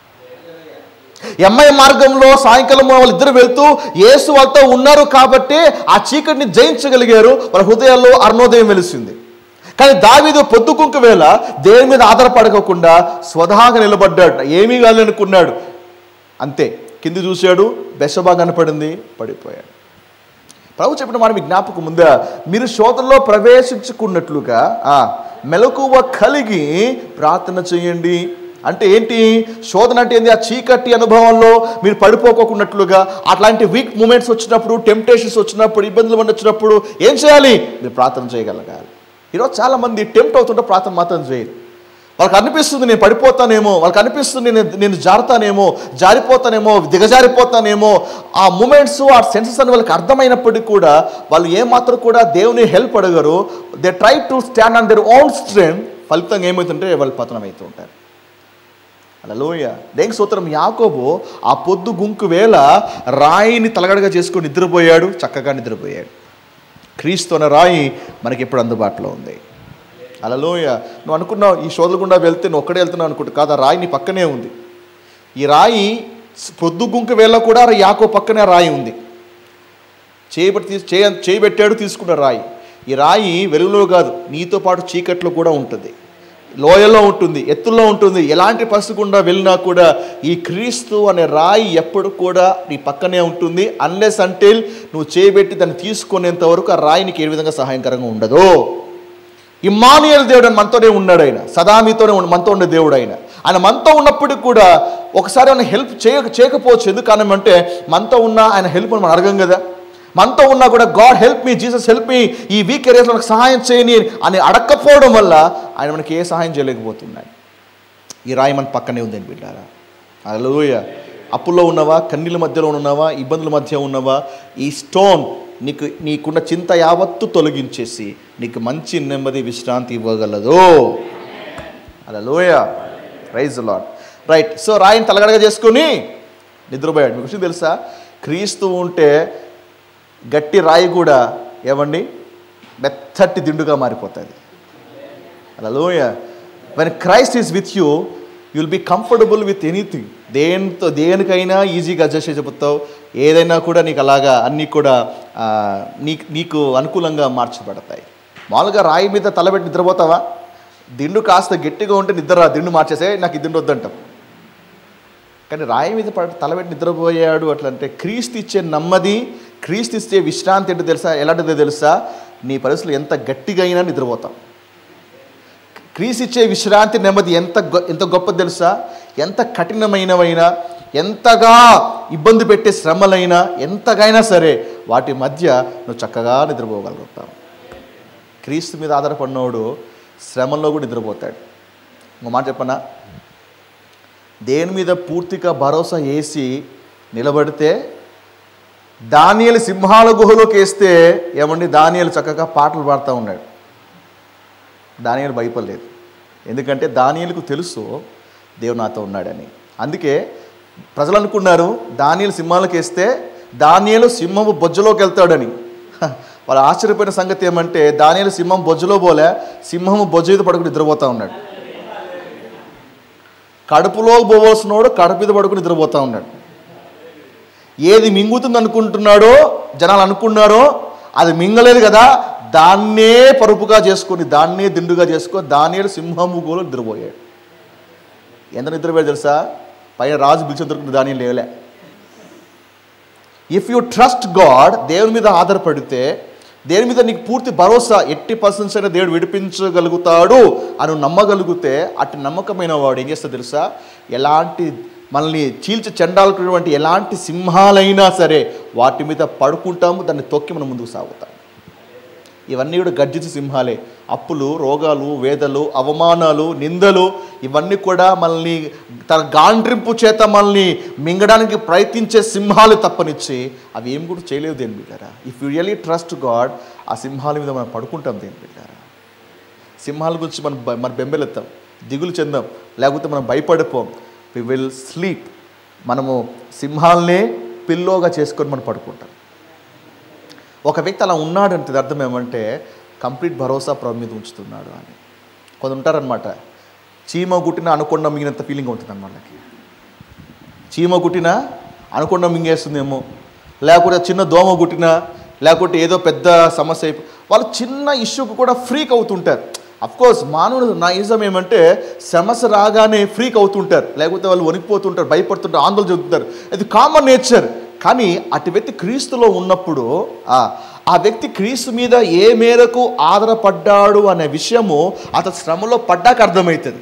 ఎంఐ మార్గంలో సాయంకాలం వాళ్ళిద్దరు వెళ్తూ యేసు వాళ్ళతో ఉన్నారు కాబట్టి ఆ చీకటిని జయించగలిగారు వాళ్ళ హృదయాల్లో అరుణోదయం వెలిసింది కానీ దావీదు పొద్దుకుంక వేళ దేని మీద ఆధారపడకుండా స్వతహాగా నిలబడ్డాడు ఏమీ కాదనుకున్నాడు అంతే కింది చూశాడు బెషబా కనపడింది పడిపోయాడు ప్రభు చెప్పిన మాట మీ జ్ఞాపకం ఉందా మీరు శోధనలో ప్రవేశించుకున్నట్లుగా ఆ, మెలకువ కలిగి ప్రార్థన చేయండి అంటే ఏంటి శోధన అంటే ఏంది ఆ చీకటి అనుభవంలో మీరు పడిపోకోకున్నట్లుగా అట్లాంటి వీక్ మూమెంట్స్ వచ్చినప్పుడు టెంప్టేషన్స్ వచ్చినప్పుడు ఇబ్బందులు పడి వచ్చినప్పుడు ఏం చేయాలి మీరు ప్రార్థన చేయగలగాలి ఈరోజు చాలామంది టెంప్ట్ అవుతుంటే ప్రార్థన మాత్రం చేయరు వాళ్ళకి అనిపిస్తుంది నేను పడిపోతానేమో వాళ్ళకి అనిపిస్తుంది నేను నేను జారుతానేమో జారిపోతానేమో దిగజారిపోతానేమో ఆ మూమెంట్స్ ఆ సెన్సెస్ అని వాళ్ళకి అర్థమైనప్పటికీ కూడా వాళ్ళు ఏమాత్రం కూడా దేవుని హెల్ప్ అడగరు they try to stand on their own strength ఫలితంగా ఏమవుతుంటే వాళ్ళు పతనం అవుతూ ఉంటారు అలా లోయ దేనికి సూత్రం యాకోబు ఆ పొద్దు గుంకు వేళ రాయిని తలగడగా చేసుకొని నిద్రపోయాడు చక్కగా నిద్రపోయాడు క్రీస్తు అనే రాయి మనకి ఇప్పుడు అందుబాటులో ఉంది అలలోయ నువ్వు అనుకున్నావు ఈ శోధల గుండా వెళ్తే నువ్వు ఒక్కడే వెళ్తున్నావు అనుకుంటా కాదు ఆ రాయి నీ పక్కనే ఉంది ఈ రాయి పొద్దు గుంకు వేళ కూడా యాకో పక్కనే ఆ రాయి ఉంది చేయబట్టి తీసు చేయ చేయబెట్టాడు తీసుకున్న రాయి ఈ రాయి వెలుగులో కాదు నీతో పాటు చీకట్లో కూడా ఉంటుంది లోయలో ఉంటుంది ఎత్తుల్లో ఉంటుంది ఎలాంటి పరిస్థితి గుండా వెళ్ళినా కూడా ఈ క్రీస్తు అనే రాయి ఎప్పుడు కూడా నీ పక్కనే ఉంటుంది అన్లెస్ అంటిల్ నువ్వు చేయబెట్టి దాన్ని తీసుకునేంత వరకు ఆ రాయి నీకు ఏ విధంగా సహాయకరంగా ఉండదు ఇమ్మానుయల్ దేవుడు అని మనతోనే ఉన్నాడు ఆయన సదా మీతోనే ఉన్న మనతో ఉండే దేవుడు ఆయన ఆయన మనతో ఉన్నప్పటికి కూడా ఒకసారి ఆయన హెల్ప్ చేయ చేయకపోవచ్చు ఎందుకు కారణం అంటే మనతో ఉన్న ఆయన హెల్ప్ మనం అడగం కదా మనతో ఉన్నా కూడా God help me Jesus help me ఈ వీక్ ఏరియాస్లో మనకు సహాయం చేయని అని అడగకపోవడం వల్ల ఆయన మనకి ఏ సహాయం చేయలేకపోతున్నాడు ఈ రాయి మన పక్కనే ఉందని బిడ్డారా అలలోయ అప్పుల్లో ఉన్నవా కన్నీళ్ళ మధ్యలో ఉన్నావా ఇబ్బందుల మధ్య ఉన్నవా ఈ స్టోన్ నీకు నీకున్న చింత యావత్తు తొలగించేసి నీకు మంచి నెమ్మది విశ్రాంతి ఇవ్వగలదు అలలోయ రైజ్ లాడ్ రైట్ సో రాయిని తలగడగా చేసుకొని నిద్రపోయాడు మీకు విషయం తెలుసా క్రీస్తు ఉంటే గట్టి రాయి కూడా ఏమండి మెత్తటి దిండుగా మారిపోతుంది అలలోయ when Christ is with you you will be comfortable with anything దేనితో దేనికైనా ఈజీగా అడ్జస్ట్ చేయబోతావు ఏదైనా కూడా నీకు అలాగా అన్నీ కూడా ఆ, నీకు నీకు అనుకూలంగా మార్చబడతాయి మామూలుగా రాయి మీద తలబెట్టి నిద్రపోతావా దిండు కాస్త గట్టిగా ఉంటే నిద్ర రా, దిండు మార్చేసే నాకు ఈ దిండు వద్దంటాం కానీ రాయి మీద పడ తలబెట్టి నిద్రపోయాడు అట్లా అంటే క్రీస్తు ఇచ్చే నెమ్మది క్రీస్తు ఇచ్చే విశ్రాంతి ఏంటో తెలుసా ఎలాంటిదో తెలుసా నీ పరిస్థితులు ఎంత గట్టిగా అయినా నిద్రపోతాం క్రీస్తు ఇచ్చే విశ్రాంతి నెమ్మది ఎంత గొ- ఎంత గొప్పది తెలుసా ఎంత కఠినమైనవైనా ఎంతగా ఇబ్బంది పెట్టే శ్రమలైనా ఎంతగైనా సరే వాటి మధ్య నువ్వు చక్కగా నిద్రపోగలుగుతావు క్రీస్తు మీద ఆధారపడినోడు శ్రమల్లో కూడా నిద్రపోతాడు ఇంకో మాట చెప్పనా దేని మీద పూర్తిగా భరోసా వేసి నిలబడితే దానియలు సింహాల గుహలోకి వేస్తే ఏమండి దానియలు చక్కగా పాటలు పాడుతూ ఉన్నాడు దానియలు భయపడలేదు ఎందుకంటే దానియలకు తెలుసు దేవుడు నాతో ఉన్నాడని అందుకే ప్రజలు అనుకున్నారు దానియలు సింహాలకు వేస్తే దానియలు సింహము బొజ్జలోకి వెళ్తాడని హ, వాళ్ళు ఆశ్చర్యపోయిన సంగతి ఏమంటే దానియలు సింహం బొజ్జలో పోలే సింహము బొజ్జ మీద పడుకుని నిద్రపోతూ ఉన్నాడు కడుపులో పోవలసినోడు కడుపు మీద పడుకుని నిద్రపోతూ ఉన్నాడు ఏది మింగుతుంది అనుకుంటున్నాడో జనాలు అనుకున్నారో అది మింగలేదు కదా దాన్నే పరుపుగా చేసుకొని దాన్నే దిండుగా చేసుకొని దాని సింహము గోలు నిద్రపోయాడు ఎంత నిద్రపోయాడు తెలుసా పైన రాజు పిలిచిన దొరుకుతుంది దాని లేవలే ఇఫ్ యూ ట్రస్ట్ గాడ్ దేవుని మీద ఆధారపడితే దేవుని మీద నీకు పూర్తి భరోసా ఎట్టి పర్సన్స్ అయినా దేవుడు విడిపించగలుగుతాడు అని నువ్వు నమ్మగలిగితే అటు నమ్మకమైన వాడు ఏం చేస్తా తెలుసా ఎలాంటి మనల్ని చీల్చి చెండాలటువంటి ఎలాంటి సింహాలైనా సరే వాటి మీద పడుకుంటాము దాన్ని తొక్కి మనం ముందుకు సాగుతాం ఇవన్నీ కూడా గర్జించే సింహాలే అప్పులు రోగాలు వేదలు అవమానాలు నిందలు ఇవన్నీ కూడా మనల్ని తన గాండ్రింపు చేత మనల్ని మింగడానికి ప్రయత్నించే సింహాలు తప్పనిచ్చి అవి ఏం కూడా చేయలేవు దేని బిడ్డారా if you really trust God ఆ సింహాల మీద మనం పడుకుంటాం దేని బిడ్డారా సింహాల గురించి మనం బ- మనం బెంబెలెత్తాం దిగులు చెందాం లేకపోతే మనం భయపడిపోం వి విల్ స్లీప్ మనము సింహాలనే పిల్లోగా చేసుకొని మనం పడుకుంటాం ఒక వ్యక్తి అలా ఉన్నాడంటే దాని అర్థం ఏమంటే కంప్లీట్ భరోసా ప్రభు మీద ఉంచుతున్నాడు అని కొందరు ఉంటారనమాట చీమ గుట్టిన అనుకొండ మింగినంత ఫీలింగ్ ఉంటుంది వాళ్ళకి చీమ గుట్టిన అనుకొండ మింగేస్తుందేమో లేకపోతే చిన్న దోమ గుట్టినా లేకపోతే ఏదో పెద్ద సమస్య అయిపో వాళ్ళు చిన్న ఇష్యూకి కూడా ఫ్రీక్ అవుతుంటారు కోర్స్ మానవుడు నా ఇజం ఏమంటే సమస్య రాగానే ఫ్రీక్ అవుతుంటారు లేకపోతే వాళ్ళు వణికిపోతుంటారు భయపడుతుంటారు ఆందోళన చెందుతుంటారు ఇది కామన్ నేచర్ కానీ అటు వ్యక్తి క్రీస్తులో ఉన్నప్పుడు ఆ ఆ వ్యక్తి క్రీస్తు మీద ఏ మేరకు ఆధారపడ్డాడు అనే విషయము అతను శ్రమలో పడ్డాక అర్థమవుతుంది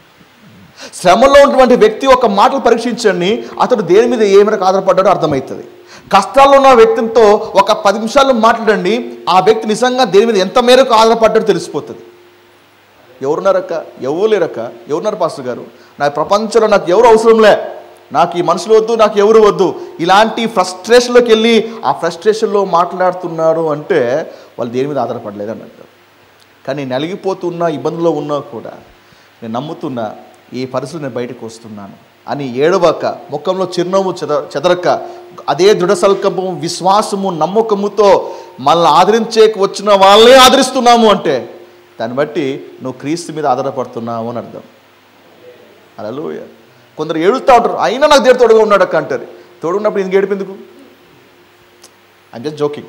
శ్రమలో ఉన్నటువంటి వ్యక్తి ఒక మాటలు పరీక్షించండి అతడు దేని మీద ఏ మేరకు ఆధారపడ్డాడో అర్థమవుతుంది కష్టాల్లో ఉన్న వ్యక్తితో ఒక పది నిమిషాలు మాట్లాడండి ఆ వ్యక్తి నిజంగా దేని మీద ఎంత మేరకు ఆధారపడ్డాడో తెలిసిపోతుంది ఎవరున్నారక్క ఎవరు లేరక్క ఎవరున్నారు పాస్టర్ గారు నా ప్రపంచంలో నాకు ఎవరు అవసరంలే నాకు ఈ మనుషులు వద్దు నాకు ఎవరు వద్దు ఇలాంటి ఫ్రస్ట్రేషన్లోకి వెళ్ళి ఆ ఫ్రస్ట్రేషన్లో మాట్లాడుతున్నారు అంటే వాళ్ళు దేని మీద ఆధారపడలేదు అన్నట్టు కానీ నలిగిపోతున్న ఇబ్బందుల్లో ఉన్నా కూడా నేను నమ్ముతున్నా ఈ పరిస్థితి నేను బయటకు వస్తున్నాను అని ఏడవక ముఖంలో చిరునవ్వు చెద చెదరక అదే దృఢ సంకల్పము విశ్వాసము నమ్మకముతో మనల్ని ఆదరించేకి వచ్చిన వాళ్ళనే ఆదరిస్తున్నాము అంటే దాన్ని బట్టి నువ్వు క్రీస్తు మీద ఆధారపడుతున్నావు అని అర్థం అలలోయ కొందరు ఏడుస్తూ ఉంటారు అయినా నాకు దేవుడు తోడుగా ఉన్నాడు అక్క అంటారు తోడున్నప్పుడు ఇంక ఏడుపు ఎందుకు ఐమ్ జస్ట్ జోకింగ్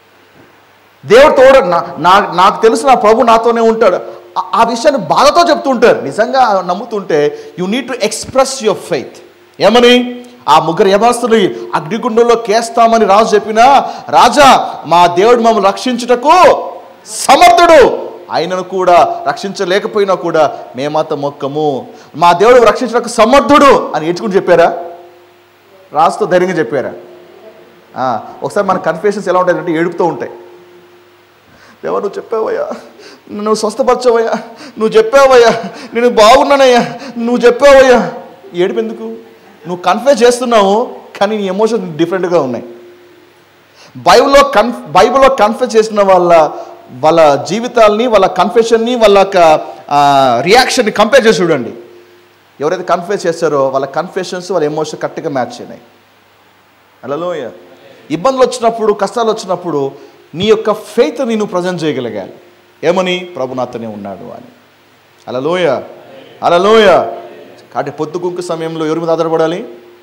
దేవుడు తోడు నా నా- నాకు తెలుసు నా ప్రభు నాతోనే ఉంటాడు ఆ- ఆ విషయాన్ని బాధతో చెప్తుంటారు నిజంగా నమ్ముతుంటే you need to express your faith ఏమని ఆ ముగ్గురు యమస్తులు అగ్నిగుండంలో కేస్తామని రాజు చెప్పినా రాజా మా దేవుడు మమ్మల్ని రక్షించుటకు సమర్థుడు ఆయనను కూడా రక్షించలేకపోయినా కూడా మేమాత మొక్కము మా దేవుడు రక్షించడానికి సమర్థుడు అని ఏడ్చుకుని చెప్పారా రాజుతో ధైర్యంగా చెప్పారా ఆ, ఒకసారి మన కన్ఫ్యూషన్స్ ఎలా ఉంటాయంటే ఏడుపుతూ ఉంటాయి దేవా నువ్వు చెప్పావయ్యా నువ్వు స్వస్థపరచవయ్యా నువ్వు చెప్పావయ్యా నేను బాగున్నానయ్యా నువ్వు చెప్పావయ్యా ఏడుపు ఎందుకు నువ్వు కన్ఫ్యూజ్ చేస్తున్నావు కానీ నీ ఎమోషన్ డిఫరెంట్గా ఉన్నాయి బైబిల్లో కన్ బైబిల్లో కన్ఫ్యూజ్ చేసిన వాళ్ళ వాళ్ళ జీవితాల్ని వాళ్ళ కన్ఫెషన్ని వాళ్ళ యొక్క రియాక్షన్ని కంపేర్ చేసి చూడండి ఎవరైతే కన్ఫ్యూజ్ చేస్తారో వాళ్ళ కన్ఫెషన్స్ వాళ్ళ ఎమోషన్ కరెక్ట్గా మ్యాచ్ అయినాయి అలలోయ ఇబ్బందులు వచ్చినప్పుడు కష్టాలు వచ్చినప్పుడు నీ యొక్క ఫెయిత్ నేను ప్రజెంట్ చేయగలిగాలి ఏమని ప్రభు నాతోనే ఉన్నాడు అని అలలోయ అలలోయ కాబట్టి పొద్దుగుంకు సమయంలో ఎవరి మీద ఆధారపడాలి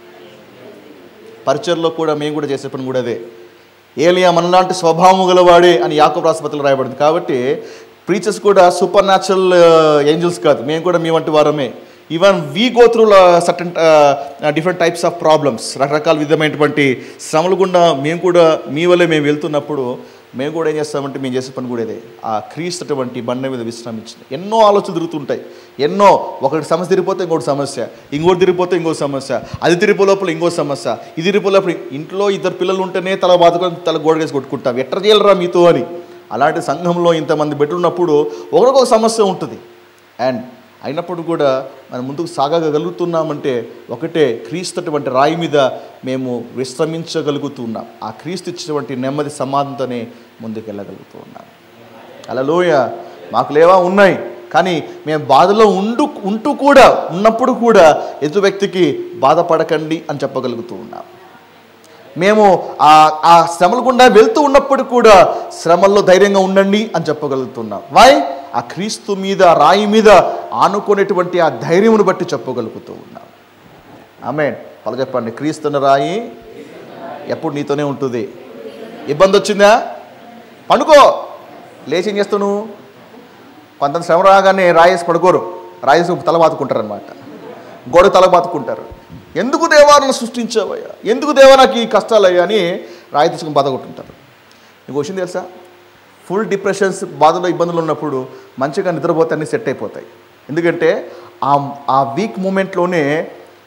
పరిచయలో కూడా మేము కూడా చేసే పని కూడా అదే ఏలియా మనలాంటి స్వభావం గలవాడే అని యాకబ్ రాష్ట్రపతిలో రాయబడింది కాబట్టి ప్రీచర్స్ కూడా సూపర్ న్యాచురల్ ఏంజల్స్ కాదు మేము కూడా మీ వంటి వారమే even we go through certain different types of problems రకరకాల విధమైనటువంటి శ్రమలు గుండా మేము కూడా మీ వల్లే మేము వెళ్తున్నప్పుడు మేము కూడా ఏం చేస్తామంటే మేము చేసే పని కూడా ఇదే ఆ క్రీస్తు అటువంటి బండ మీద విశ్రమించింది ఎన్నో ఆలోచనలు తిరుగుతుంటాయి ఎన్నో ఒకటి సమస్య తిరిగిపోతే ఇంకోటి సమస్య ఇంకోటి తిరిగిపోతే ఇంకో సమస్య అది తిరిగిపో లోపల ఇంకో సమస్య ఇది తిరిగిపో లోపల ఇంట్లో ఇద్దరు పిల్లలు ఉంటేనే తల బాదుకొని తల గోడకేసి కొట్టుకుంటాం ఎట్ట చేయలరా మీతో అని అలాంటి సంఘంలో ఇంతమంది పెట్టున్నప్పుడు ఒకరికొక సమస్య ఉంటుంది అండ్ అయినప్పుడు కూడా మనం ముందుకు సాగగలుగుతున్నామంటే ఒకటే క్రీస్తు అటువంటి రాయి మీద మేము విశ్రమించగలుగుతున్నాం ఆ క్రీస్తు ఇచ్చినటువంటి నెమ్మది సమాధానంతోనే ముందుకు వెళ్ళగలుగుతూ ఉన్నాం అలలోయ మాకు లేవా ఉన్నాయి కానీ మేము బాధలో ఉండు ఉంటూ కూడా ఉన్నప్పుడు కూడా ఎదుటి వ్యక్తికి బాధపడకండి అని చెప్పగలుగుతూ ఉన్నాం మేము ఆ ఆ శ్రమల గుండా వెళ్తూ ఉన్నప్పుడు కూడా శ్రమల్లో ధైర్యంగా ఉండండి అని చెప్పగలుగుతున్నాం వై ఆ క్రీస్తు మీద రాయి మీద ఆనుకునేటువంటి ఆ ధైర్యమును బట్టి చెప్పగలుగుతూ ఉన్నాం ఆమె పల చెప్పండి క్రీస్తున్న రాయి ఎప్పుడు నీతోనే ఉంటుంది ఇబ్బంది వచ్చిందా పండుకో లేచి ఏం చేస్తావు నువ్వు కొంత శ్రమ రాగానే రాయేసి పడుకోరు రాయేసి తల బాతుకుంటారు అనమాట గోడ తల బాతుకుంటారు ఎందుకు దేవాలను సృష్టించావయ్యా ఎందుకు దేవా నాకు ఈ కష్టాలయ్యా అని రాయి తీసుకుని బాధ కొట్టుంటారు నీకు వచ్చింది తెలుసా ఫుల్ డిప్రెషన్స్ బాధలో ఇబ్బందులు ఉన్నప్పుడు మంచిగా నిద్రపోతే అన్నీ సెట్ అయిపోతాయి ఎందుకంటే ఆ ఆ వీక్ మూమెంట్లోనే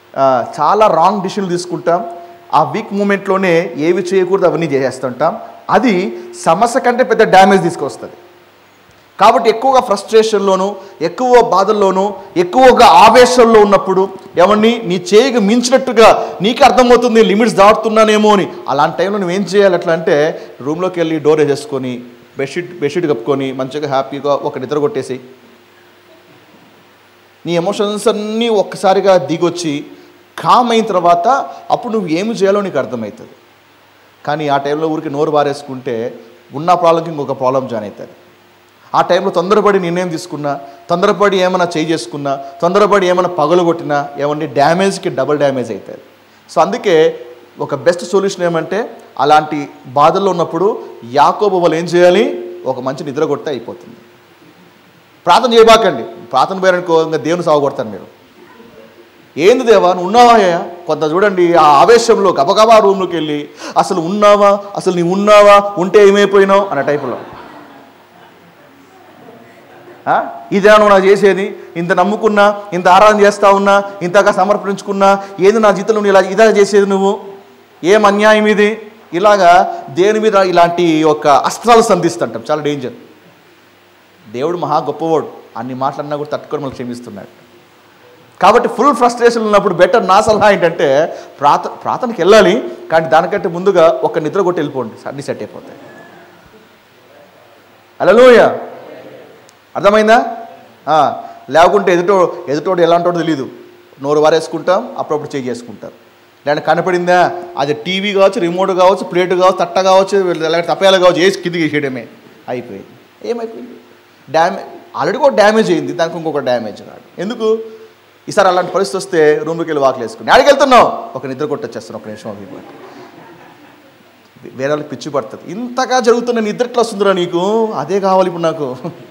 ఆ, చాలా రాంగ్ డిసిషన్లు తీసుకుంటాం ఆ వీక్ మూమెంట్లోనే ఏవి చేయకూడదు అవన్నీ చేసేస్తుంటాం అది సమస్య కంటే పెద్ద డ్యామేజ్ తీసుకొస్తుంది కాబట్టి ఎక్కువగా ఫ్రస్ట్రేషన్లోను ఎక్కువ బాధల్లోనూ ఎక్కువగా ఆవేశంలో ఉన్నప్పుడు ఎవరిని నీ చేయగా మించినట్టుగా నీకు అర్థమవుతుంది లిమిట్స్ దాటుతున్నానేమో అని అలాంటి టైంలో నువ్వేం చేయాలి అట్లా అంటే రూమ్లోకి వెళ్ళి డోర్ వేసేసుకొని బెడ్షీట్ బెడ్షీట్ కప్పుకొని మంచిగా హ్యాపీగా ఒక నిద్ర కొట్టేసి నీ ఎమోషన్స్ అన్నీ ఒక్కసారిగా దిగొచ్చి కామ్ అయిన తర్వాత అప్పుడు నువ్వు ఏమి చేయాలో నీకు అర్థమవుతుంది కానీ ఆ టైంలో ఊరికి నోరు బారేసుకుంటే ఉన్న ప్రాబ్లంకి ఇంకొక ప్రాబ్లం జాయిన్ అవుతుంది ఆ టైంలో తొందరపడి నిర్ణయం తీసుకున్నా తొందరపడి ఏమైనా చేయి చేసుకున్నా తొందరపడి ఏమైనా పగలు కొట్టినా ఏమంటే డ్యామేజ్కి డబుల్ డ్యామేజ్ అవుతుంది సో అందుకే ఒక బెస్ట్ సొల్యూషన్ ఏమంటే అలాంటి బాధల్లో ఉన్నప్పుడు యాకోబు వాళ్ళు ఏం చేయాలి ఒక మంచి నిద్ర కొడితే అయిపోతుంది ప్రార్థన చేయబాకండి ప్రార్థన పోయారనుకో ఇంకా దేవుని సాగు కొడతాను మీరు ఏంది దేవా నువ్వు ఉన్నావా అయ్యా? కొంత చూడండి ఆ ఆవేశంలో గబగబా రూమ్లోకి వెళ్ళి అసలు ఉన్నావా అసలు నీవు ఉన్నావా ఉంటే ఏమైపోయినావు అన్న టైపులో ఆ? ఇదే నువ్వు నాకు చేసేది ఇంత నమ్ముకున్నా ఇంత ఆరాధన చేస్తా ఉన్నా ఇంతగా సమర్పించుకున్నా ఏది నా జీవితంలో నువ్వు ఇలా ఇదా చేసేది నువ్వు ఏం అన్యాయం ఇది ఇలాగా దేని మీద ఇలాంటి ఒక అస్త్రాలు సంధిస్తుంటాం చాలా డేంజర్ దేవుడు మహా గొప్పవాడు అన్ని మాటలన్నా కూడా తట్టుకొని మనకు క్షమిస్తున్నాడు కాబట్టి ఫుల్ ఫ్రస్ట్రేషన్ ఉన్నప్పుడు బెటర్ నా సలహా ఏంటంటే ప్రాత ప్రార్థనకి వెళ్ళాలి కానీ దానికంటే ముందుగా ఒక నిద్ర కొట్టి వెళ్ళిపోండి అన్ని సెట్ అయిపోతాయి అలలోయ అర్థమైందా ఆ, లేకుంటే ఎదుటో ఎదుటోడు ఎలాంటోడో తెలియదు నోరు వారేసుకుంటాం అప్పుడప్పుడు చేయి చేసుకుంటారు లేదంటే కనపడిందా అది టీవీ కావచ్చు రిమోట్ కావచ్చు ప్లేట్ కావచ్చు తట్ట కావచ్చు లేకపోతే తప్పేలా కావచ్చు వేసి కిందికి వేసేయడమే అయిపోయింది ఏమైపోయింది డ్యామేజ్ ఆల్రెడీ కూడా డ్యామేజ్ అయింది దానికి ఇంకొక డ్యామేజ్ కాదు ఎందుకు ఈసారి అలాంటి పరిస్థితి వస్తే రూమ్లోకి వెళ్ళి వాకిలు వేసుకుని ఆడికి వెళ్తున్నావు ఒక నిద్ర కొట్టొచ్చేస్తాను ఒక నిమిషం అవి ఇవ్వండి. వేరే వాళ్ళకి పిచ్చి పడుతుంది ఇంతగా జరుగుతున్న నిద్ర ఎట్లా వస్తుందిరా నీకు అదే కావాలి ఇప్పుడు నాకు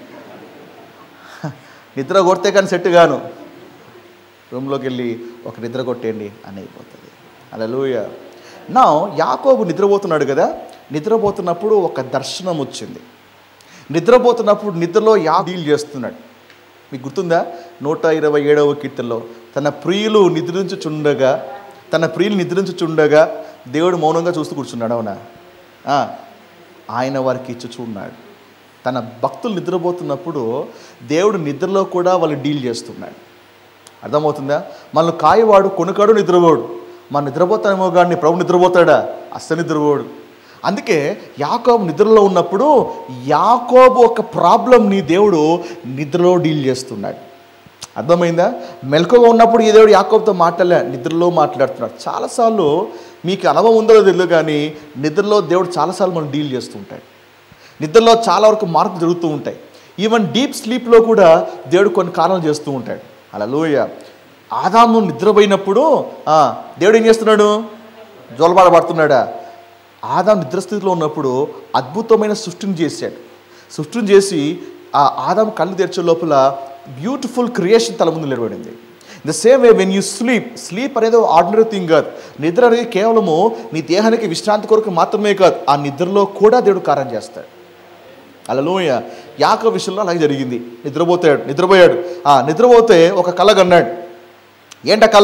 నిద్ర కొడితే కానీ సెట్ గాను రూమ్లోకి వెళ్ళి ఒక నిద్ర కొట్టేయండి అని అయిపోతుంది అలా లూయ నా యాకోబు నిద్రపోతున్నాడు కదా నిద్రపోతున్నప్పుడు ఒక దర్శనం వచ్చింది నిద్రపోతున్నప్పుడు నిద్రలో యా డీల్ చేస్తున్నాడు మీకు గుర్తుందా నూట ఇరవై ఏడవ కీర్తనలో తన ప్రియులు నిద్రించుచుండగా తన ప్రియులు నిద్రించుచుండగా దేవుడు మౌనంగా చూస్తూ కూర్చున్నాడు అవునా ఆ, ఆయన వారికి ఇచ్చుచున్నాడు తన భక్తులు నిద్రపోతున్నప్పుడు దేవుడు నిద్రలో కూడా వాళ్ళు డీల్ చేస్తున్నాడు అర్థమవుతుందా మనల్ని కాయవాడు కొనుకాడు నిద్రపోడు మన నిద్రపోతానేమో కానీ ప్రభు నిద్రపోతాడా అస్సలు నిద్రపోడు అందుకే యాకోబు నిద్రలో ఉన్నప్పుడు యాకోబు ఒక ప్రాబ్లంని దేవుడు నిద్రలో డీల్ చేస్తున్నాడు అర్థమైందా మెలకుగా ఉన్నప్పుడు ఈ దేవుడు యాకోబుతో మాట్లాడలే నిద్రలో మాట్లాడుతున్నాడు చాలాసార్లు మీకు అనుభవం ఉందో లేదో తెలియదు కానీ నిద్రలో దేవుడు చాలాసార్లు మనం డీల్ చేస్తూ ఉంటాడు నిద్రలో చాలా వరకు మార్పులు జరుగుతూ ఉంటాయి ఈవెన్ డీప్ స్లీప్లో కూడా దేవుడు కొన్ని కారణాలు చేస్తూ ఉంటాడు అలా లోయ ఆదాము నిద్రపోయినప్పుడు ఆ, దేవుడు ఏం చేస్తున్నాడు జోలబాడ పడుతున్నాడా ఆదాం నిద్రస్థితిలో ఉన్నప్పుడు అద్భుతమైన సృష్టిని చేశాడు సృష్టిని చేసి ఆ ఆదాం కళ్ళు తెరిచే లోపల బ్యూటిఫుల్ క్రియేషన్ తల ముందు నిలబడింది the same way when you sleep sleep అనేది ఆర్డినరీ థింగ్ కాదు నిద్ర అనేది కేవలము నీ దేహానికి విశ్రాంతి కొరకు మాత్రమే కాదు ఆ నిద్రలో కూడా దేవుడు కార్యం చేస్తాడు అలలోయ యాక విషయంలో అలాగే జరిగింది నిద్రపోతాడు నిద్రపోయాడు ఆ నిద్రపోతే ఒక కళ కన్నాడు ఏంట కళ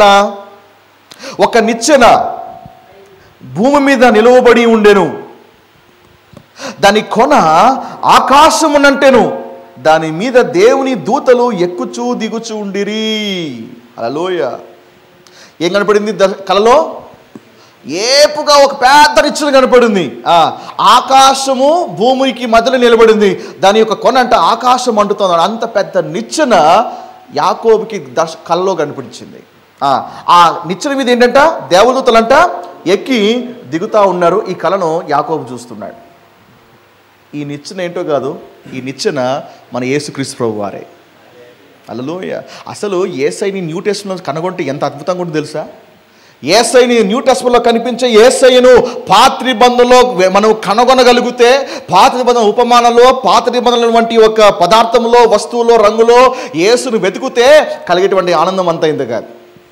ఒక నిచ్చెన భూమి మీద నిలువబడి ఉండెను దాని కొన ఆకాశమునంటెను దాని మీద దేవుని దూతలు ఎక్కుచూ దిగుచూ ఉండిరి అలలోయ ఏం కనపడింది ద- కలలో ఏపుగా ఒక పెద్ద నిచ్చెన కనపడింది ఆ, ఆకాశము భూమికి మధ్యలో నిలబడింది దాని యొక్క కొన అంటే ఆకాశం అంటుతుంది అంత పెద్ద నిచ్చెన యాకోబుకి దర్శ కళ్ళలో కనిపించింది ఆ, ఆ నిచ్చెన మీద ఏంటంట దేవదూతలంట ఎక్కి దిగుతా ఉన్నారు ఈ కళను యాకోబు చూస్తున్నాడు ఈ నిచ్చెన ఏంటో కాదు ఈ నిచ్చెన మన యేసుక్రీస్తు ప్రభు వారే అలలోయ అసలు ఏసైని న్యూ టెస్ట్లో కనుగొంటే ఎంత అద్భుతంగా ఉంటుందో తెలుసా ఏసైని న్యూ టెస్ట్లో కనిపించే ఏసైను పాత నిబంధనలో మనం కనుగొనగలిగితే పాత నిబంధన ఉపమానంలో పాత నిబంధనల వంటి ఒక పదార్థంలో వస్తువులో రంగులో యేసును వెతికితే కలిగేటువంటి ఆనందం అంతా ఇంత కాదు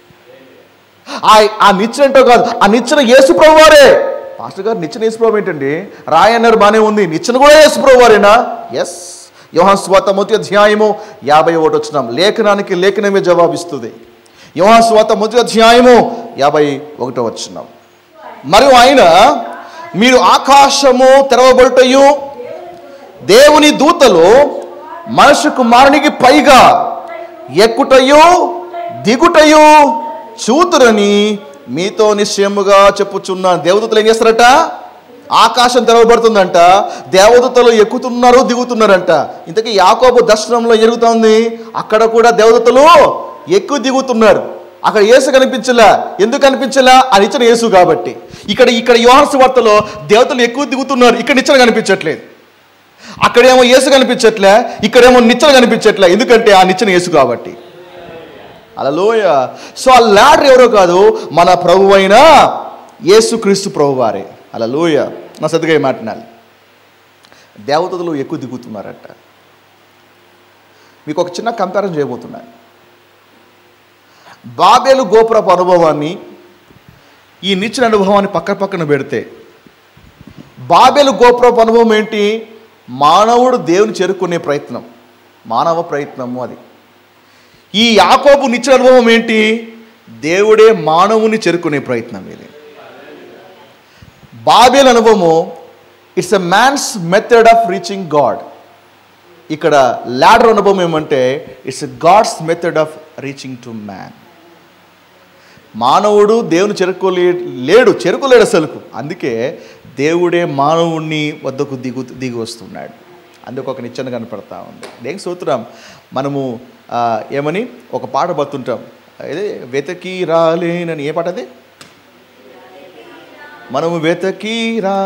ఆ ఆ నిచ్చెన ఏంటో కాదు ఆ నిచ్చెన యేసు ప్రభు వారే పాస్టర్ గారు నిచ్చెన యేసు ప్రభు ఏంటండి రాయన్నారు బాగానే ఉంది నిచ్చెన కూడా యేసు ప్రభు వారేనా ఎస్ యోహాన్ స్వాత మొదటి అధ్యాయము యాభై ఒకటి వచ్చినాం లేఖనానికి లేఖనమే జవాబిస్తుంది యోహాస్వాత మొదటి అధ్యాయము యాభై ఒకటో వచ్చినాం మరియు ఆయన మీరు ఆకాశము తెరవబడుటయు దేవుని దూతలు మనుషు కుమారునికి పైగా ఎక్కుటయు దిగుటయు చూతురని మీతో నిశ్చయముగా చెప్పుచున్నాను దేవదూతలు ఏం చేస్తారట ఆకాశం తెరవబడుతుందంట దేవదూతలు ఎక్కుతున్నారు దిగుతున్నారంట ఇంతకీ యాకోబు దర్శనంలో జరుగుతోంది అక్కడ కూడా దేవదూతలు ఎక్కువ దిగుతున్నారు అక్కడ యేసు కనిపించలా ఎందుకు కనిపించలా అని ఇచ్చిన యేసు కాబట్టి ఇక్కడ ఇక్కడ యోహాను వార్తలో దేవతలు ఎక్కువ దిగుతున్నారు ఇక్కడ నిచ్చెన కనిపించట్లేదు అక్కడేమో యేసు కనిపించట్లే ఇక్కడేమో నిచ్చెన కనిపించట్లే ఎందుకంటే ఆ నిచ్చెన యేసు కాబట్టి అలలోయ సో ఆ లాడర్ ఎవరో కాదు మన ప్రభు అయిన యేసుక్రీస్తు ప్రభు వారే అలలోయ నా సతిగా మాట్లాడాలి దేవతలు ఎక్కువ దిగుతున్నారట మీకు ఒక చిన్న కంపారిజన్ చేయబోతున్నాను బాబేలు గోపురపు అనుభవాన్ని ఈ నిచ్చిన అనుభవాన్ని పక్క పక్కన పెడితే బాబేలు గోపురపు అనుభవం ఏంటి మానవుడు దేవుని చేరుకునే ప్రయత్నం మానవ ప్రయత్నము అది ఈ యాకోబు నిచ్చిన అనుభవం ఏంటి దేవుడే మానవుని చేరుకునే ప్రయత్నం ఇది బాబేల్ అనుభవము it's a man's method of reaching God ఇక్కడ లాడర్ అనుభవం ఏమంటే it's God's method of reaching to man మానవుడు దేవుని చేరుకోలే లేడు చేరుకోలేడు అసలుకు అందుకే దేవుడే మానవుణ్ణి వద్దకు దిగు దిగి వస్తున్నాడు అందుకు ఒక నిచ్చెన కనపడతా ఉంది దేనికి సూత్రం మనము ఆ, ఏమని ఒక పాట పడుతుంటాం అదే వెతకి రాలేనని ఏ పాట అది మనము వెతకి రా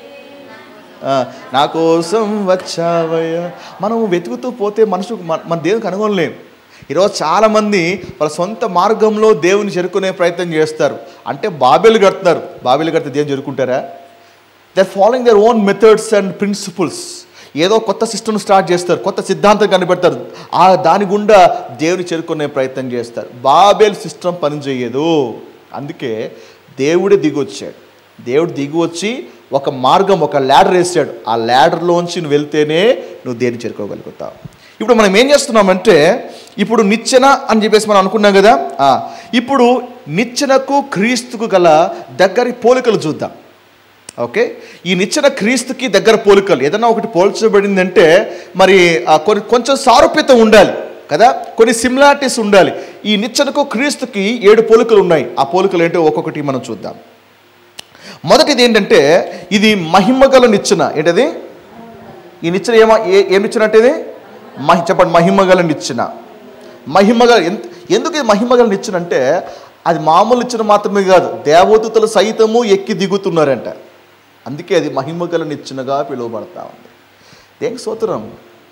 ఆ, నా కోసం వచ్చావయ్యా మనము వెతుకుతూ పోతే మనసు మన- మన దేవునికి కనుగొనలేం ఈరోజు చాలామంది వాళ్ళ సొంత మార్గంలో దేవుని చేరుకునే ప్రయత్నం చేస్తారు అంటే బాబేలు కడుతున్నారు బాబేలు కడితే దేవుని చేరుకుంటారా they following their own methods and principles ఏదో కొత్త సిస్టమ్ స్టార్ట్ చేస్తారు కొత్త సిద్ధాంతం కనిపెడతారు ఆ దాని గుండా దేవుని చేరుకునే ప్రయత్నం చేస్తారు బాబేల్ సిస్టమ్ పనిచేయదు అందుకే దేవుడే దిగొచ్చాడు దేవుడు దిగి వచ్చి ఒక మార్గం ఒక ల్యాడర్ వేసాడు ఆ ల్యాడర్లోంచి నువ్వు వెళ్తేనే నువ్వు దేన్ని చేరుకోగలుగుతావు ఇప్పుడు మనం ఏం చేస్తున్నామంటే ఇప్పుడు నిచ్చెన అని చెప్పేసి మనం అనుకున్నాం కదా ఆ, ఇప్పుడు నిచ్చెనకు క్రీస్తుకు గల దగ్గరి పోలికలు చూద్దాం ఓకే ఈ నిచ్చెన క్రీస్తుకి దగ్గర పోలికలు ఏదైనా ఒకటి పోల్చబడిందంటే మరి ఆ కొన్ని కొంచెం సారూప్యత ఉండాలి కదా కొన్ని సిమిలారిటీస్ ఉండాలి ఈ నిచ్చెనకు క్రీస్తుకి ఏడు పోలికలు ఉన్నాయి ఆ పోలికలు ఏంటో ఒక్కొక్కటి మనం చూద్దాం మొదటిది ఏంటంటే ఇది మహిమగల నిచ్చెన ఏంటది ఈ నిచ్చెన ఏమా ఏ ఏం నిచ్చెన అంటే ఇది మహి చెప్పండి మహిమగల నిచ్చెన మహిమగల ఎంత ఎందుకు ఇది మహిమగల నిచ్చెన అంటే అది మామూలు నిచ్చెన మాత్రమే కాదు దేవదూతలు సైతము ఎక్కి దిగుతున్నారంట అందుకే అది మహిమగల నిచ్చెనగా పిలువబడతా ఉంది దేనికి సోదరం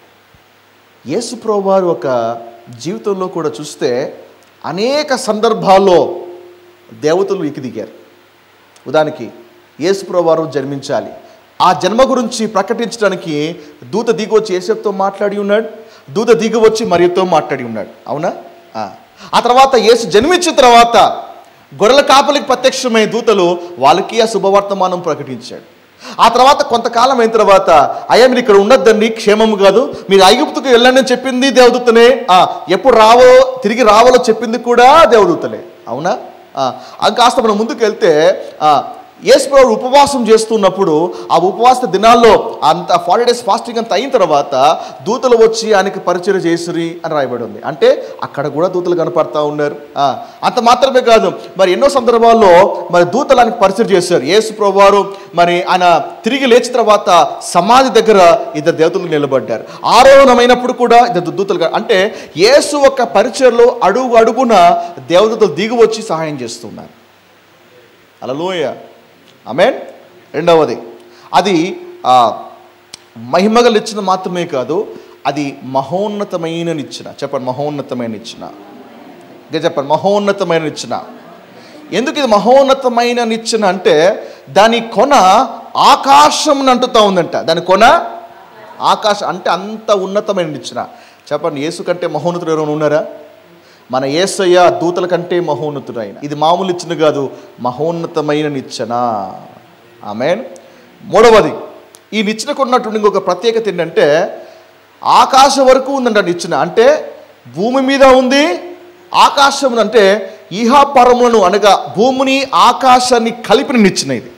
యేసు వారు ఒక జీవితంలో కూడా చూస్తే అనేక సందర్భాల్లో దేవతలు ఎక్కి దిగారు ఉదాహరణకి యేసు వారు జన్మించాలి ఆ జన్మ గురించి ప్రకటించడానికి దూత దిగి వచ్చి యేసేపుతో మాట్లాడి ఉన్నాడు దూత దిగి వచ్చి మరియతో మాట్లాడి ఉన్నాడు అవునా ఆ. ఆ తర్వాత యేసు జన్మించిన తర్వాత గొర్రెల కాపలికి ప్రత్యక్షమై దూతలు వాళ్ళకి ఆ శుభవర్తమానం ప్రకటించాడు ఆ తర్వాత కొంతకాలం అయిన తర్వాత అయ్యా మీరు ఇక్కడ ఉండొద్దండి క్షేమం కాదు మీరు ఐగుప్తుకు వెళ్ళండి అని చెప్పింది దేవదూతనే ఆ, ఎప్పుడు రావో తిరిగి రావాలో చెప్పింది కూడా దేవదూతలే అవునా ఆ, అది కాస్త మనం ముందుకు వెళ్తే ఆ, యేసు ప్రభు ఉపవాసం చేస్తున్నప్పుడు ఆ ఉపవాస దినాల్లో అంత ఫార్టీ డేస్ ఫాస్టింగ్ అంత అయిన తర్వాత దూతలు వచ్చి ఆయనకి పరిచయం చేసిరి అని రాయబడి ఉంది అంటే అక్కడ కూడా దూతలు కనపడతా ఉన్నారు ఆ, అంత మాత్రమే కాదు మరి ఎన్నో సందర్భాల్లో మరి దూతలు ఆయనకి పరిచయం చేశారు యేసు ప్రభు వారు మరి ఆయన తిరిగి లేచిన తర్వాత సమాధి దగ్గర ఇద్దరు దేవతలు నిలబడ్డారు ఆరోహణమైనప్పుడు కూడా ఇద్దరు దూతలు క- అంటే యేసు ఒక పరిచయలో అడుగు అడుగున దేవతలు దిగి వచ్చి సహాయం చేస్తున్నారు అలలోయ ఆమెన్ రెండవది అది ఆ, మహిమగలు ఇచ్చిన మాత్రమే కాదు అది మహోన్నతమైన నిచ్చిన చెప్పండి మహోన్నతమైన ఇచ్చిన ఇంకా చెప్పండి మహోన్నతమైన నిచ్చిన ఎందుకు ఇది మహోన్నతమైన నిచ్చెన అంటే దాని కొన ఆకాశం అంటుతా ఉందంట దాని కొన ఆకాశం అంటే అంత ఉన్నతమైన నిచ్చెన చెప్పండి యేసు కంటే మహోన్నతుడు ఎవరైనా ఉన్నారా మన యేసయ్య దూతల కంటే మహోన్నతుడు ఆయన ఇది మామూలు నిచ్చెన కాదు మహోన్నతమైన నిచ్చెన ఆమెన్ మూడవది ఈ నిచ్చెనకు ఉన్నటువంటి ఇంకొక ప్రత్యేకత ఏంటంటే ఆకాశం వరకు ఉందంట నిచ్చెన అంటే భూమి మీద ఉంది ఆకాశం అంటే ఇహపరములను అనగా భూమిని ఆకాశాన్ని కలిపిన నిచ్చిన ఇది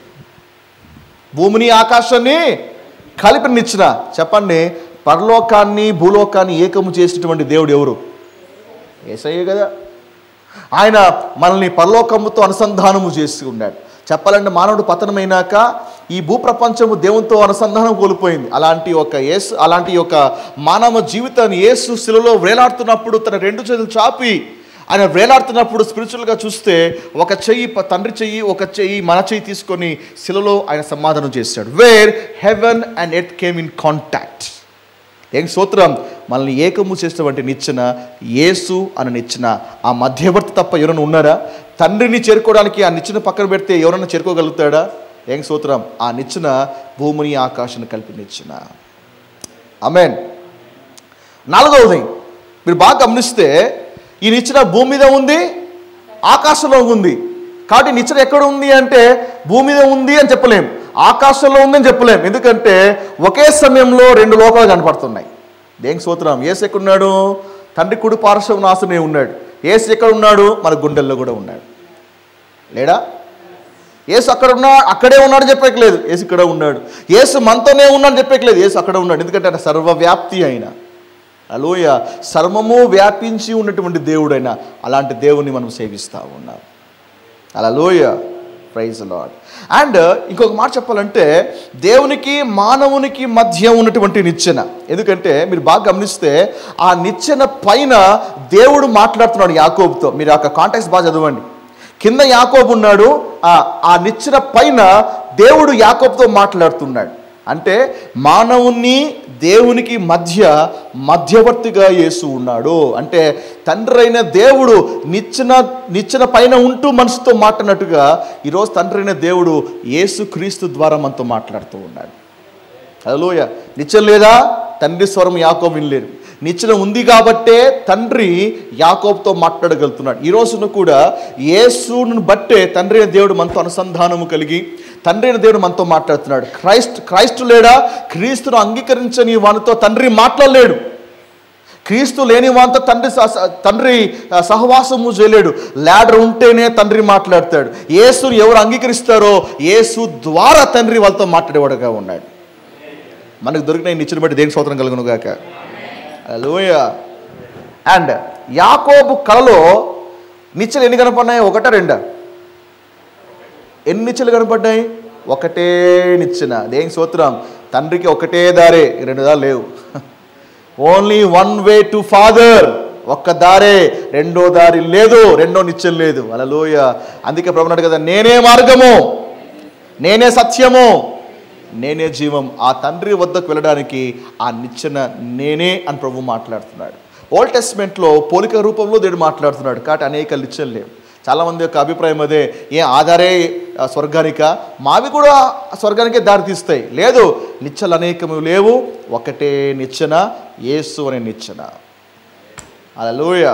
భూమిని ఆకాశాన్ని కలిపిన నిచ్చిన చెప్పండి పరలోకాన్ని భూలోకాన్ని ఏకము చేసినటువంటి దేవుడు ఎవరు ఏసయ్యే కదా ఆయన మనల్ని పరలోకముతో అనుసంధానము చేసి ఉన్నాడు చెప్పాలంటే మానవుడు పతనమైనాక ఈ భూప్రపంచము దేవునితో అనుసంధానం కోల్పోయింది అలాంటి ఒక యేసు అలాంటి ఒక మానవ జీవితాన్ని యేసు శిలలో వేలాడుతున్నప్పుడు తన రెండు చేతులు చాపి ఆయన వేలాడుతున్నప్పుడు స్పిరిచువల్గా చూస్తే ఒక చెయ్యి ప- తండ్రి చెయ్యి ఒక చెయ్యి మన చెయ్యి తీసుకొని శిలలో ఆయన సమాధానం చేశాడు where heaven and earth came in contact ఏం స్తోత్రం మనల్ని ఏకము చేసినటువంటి నిచ్చిన యేసు అని నిచ్చిన ఆ మధ్యవర్తి తప్ప ఎవరైనా ఉన్నారా తండ్రిని చేరుకోవడానికి ఆ నిచ్చిన పక్కన పెడితే ఎవరైనా చేరుకోగలుగుతాడా ఏం స్తోత్రం ఆ నిచ్చిన భూమిని ఆకాశాన్ని కలిపి నిచ్చిన అమెన్ నాలుగవది మీరు బాగా గమనిస్తే ఈ నిచ్చిన భూమి మీద ఉంది ఆకాశంలో ఉంది కాబట్టి ఈ నిచ్చెన ఎక్కడ ఉంది అంటే భూమి మీద ఉంది అని చెప్పలేం ఆకాశంలో ఉందని చెప్పలేం ఎందుకంటే ఒకే సమయంలో రెండు లోకాలు కనపడుతున్నాయి దేనికి సూత్రం ఏసు ఎక్కడున్నాడు తండ్రి కుడి పార్శ్వం నాశనే ఉన్నాడు ఏసు ఎక్కడ ఉన్నాడు మన గుండెల్లో కూడా ఉన్నాడు లేడా ఏసు అక్కడ ఉన్నా అక్కడే ఉన్నాడు చెప్పట్లేదు ఏసు ఇక్కడ ఉన్నాడు ఏసు మనతోనే ఉన్నాడు చెప్పట్లేదు ఏసు అక్కడ ఉన్నాడు ఎందుకంటే ఆయన సర్వవ్యాప్తి అయిన అలోయ సర్వము వ్యాపించి ఉన్నటువంటి దేవుడైన అలాంటి దేవుని మనం సేవిస్తూ ఉన్నాం అలా లోయ ప్రైజ్ లాడ్ అండ్ ఇంకొక మాట చెప్పాలంటే దేవునికి మానవునికి మధ్య ఉన్నటువంటి నిచ్చెన ఎందుకంటే మీరు బాగా గమనిస్తే ఆ నిచ్చెన పైన దేవుడు మాట్లాడుతున్నాడు యాకోబుతో మీరు ఆ కాంటాక్ట్స్ బాగా చదవండి కింద యాకోబు ఉన్నాడు ఆ ఆ నిచ్చెన పైన దేవుడు యాకోబుతో మాట్లాడుతున్నాడు అంటే మానవుని దేవునికి మధ్య మధ్యవర్తిగా యేసు ఉన్నాడు అంటే తండ్రి అయిన దేవుడు నిచ్చిన నిచ్చిన పైన ఉంటూ మనసుతో మాట్లాడినట్టుగా ఈరోజు తండ్రి అయిన దేవుడు యేసు క్రీస్తు ద్వారా మనతో మాట్లాడుతూ ఉన్నాడు హలోయ నిచ్చెన లేదా తండ్రి స్వరం యాకోబు వినలేరు నిచ్చెన ఉంది కాబట్టే తండ్రి యాకోబుతో మాట్లాడగలుగుతున్నాడు ఈ రోజున కూడా యేసును బట్టే తండ్రి అయిన దేవుడు మనతో అనుసంధానము కలిగి తండ్రి అయిన దేవుడు మనతో మాట్లాడుతున్నాడు క్రైస్ట్ క్రైస్తు లేడా క్రీస్తును అంగీకరించని వానితో తండ్రి మాట్లాడలేడు క్రీస్తు లేని వాంతో తండ్రి స- స- తండ్రి ఆ, సహవాసము చేయలేడు లాడర్ ఉంటేనే తండ్రి మాట్లాడతాడు యేసుని ఎవరు అంగీకరిస్తారో యేసు ద్వారా తండ్రి వాళ్ళతో మాట్లాడేవాడుగా ఉన్నాడు మనకు దొరికిన ఈ నిచ్చిన బట్టి దేనికి స్తోత్రం కలుగును గాక లోయ అండ్ యాకోబు కలలో నిచ్చెలు ఎన్ని కనపడినాయి ఒకటా రెండా ఎన్ని నిచ్చెలు కనపడ్డాయి ఒకటే నిచ్చెన దేనికి స్తోత్రం తండ్రికి ఒకటే దారే ఈ రెండు దారి లేవు only one way to Father ఒక్క దారే రెండో దారి లేదు రెండో నిచ్చెన లేదు అలలోయ అందుకే ప్రభు అన్నాడు కదా నేనే మార్గము నేనే సత్యము నేనే జీవం ఆ తండ్రి వద్దకు వెళ్ళడానికి ఆ నిచ్చెన నేనే అని ప్రభు మాట్లాడుతున్నాడు ఓల్డ్ టెస్ట్మెంట్లో పోలిక రూపంలో దేవుడు మాట్లాడుతున్నాడు కాబట్టి అనేక నిచ్చెనలు లేవు చాలామంది యొక్క అభిప్రాయం అదే ఏ ఆధారే ఆ, స్వర్గానిక మావి కూడా స్వర్గానికే దారి తీస్తాయి లేదు నిచ్చెలు అనేకము లేవు ఒకటే నిచ్చెన యేసు అనే నిచ్చెన అలలోయ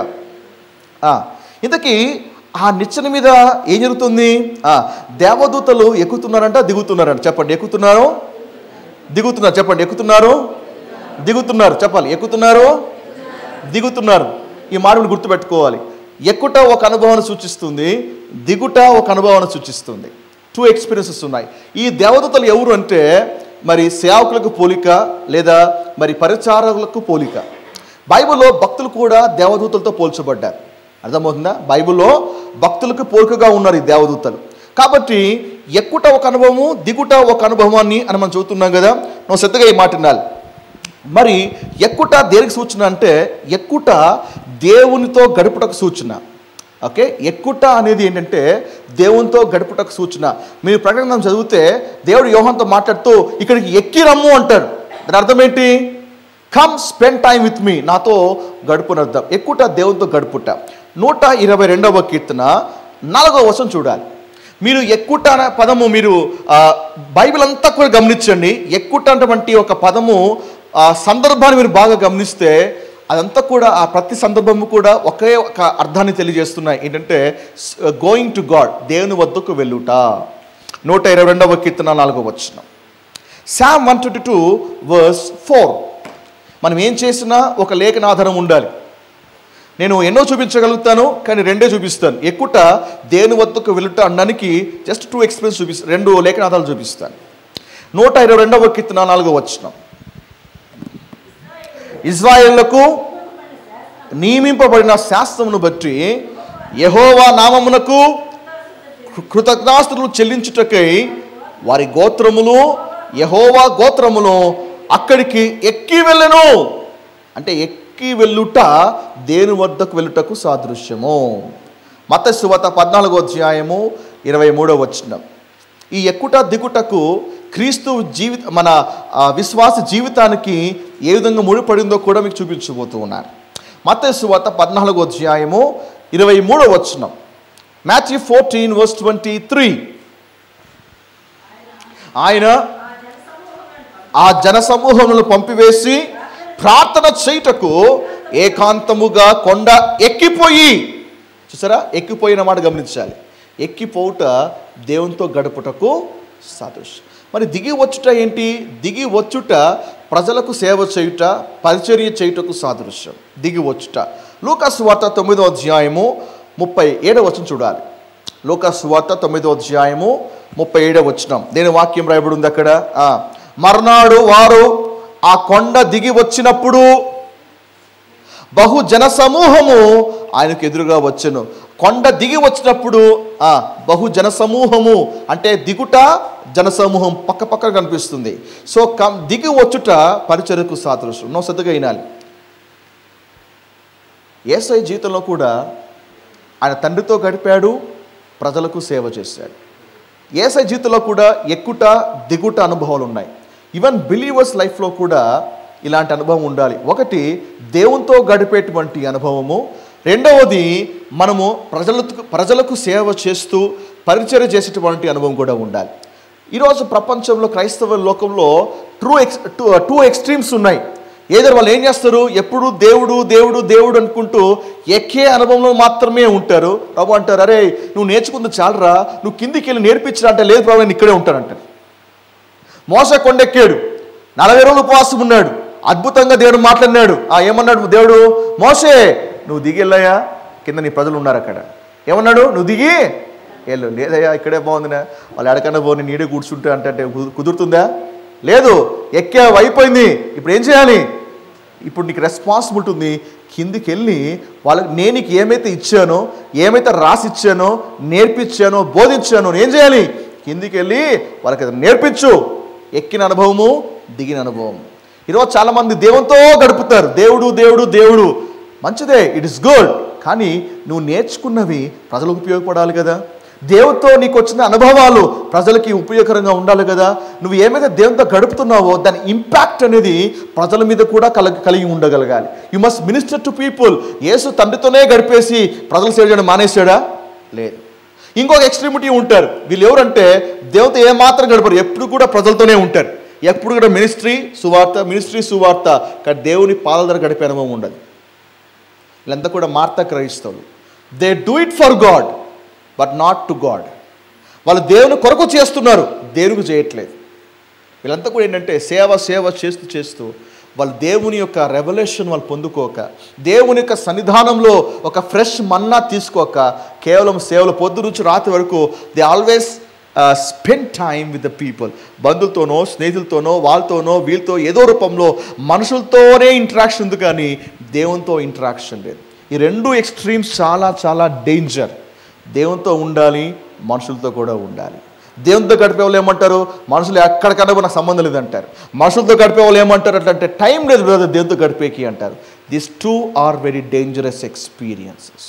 ఇంతకీ ఆ నిచ్చెన మీద ఏం జరుగుతుంది ఆ, దేవదూతలు ఎక్కుతున్నారంట దిగుతున్నారంట చెప్పండి ఎక్కుతున్నారు దిగుతున్నారు చెప్పండి ఎక్కుతున్నారు దిగుతున్నారు చెప్పాలి ఎక్కుతున్నారు దిగుతున్నారు ఈ మాటలు గుర్తుపెట్టుకోవాలి ఎక్కుట ఒక అనుభవాన్ని సూచిస్తుంది దిగుట ఒక అనుభవాన్ని సూచిస్తుంది టూ ఎక్స్పీరియన్సెస్ ఉన్నాయి ఈ దేవదూతలు ఎవరు అంటే మరి సేవకులకు పోలిక లేదా మరి పరిచారకులకు పోలిక బైబిల్లో భక్తులు కూడా దేవదూతలతో పోల్చబడ్డారు అర్థమవుతుందా బైబిల్లో భక్తులకు పోలికగా ఉన్నారు ఈ దేవదూతలు కాబట్టి ఎక్కుట ఒక అనుభవము దిగుట ఒక అనుభవాన్ని అని మనం చూస్తున్నాం కదా నువ్వు శ్రద్ధగా ఈ మాట వినాలి మరి ఎక్కుట దేనికి సూచన అంటే ఎక్కుట దేవునితో గడుపుటకు సూచన ఓకే ఎక్కుట అనేది ఏంటంటే దేవునితో గడుపుటకు సూచన మీరు ప్రకటన చదివితే దేవుడు యోహంతో మాట్లాడుతూ ఇక్కడికి ఎక్కి రమ్ము అంటారు దాని అర్థం ఏంటి come spend time with me నాతో గడుపుని అర్థం ఎక్కుట దేవునితో గడుపుట నూట ఇరవై రెండవ కీర్తన నాలుగవ వచనం చూడాలి మీరు ఎక్కుట అనే పదము మీరు ఆ, బైబిల్ అంతా కూడా గమనించండి ఎక్కుట అన్నటువంటి ఒక పదము ఆ సందర్భాన్ని మీరు బాగా గమనిస్తే అదంతా కూడా ఆ ప్రతి సందర్భము కూడా ఒకే ఒక అర్థాన్ని తెలియజేస్తున్నాయి ఏంటంటే గోయింగ్ టు గాడ్ దేవుని వద్దకు వెళ్ళుట నూట ఇరవై రెండవ కీర్తన నాలుగవ వచనం psalm one twenty two verse four మనం ఏం చేసినా ఒక లేఖనాధారం ఉండాలి నేను ఎన్నో చూపించగలుగుతాను కానీ రెండే చూపిస్తాను ఎక్కుట దేని వద్దకు వెళ్ళుట అనడానికి జస్ట్ టూ ఎక్స్పీరియన్స్ చూపిస్తాను రెండు లేఖనాథాలు చూపిస్తాను నూట ఇరవై రెండవ కీర్తన నాలుగో వచ్చిన ఇజ్రాయేళ్లకు నియమింపబడిన శాస్త్రమును బట్టి యహోవా నామమునకు కృ- కృతజ్ఞాస్తులు చెల్లించుటకై వారి గోత్రములు యహోవా గోత్రములు అక్కడికి ఎక్కి వెళ్ళను అంటే ఎక్కి వెళ్ళుట దేని వద్దకు వెళ్ళుటకు సాదృశ్యము మత సువత పద్నాలుగో అధ్యాయము ఇరవై మూడో వచనం ఈ ఎక్కుట దిగుటకు క్రీస్తు జీవిత మన ఆ, విశ్వాస జీవితానికి ఏ విధంగా ముడిపడిందో కూడా మీకు చూపించబోతూ ఉన్నారు మత సువత పద్నాలుగో అధ్యాయము ఇరవై మూడో వచనం Matthew fourteen verse twenty three ఆయన ఆ జనసమూహములను పంపివేసి ప్రార్థన చేయుటకు ఏకాంతముగా కొండ ఎక్కిపోయి చూసారా ఎక్కిపోయిన మాట గమనించాలి ఎక్కిపోవుట దేవునితో గడుపుటకు సాదృశ్యం మరి దిగి వచ్చుట ఏంటి దిగి వచ్చుట ప్రజలకు సేవ చేయుట పరిచర్య చేయుటకు సాదృశ్యం దిగి వచ్చుట లూకాసు వార్త తొమ్మిదో అధ్యాయము ముప్పై ఏడవ వచనం చూడాలి లూకాసు వార్త తొమ్మిదో అధ్యాయము ముప్పై ఏడవ వచనం నేను వాక్యం రాయబడి ఉంది అక్కడ ఆ, మర్నాడు వారు ఆ కొండ దిగి వచ్చినప్పుడు బహు జన సమూహము ఆయనకు ఎదురుగా వచ్చెను కొండ దిగి వచ్చినప్పుడు ఆ బహు జన సమూహము అంటే దిగుట జనసమూహం పక్క పక్క కనిపిస్తుంది సో కం దిగి వచ్చుట పరిచయకు సాదృశ్యం నో శ్రద్ధగా వినాలి ఏసై జీవితంలో కూడా ఆయన తండ్రితో గడిపాడు ప్రజలకు సేవ చేశాడు ఏసై జీవితంలో కూడా ఎక్కుట దిగుట అనుభవాలు ఉన్నాయి ఈవెన్ బిలీవర్స్ లైఫ్లో కూడా ఇలాంటి అనుభవం ఉండాలి ఒకటి దేవునితో గడిపేటువంటి అనుభవము రెండవది మనము ప్రజలకు ప్రజలకు సేవ చేస్తూ పరిచర్య చేసేటువంటి అనుభవం కూడా ఉండాలి ఈరోజు ప్రపంచంలో క్రైస్తవ లోకంలో true ex two two extremes ఉన్నాయి ఏదో వాళ్ళు ఏం చేస్తారు ఎప్పుడు దేవుడు దేవుడు దేవుడు అనుకుంటూ ఎక్కే అనుభవంలో మాత్రమే ఉంటారు ప్రభు అంటారు అరే నువ్వు నేర్చుకుంది చాలరా నువ్వు కిందికి వెళ్ళి నేర్పించరా అంటే లేదు ప్రభు నేను ఇక్కడే ఉంటానంటారు మోస కొండెక్కాడు నలభై రోజులు ఉపవాసం ఉన్నాడు అద్భుతంగా దేవుడు మాట్లాడినాడు ఆ ఏమన్నాడు దేవుడు మోసే నువ్వు దిగి వెళ్ళాయా కింద నీ ప్రజలు ఉన్నారు అక్కడ ఏమన్నాడు నువ్వు దిగి వెళ్ళు లేదయ్యా ఇక్కడే బాగుందినా వాళ్ళు ఎడకన్నా పోని నీడే కూర్చుంటా అంటే అంటే కు- కుదురుతుందా లేదు ఎక్కే అయిపోయింది ఇప్పుడు ఏం చేయాలి ఇప్పుడు నీకు రెస్పాన్సిబిలిటీ ఉంది కిందికి వెళ్ళి వాళ్ళకి నేను నీకు ఏమైతే ఇచ్చానో ఏమైతే రాసి ఇచ్చానో నేర్పించానో బోధించానో ఏం చేయాలి కిందికి వెళ్ళి వాళ్ళకి అది నేర్పించు ఎక్కిన అనుభవము దిగిన అనుభవం ఈరోజు చాలామంది దేవునితో గడుపుతారు దేవుడు దేవుడు దేవుడు మంచిదే ఇట్ ఇస్ గుడ్ కానీ నువ్వు నేర్చుకున్నవి ప్రజలకు ఉపయోగపడాలి కదా దేవునితో నీకు వచ్చిన అనుభవాలు ప్రజలకి ఉపయోగకరంగా ఉండాలి కదా నువ్వు ఏమైతే దేవునితో గడుపుతున్నావో దాని ఇంపాక్ట్ అనేది ప్రజల మీద కూడా కల కలిగి ఉండగలగాలి you must minister to people Yesu తండ్రితోనే గడిపేసి ప్రజలు సేవ చేయడం మానేశాడా లేదు ఇంకొక ఎక్స్ట్రీమిటీ ఉంటారు వీళ్ళు ఎవరంటే దేవునితో ఏమాత్రం గడపరు ఎప్పుడు కూడా ప్రజలతోనే ఉంటారు ఎప్పుడు కూడా మినిస్ట్రీ సువార్త మినిస్ట్రీ సువార్త కానీ దేవుని పాదాల దగ్గర గడిపే అనుభవం ఉండదు వీళ్ళంతా కూడా మార్త క్రైస్తవులు they do it for God but not to God వాళ్ళు దేవుని కొరకు చేస్తున్నారు దేవునికి చేయట్లేదు వీళ్ళంతా కూడా ఏంటంటే సేవ సేవ చేస్తూ చేస్తూ వాళ్ళు దేవుని యొక్క రెవల్యూషన్ వాళ్ళు పొందుకోక దేవుని యొక్క సన్నిధానంలో ఒక ఫ్రెష్ మన్నా తీసుకోక కేవలం సేవలు పొద్దు నుంచి రాత్రి వరకు they always spend time with the people బంధువులతోనో స్నేహితులతోనో వాళ్ళతోనో వీళ్ళతో ఏదో రూపంలో మనుషులతోనే ఇంటరాక్షన్ ఉంది కానీ దేవునితో ఇంటరాక్షన్ లేదు ఈ రెండు ఎక్స్ట్రీమ్స్ చాలా చాలా డేంజర్ దేవునితో ఉండాలి మనుషులతో కూడా ఉండాలి దేవునితో గడిపే వాళ్ళు ఏమంటారు మనుషులు ఎక్కడికన్నా కూడా నాకు సంబంధం లేదంటారు మనుషులతో గడిపే వాళ్ళు ఏమంటారు అట్లా అంటే టైం లేదు బ్రదర్ దేవునితో గడిపేకి అంటారు this two are very dangerous experiences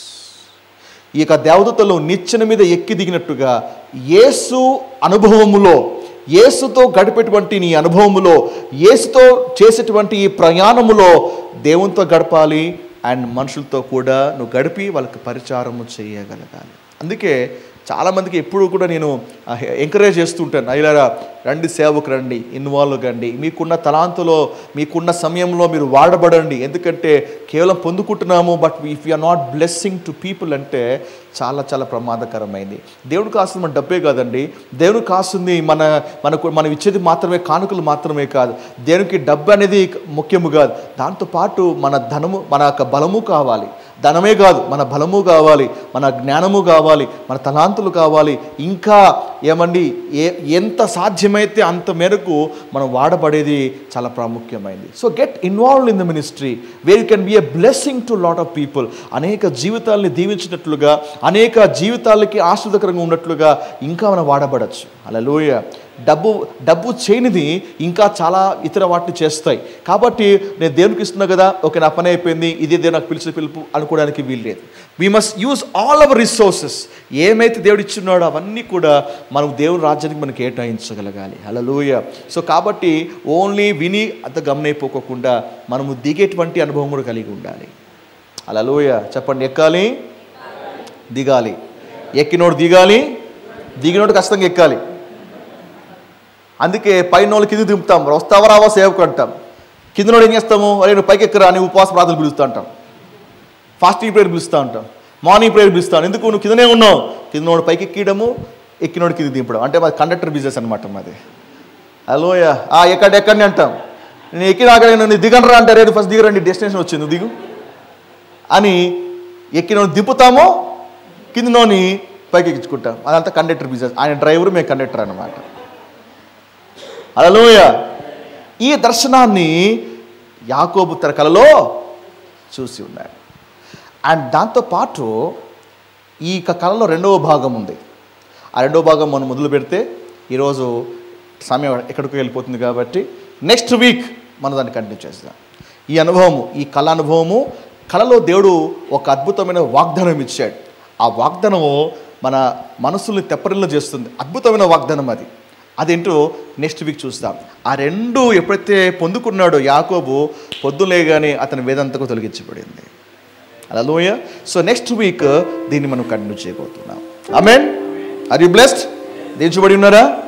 ఈ యొక్క దేవదూతలు నిచ్చెన మీద ఎక్కి దిగినట్టుగా యేసు అనుభవములో యేసుతో గడిపేటువంటి నీ అనుభవములో యేసుతో చేసేటువంటి ఈ ప్రయాణములో దేవునితో గడపాలి అండ్ మనుషులతో కూడా నువ్వు గడిపి వాళ్ళకి పరిచారము చేయగలగాలి అందుకే చాలామందికి ఎప్పుడు కూడా నేను ఎంకరేజ్ చేస్తుంటాను అయ్యారా రండి సేవకు రండి ఇన్వాల్వ్ కండి మీకున్న తలాంతులో మీకున్న సమయంలో మీరు వాడబడండి ఎందుకంటే కేవలం పొందుకుంటున్నాము but if you are not blessing to people అంటే చాలా చాలా ప్రమాదకరమైంది దేవుడు కాస్తుంది మన డబ్బే కాదండి దేవుడు కాస్తుంది మన మనకు మనం ఇచ్చేది మాత్రమే కానుకలు మాత్రమే కాదు దేవునికి డబ్బు అనేది ముఖ్యము కాదు దాంతోపాటు మన ధనము మన యొక్క బలము కావాలి ధనమే కాదు మన బలము కావాలి మన జ్ఞానము కావాలి మన తలాంతులు కావాలి ఇంకా ఏమండి ఏ ఎంత సాధ్యమైతే అంత మేరకు మనం వాడబడేది చాలా ప్రాముఖ్యమైనది so get involve in the ministry where you can be a blessing to lot of people అనేక జీవితాల్ని దీవించినట్లుగా అనేక జీవితాలకి ఆశ్రదకరంగా ఉన్నట్లుగా ఇంకా మనం వాడబడచ్చు అలా డబ్బు డబ్బు చేయనిది ఇంకా చాలా ఇతర వాటిని చేస్తాయి కాబట్టి నేను దేవునికి ఇస్తున్నా కదా ఓకే నా పని అయిపోయింది ఇదే దేవుడు నాకు పిలిచి పిలుపు అనుకోవడానికి వీల్లేదు we must use all our resources ఏమైతే దేవుడు ఇచ్చున్నాడో అవన్నీ కూడా మనం దేవుని రాజ్యానికి మనం కేటాయించగలగాలి హల్లెలూయా సో కాబట్టి ఓన్లీ విని అంత గమనైపోకోకుండా మనము దిగేటువంటి అనుభవం కూడా కలిగి ఉండాలి హల్లెలూయా చెప్పండి ఎక్కాలి దిగాలి ఎక్కినోడు దిగాలి దిగినోడు ఖచ్చితంగా ఎక్కాలి అందుకే పైన వాళ్ళు కింద దింపుతాం వస్తావా రావా సేవకు అంటాం కింద ఏం చేస్తాము అరే నువ్వు పైకి ఎక్కరా అని ఉపవాస ప్రార్థనలు పిలుస్తూ అంటాం ఫాస్టింగ్ ప్రేయర్ పిలుస్తూ ఉంటాం మార్నింగ్ ప్రేయర్ పిలుస్తాను ఎందుకు నువ్వు కిందనే ఉన్నావు కిందనోడు పైకి ఎక్కడము ఎక్కినోడు కింద దింపడం అంటే మాది కండక్టర్ బిజినెస్ అనమాట మాది హలోయ ఆ ఎక్కడ ఎక్కడిని అంటాం నేను ఎక్కినాక నేను దిగనరా అంటే రేపు ఫస్ట్ దిగరండి డెస్టినేషన్ వచ్చింది నువ్వు దిగు అని ఎక్కినోడు దింపుతామో కిందనోని పైకి ఎక్కించుకుంటాం అదంతా కండక్టర్ బిజినెస్ ఆయన డ్రైవర్ మేము కండక్టర్ అనమాట అలలోయ ఈ దర్శనాన్ని యాకోబు తన కలలో చూసి ఉన్నాడు అండ్ దాంతోపాటు ఈ యొక్క కళలో రెండవ భాగం ఉంది ఆ రెండవ భాగం మనం మొదలు పెడితే ఈరోజు సమయం ఎక్కడికి వెళ్ళిపోతుంది కాబట్టి నెక్స్ట్ వీక్ మనం దాన్ని కంటిన్యూ చేద్దాం ఈ అనుభవము ఈ కళ అనుభవము కళలో దేవుడు ఒక అద్భుతమైన వాగ్దానం ఇచ్చాడు ఆ వాగ్దానము మన మనసుల్ని తెప్పరిల్లు చేస్తుంది అద్భుతమైన వాగ్దానం అది అదేంటో నెక్స్ట్ వీక్ చూస్తాం ఆ రెండు ఎప్పుడైతే పొందుకున్నాడో యాకోబు పొద్దులేగానే అతని వేదంతకు తొలగించబడింది అలా లోయ సో నెక్స్ట్ వీక్ దీన్ని మనం కంటిన్యూ చేయబోతున్నాం ఆమెన్ ఆర్ యూ బ్లెస్డ్ దీవించబడి ఉన్నారా